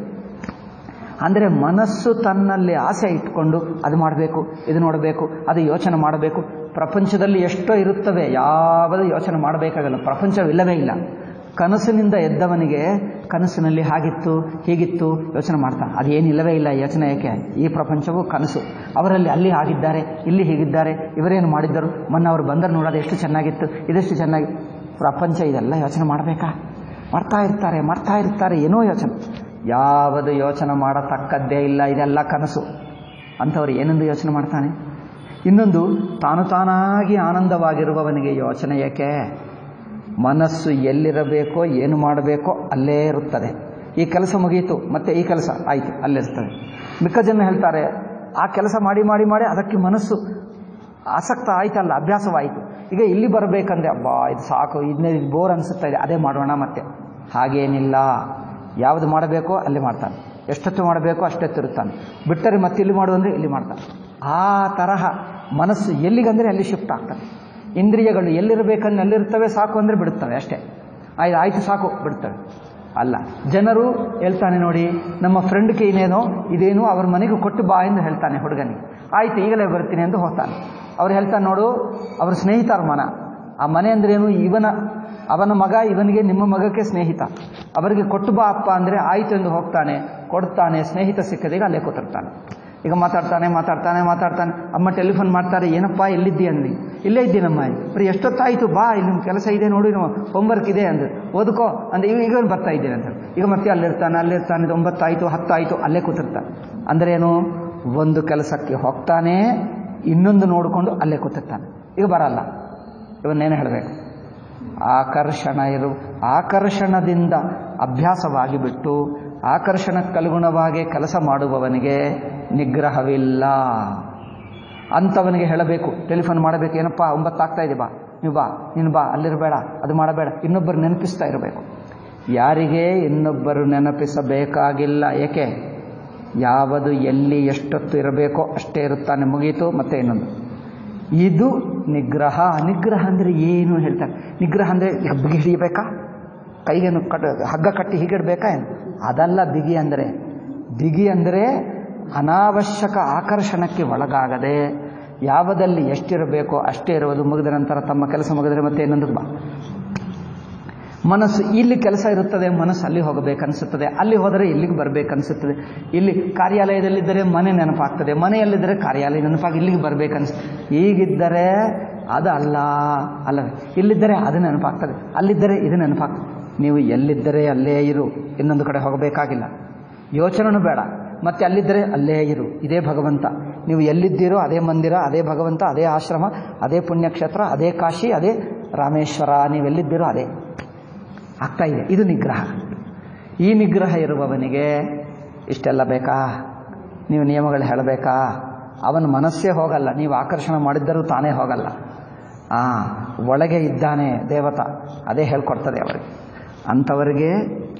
ಅಂದರೆ ಮನಸ್ಸು ತನ್ನಲ್ಲಿ ಆಸೆ ಇಟ್ಕೊಂಡು ಅದು ಮಾಡಬೇಕು ಇದು ನೋಡಬೇಕು ಅದು ಯೋಚನೆ ಮಾಡಬೇಕು ಪ್ರಪಂಚದಲ್ಲಿ ಎಷ್ಟೋ ಇರುತ್ತವೆ ಯಾವುದು ಯೋಚನೆ ಮಾಡಬೇಕಾಗಲ್ಲ ಪ್ರಪಂಚವಿಲ್ಲವೇ ಇಲ್ಲ ಕನಸಿನಿಂದ ಎದ್ದವನಿಗೆ ಕನಸಿನಲ್ಲಿ ಹಾಗಿತ್ತು ಹೀಗಿತ್ತು ಯೋಚನೆ ಮಾಡ್ತಾನೆ ಅದೇನಿಲ್ಲವೇ ಇಲ್ಲ ಯೋಚನೆ ಏಕೆ ಈ ಪ್ರಪಂಚವು ಕನಸು ಅವರಲ್ಲಿ ಅಲ್ಲಿ ಆಗಿದ್ದಾರೆ ಇಲ್ಲಿ ಹೀಗಿದ್ದಾರೆ ಇವರೇನು ಮಾಡಿದ್ದರು ಮೊನ್ನೆ ಅವರು ಬಂದರು ನೋಡೋದು ಎಷ್ಟು ಚೆನ್ನಾಗಿತ್ತು ಇದೆಷ್ಟು ಚೆನ್ನಾಗಿ ಪ್ರಪಂಚ ಇದೆಲ್ಲ ಯೋಚನೆ ಮಾಡಬೇಕಾ ಮಾಡ್ತಾ ಇರ್ತಾರೆ ಮಾಡ್ತಾ ಇರ್ತಾರೆ ಏನೋ ಯೋಚನೆ ಯಾವುದು ಯೋಚನೆ ಮಾಡತಕ್ಕದ್ದೇ ಇಲ್ಲ ಇದೆಲ್ಲ ಕನಸು ಅಂಥವ್ರು ಏನೆಂದು ಯೋಚನೆ ಮಾಡ್ತಾನೆ ಇನ್ನೊಂದು ತಾನು ತಾನಾಗಿ ಆನಂದವಾಗಿರುವವನಿಗೆ ಯೋಚನೆ ಏಕೆ ಮನಸ್ಸು ಎಲ್ಲಿರಬೇಕೋ ಏನು ಮಾಡಬೇಕೋ ಅಲ್ಲೇ ಇರುತ್ತದೆ ಈ ಕೆಲಸ ಮುಗಿಯಿತು ಮತ್ತೆ ಈ ಕೆಲಸ ಆಯಿತು ಅಲ್ಲಿರ್ತದೆ ಮಿಕ್ಕ ಜನ ಹೇಳ್ತಾರೆ ಆ ಕೆಲಸ ಮಾಡಿ ಮಾಡಿ ಮಾಡಿ ಅದಕ್ಕೆ ಮನಸ್ಸು ಆಸಕ್ತ ಆಯ್ತಲ್ಲ ಅಭ್ಯಾಸವಾಯಿತು ಈಗ ಇಲ್ಲಿ ಬರಬೇಕಂದ್ರೆ ಅಬ್ಬಾ ಇದು ಸಾಕು ಇದನ್ನೇ ಇದು ಬೋರ್ ಅನಿಸುತ್ತಾ ಇದೆ ಅದೇ ಮಾಡೋಣ ಮತ್ತೆ ಹಾಗೇನಿಲ್ಲ ಯಾವುದು ಮಾಡಬೇಕೋ ಅಲ್ಲಿ ಮಾಡ್ತಾನೆ ಎಷ್ಟೊತ್ತು ಮಾಡಬೇಕೋ ಅಷ್ಟೊತ್ತಿರುತ್ತಾನೆ ಬಿಟ್ಟರೆ ಮತ್ತೆ ಇಲ್ಲಿ ಮಾಡು ಅಂದರೆ ಇಲ್ಲಿ ಮಾಡ್ತಾನೆ ಆ ತರಹ ಮನಸ್ಸು ಎಲ್ಲಿಗಂದರೆ ಅಲ್ಲಿ ಶಿಫ್ಟ್ ಆಗ್ತಾನೆ ಇಂದ್ರಿಯಗಳು ಎಲ್ಲಿರಬೇಕಂದ್ರೆ ಅಲ್ಲಿರ್ತವೆ ಸಾಕು ಅಂದರೆ ಬಿಡುತ್ತವೆ ಅಷ್ಟೇ ಆಯ್ತು ಆಯಿತು ಸಾಕು ಬಿಡ್ತವೆ ಅಲ್ಲ ಜನರು ಹೇಳ್ತಾನೆ ನೋಡಿ ನಮ್ಮ ಫ್ರೆಂಡ್ ಕೈನೇನೋ ಇದೇನು ಅವ್ರ ಮನೆಗೆ ಕೊಟ್ಟು ಬಾ ಎಂದು ಹೇಳ್ತಾನೆ ಹುಡುಗನಿಗೆ ಆಯ್ತು ಈಗಲೇ ಬರ್ತೀನಿ ಎಂದು ಹೋಗ್ತಾನೆ ಅವ್ರು ಹೇಳ್ತಾನೆ ನೋಡು ಅವ್ರ ಸ್ನೇಹಿತರ ಮನ ಆ ಮನೆ ಅಂದ್ರೇನು ಇವನ ಅವನ ಮಗ ಇವನಿಗೆ ನಿಮ್ಮ ಮಗಕ್ಕೆ ಸ್ನೇಹಿತ ಅವರಿಗೆ ಕೊಟ್ಟು ಬಾ ಅಪ್ಪ ಅಂದರೆ ಆಯ್ತು ಎಂದು ಹೋಗ್ತಾನೆ ಕೊಡ್ತಾನೆ ಸ್ನೇಹಿತ ಸಿಕ್ಕದೀಗ ಅಲ್ಲೇ ಕೂತಿರ್ತಾನೆ ಈಗ ಮಾತಾಡ್ತಾನೆ ಮಾತಾಡ್ತಾನೆ ಮಾತಾಡ್ತಾನೆ ಅಮ್ಮ ಟೆಲಿಫೋನ್ ಮಾಡ್ತಾರೆ ಏನಪ್ಪ ಎಲ್ಲಿದ್ದಿ ಅಂದ್ವಿ ಇಲ್ಲೇ ಇದ್ದೀನಮ್ಮ ಬರೀ ಎಷ್ಟೊತ್ತಾಯಿತು ಬಾ ಇಲ್ಲಿ ನಿಮ್ಮ ಕೆಲಸ ಇದೆ ನೋಡಿ ಹೋಮ್ವರ್ಕ್ ಇದೆ ಅಂದ್ರೆ ಓದ್ಕೋ ಅಂದ್ರೆ ಈಗ ಈಗ ಬರ್ತಾ ಇದ್ದೇನೆ ಅಂತ ಈಗ ಮತ್ತೆ ಅಲ್ಲಿರ್ತಾನೆ ಅಲ್ಲಿರ್ತಾನೆ ಇದು ಒಂಬತ್ತಾಯಿತು ಹತ್ತಾಯಿತು ಅಲ್ಲೇ ಕೂತಿರ್ತಾನೆ ಅಂದ್ರೆ ಏನು ಒಂದು ಕೆಲಸಕ್ಕೆ ಹೋಗ್ತಾನೆ ಇನ್ನೊಂದು ನೋಡಿಕೊಂಡು ಅಲ್ಲೇ ಕೂತಿರ್ತಾನೆ ಈಗ ಬರಲ್ಲ ಇವನ್ನೇನು ಹೇಳಬೇಕು ಆಕರ್ಷಣ ಇರು ಆಕರ್ಷಣದಿಂದ ಅಭ್ಯಾಸವಾಗಿ ಬಿಟ್ಟು ಆಕರ್ಷಣಕ್ಕನುಗುಣವಾಗಿ ಕೆಲಸ ಮಾಡುವವನಿಗೆ ನಿಗ್ರಹವಿಲ್ಲ ಅಂಥವನಿಗೆ ಹೇಳಬೇಕು ಟೆಲಿಫೋನ್ ಮಾಡಬೇಕು ಏನಪ್ಪ ಒಂಬತ್ತಾಗ್ತಾ ಇದೆ ಬಾ ನೀವು ಬಾ ನೀನು ಬಾ ಅಲ್ಲಿರಬೇಡ ಅದು ಮಾಡಬೇಡ ಇನ್ನೊಬ್ಬರು ನೆನಪಿಸ್ತಾ ಇರಬೇಕು ಯಾರಿಗೆ ಇನ್ನೊಬ್ಬರು ನೆನಪಿಸಬೇಕಾಗಿಲ್ಲ ಏಕೆ ಯಾವುದು ಎಲ್ಲಿ ಎಷ್ಟೊತ್ತು ಇರಬೇಕೋ ಅಷ್ಟೇ ಇರುತ್ತಾನೆ ಮುಗೀತು ಮತ್ತೆ ಇನ್ನೊಂದು ಇದು ನಿಗ್ರಹ ನಿಗ್ರಹ ಅಂದರೆ ಏನು ಹೇಳ್ತಾರೆ ನಿಗ್ರಹ ಅಂದರೆ ಈಗ ಬಿಗಿ ಹಿಡಿಯಬೇಕಾ ಕೈಗೇನು ಕಟ್ ಹಗ್ಗ ಕಟ್ಟಿ ಹೀಗಿಡ್ಬೇಕಾ ಏನು ಅದಲ್ಲ ಬಿಗಿ ಅಂದರೆ ಬಿಗಿ ಅಂದರೆ ಅನಾವಶ್ಯಕ ಆಕರ್ಷಣಕ್ಕೆ ಒಳಗಾಗದೆ ಯಾವದಲ್ಲಿ ಎಷ್ಟಿರಬೇಕೋ ಅಷ್ಟೇ ಇರುವುದು ಮುಗಿದ ನಂತರ ತಮ್ಮ ಕೆಲಸ ಮುಗಿದರೆ ಮತ್ತೆ ಇನ್ನೊಂದು ಬಾ ಮನಸ್ಸು ಇಲ್ಲಿ ಕೆಲಸ ಇರುತ್ತದೆ ಮನಸ್ಸು ಅಲ್ಲಿ ಹೋಗಬೇಕನ್ನಿಸುತ್ತದೆ ಅಲ್ಲಿ ಹೋದರೆ ಇಲ್ಲಿಗೆ ಬರಬೇಕನ್ನಿಸುತ್ತದೆ ಇಲ್ಲಿ ಕಾರ್ಯಾಲಯದಲ್ಲಿದ್ದರೆ ಮನೆ ನೆನಪಾಗ್ತದೆ ಮನೆಯಲ್ಲಿದ್ದರೆ ಕಾರ್ಯಾಲಯ ನೆನಪಾಗಿ ಇಲ್ಲಿಗೆ ಬರಬೇಕನ್ನಿಸ್ತದೆ ಈಗಿದ್ದರೆ ಅದು ಅಲ್ಲ ಅಲ್ಲವೇ ಇಲ್ಲಿದ್ದರೆ ಅದು ನೆನಪಾಗ್ತದೆ ಅಲ್ಲಿದ್ದರೆ ಇದು ನೆನಪಾಗ್ತದೆ ನೀವು ಎಲ್ಲಿದ್ದರೆ ಅಲ್ಲೇ ಇರು ಇನ್ನೊಂದು ಕಡೆ ಹೋಗಬೇಕಾಗಿಲ್ಲ ಯೋಚನೆನೂ ಬೇಡ ಮತ್ತೆ ಅಲ್ಲಿದ್ದರೆ ಅಲ್ಲೇ ಇರು ಇದೇ ಭಗವಂತ ನೀವು ಎಲ್ಲಿದ್ದೀರೋ ಅದೇ ಮಂದಿರ ಅದೇ ಭಗವಂತ ಅದೇ ಆಶ್ರಮ ಅದೇ ಪುಣ್ಯಕ್ಷೇತ್ರ ಅದೇ ಕಾಶಿ ಅದೇ ರಾಮೇಶ್ವರ ನೀವೆಲ್ಲಿದ್ದೀರೋ ಅದೇ ಆಗ್ತಾ ಇದೆ ಇದು ನಿಗ್ರಹ ಈ ನಿಗ್ರಹ ಇರುವವನಿಗೆ ಇಷ್ಟೆಲ್ಲ ಬೇಕಾ ನೀವು ನಿಯಮಗಳು ಹೇಳಬೇಕಾ ಅವನ ಮನಸ್ಸೇ ಹೋಗಲ್ಲ ನೀವು ಆಕರ್ಷಣೆ ಮಾಡಿದ್ದರೂ ತಾನೇ ಹೋಗಲ್ಲ ಆ ಒಳಗೆ ಇದ್ದಾನೆ ದೇವತ ಅದೇ ಹೇಳ್ಕೊಡ್ತದೆ ಅವರಿಗೆ ಅಂಥವರಿಗೆ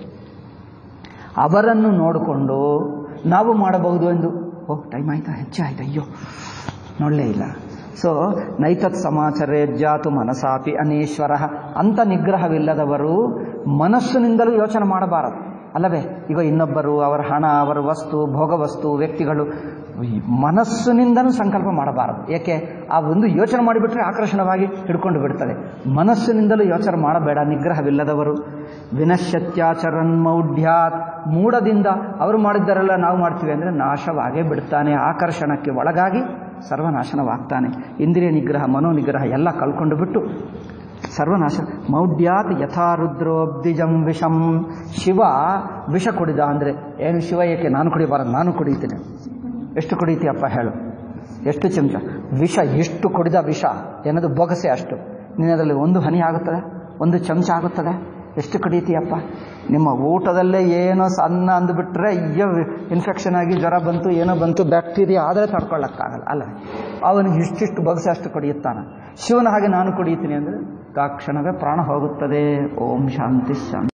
ಅವರನ್ನು ನೋಡಿಕೊಂಡು ನಾವು ಮಾಡಬಹುದು ಎಂದು ಓಹ್ ಟೈಮ್ ಆಯ್ತಾ ಹೆಚ್ಚು ಆಯ್ತಾ ಅಯ್ಯೋ ನೋಡಲೇ ಇಲ್ಲ ಸೊ ನೈತತ್ ಸಮಾಚರೇ ಜಾತು ಮನಸಾಪಿ ಅನೀಶ್ವರ ಅಂತ ನಿಗ್ರಹವಿಲ್ಲದವರು ಮನಸ್ಸಿನಿಂದಲೂ ಯೋಚನೆ ಮಾಡಬಾರದು ಅಲ್ಲವೇ ಈಗ ಇನ್ನೊಬ್ಬರು ಅವರ ಹಣ ಅವರ ವಸ್ತು ಭೋಗವಸ್ತು ವ್ಯಕ್ತಿಗಳು ಈ ಮನಸ್ಸಿನಿಂದಲೂ ಸಂಕಲ್ಪ ಮಾಡಬಾರದು ಏಕೆ ಆ ಒಂದು ಯೋಚನೆ ಮಾಡಿಬಿಟ್ರೆ ಆಕರ್ಷಣವಾಗಿ ಹಿಡ್ಕೊಂಡು ಬಿಡ್ತದೆ ಮನಸ್ಸಿನಿಂದಲೂ ಯೋಚನೆ ಮಾಡಬೇಡ ನಿಗ್ರಹವಿಲ್ಲದವರು ವಿನಶ್ಯತ್ಯಾಚರನ್ ಮೌಢ್ಯಾತ್ ಮೂಢದಿಂದ ಅವರು ಮಾಡಿದ್ದಾರೆಲ್ಲ ನಾವು ಮಾಡ್ತೀವಿ ಅಂದರೆ ನಾಶವಾಗೇ ಬಿಡ್ತಾನೆ ಆಕರ್ಷಣಕ್ಕೆ ಒಳಗಾಗಿ ಸರ್ವನಾಶನವಾಗ್ತಾನೆ ಇಂದ್ರಿಯ ನಿಗ್ರಹ ಮನೋ ನಿಗ್ರಹ ಎಲ್ಲ ಕಳ್ಕೊಂಡು ಬಿಟ್ಟು ಸರ್ವನಾಶ ಮೌಢ್ಯಾತ್ ಯಥಾರುದ್ರೋಬ್ದಿಜಂ ವಿಷಂ ಶಿವ ವಿಷ ಕುಡಿದ ಅಂದರೆ ಏನು ಶಿವ ಏಕೆ ನಾನು ಕುಡಿಬಾರದು ನಾನು ಕುಡಿತೀನಿ ಎಷ್ಟು ಕುಡಿತೀಯಪ್ಪ ಹೇಳು ಎಷ್ಟು ಚಮಚ ವಿಷ ಎಷ್ಟು ಕುಡಿದ ವಿಷ ಏನದು ಬೊಗಸೆ ಅಷ್ಟು ನೀನದರಲ್ಲಿ ಒಂದು ಹನಿ ಆಗುತ್ತದೆ ಒಂದು ಚಮಚ ಆಗುತ್ತದೆ ಎಷ್ಟು ಕುಡಿತೀಯಪ್ಪ ನಿಮ್ಮ ಊಟದಲ್ಲೇ ಏನೋ ಸಣ್ಣ ಅಂದುಬಿಟ್ರೆ ಅಯ್ಯೋ ಇನ್ಫೆಕ್ಷನ್ ಆಗಿ ಜ್ವರ ಬಂತು ಏನೋ ಬಂತು ಬ್ಯಾಕ್ಟೀರಿಯಾ ಆದರೆ ತಡ್ಕೊಳ್ಳೋಕ್ಕಾಗಲ್ಲ ಅಲ್ಲ ಅವನಿಗೆ ಇಷ್ಟಿಷ್ಟು ಬಗ್ಸೆ ಅಷ್ಟು ಕುಡಿಯುತ್ತಾನೆ ಶಿವನ ಹಾಗೆ ನಾನು ಕುಡಿಯುತ್ತೀನಿ ಅಂದರೆ ತಕ್ಷಣವೇ ಪ್ರಾಣ ಹೋಗುತ್ತದೆ ಓಂ ಶಾಂತಿ ಶಾಂತಿ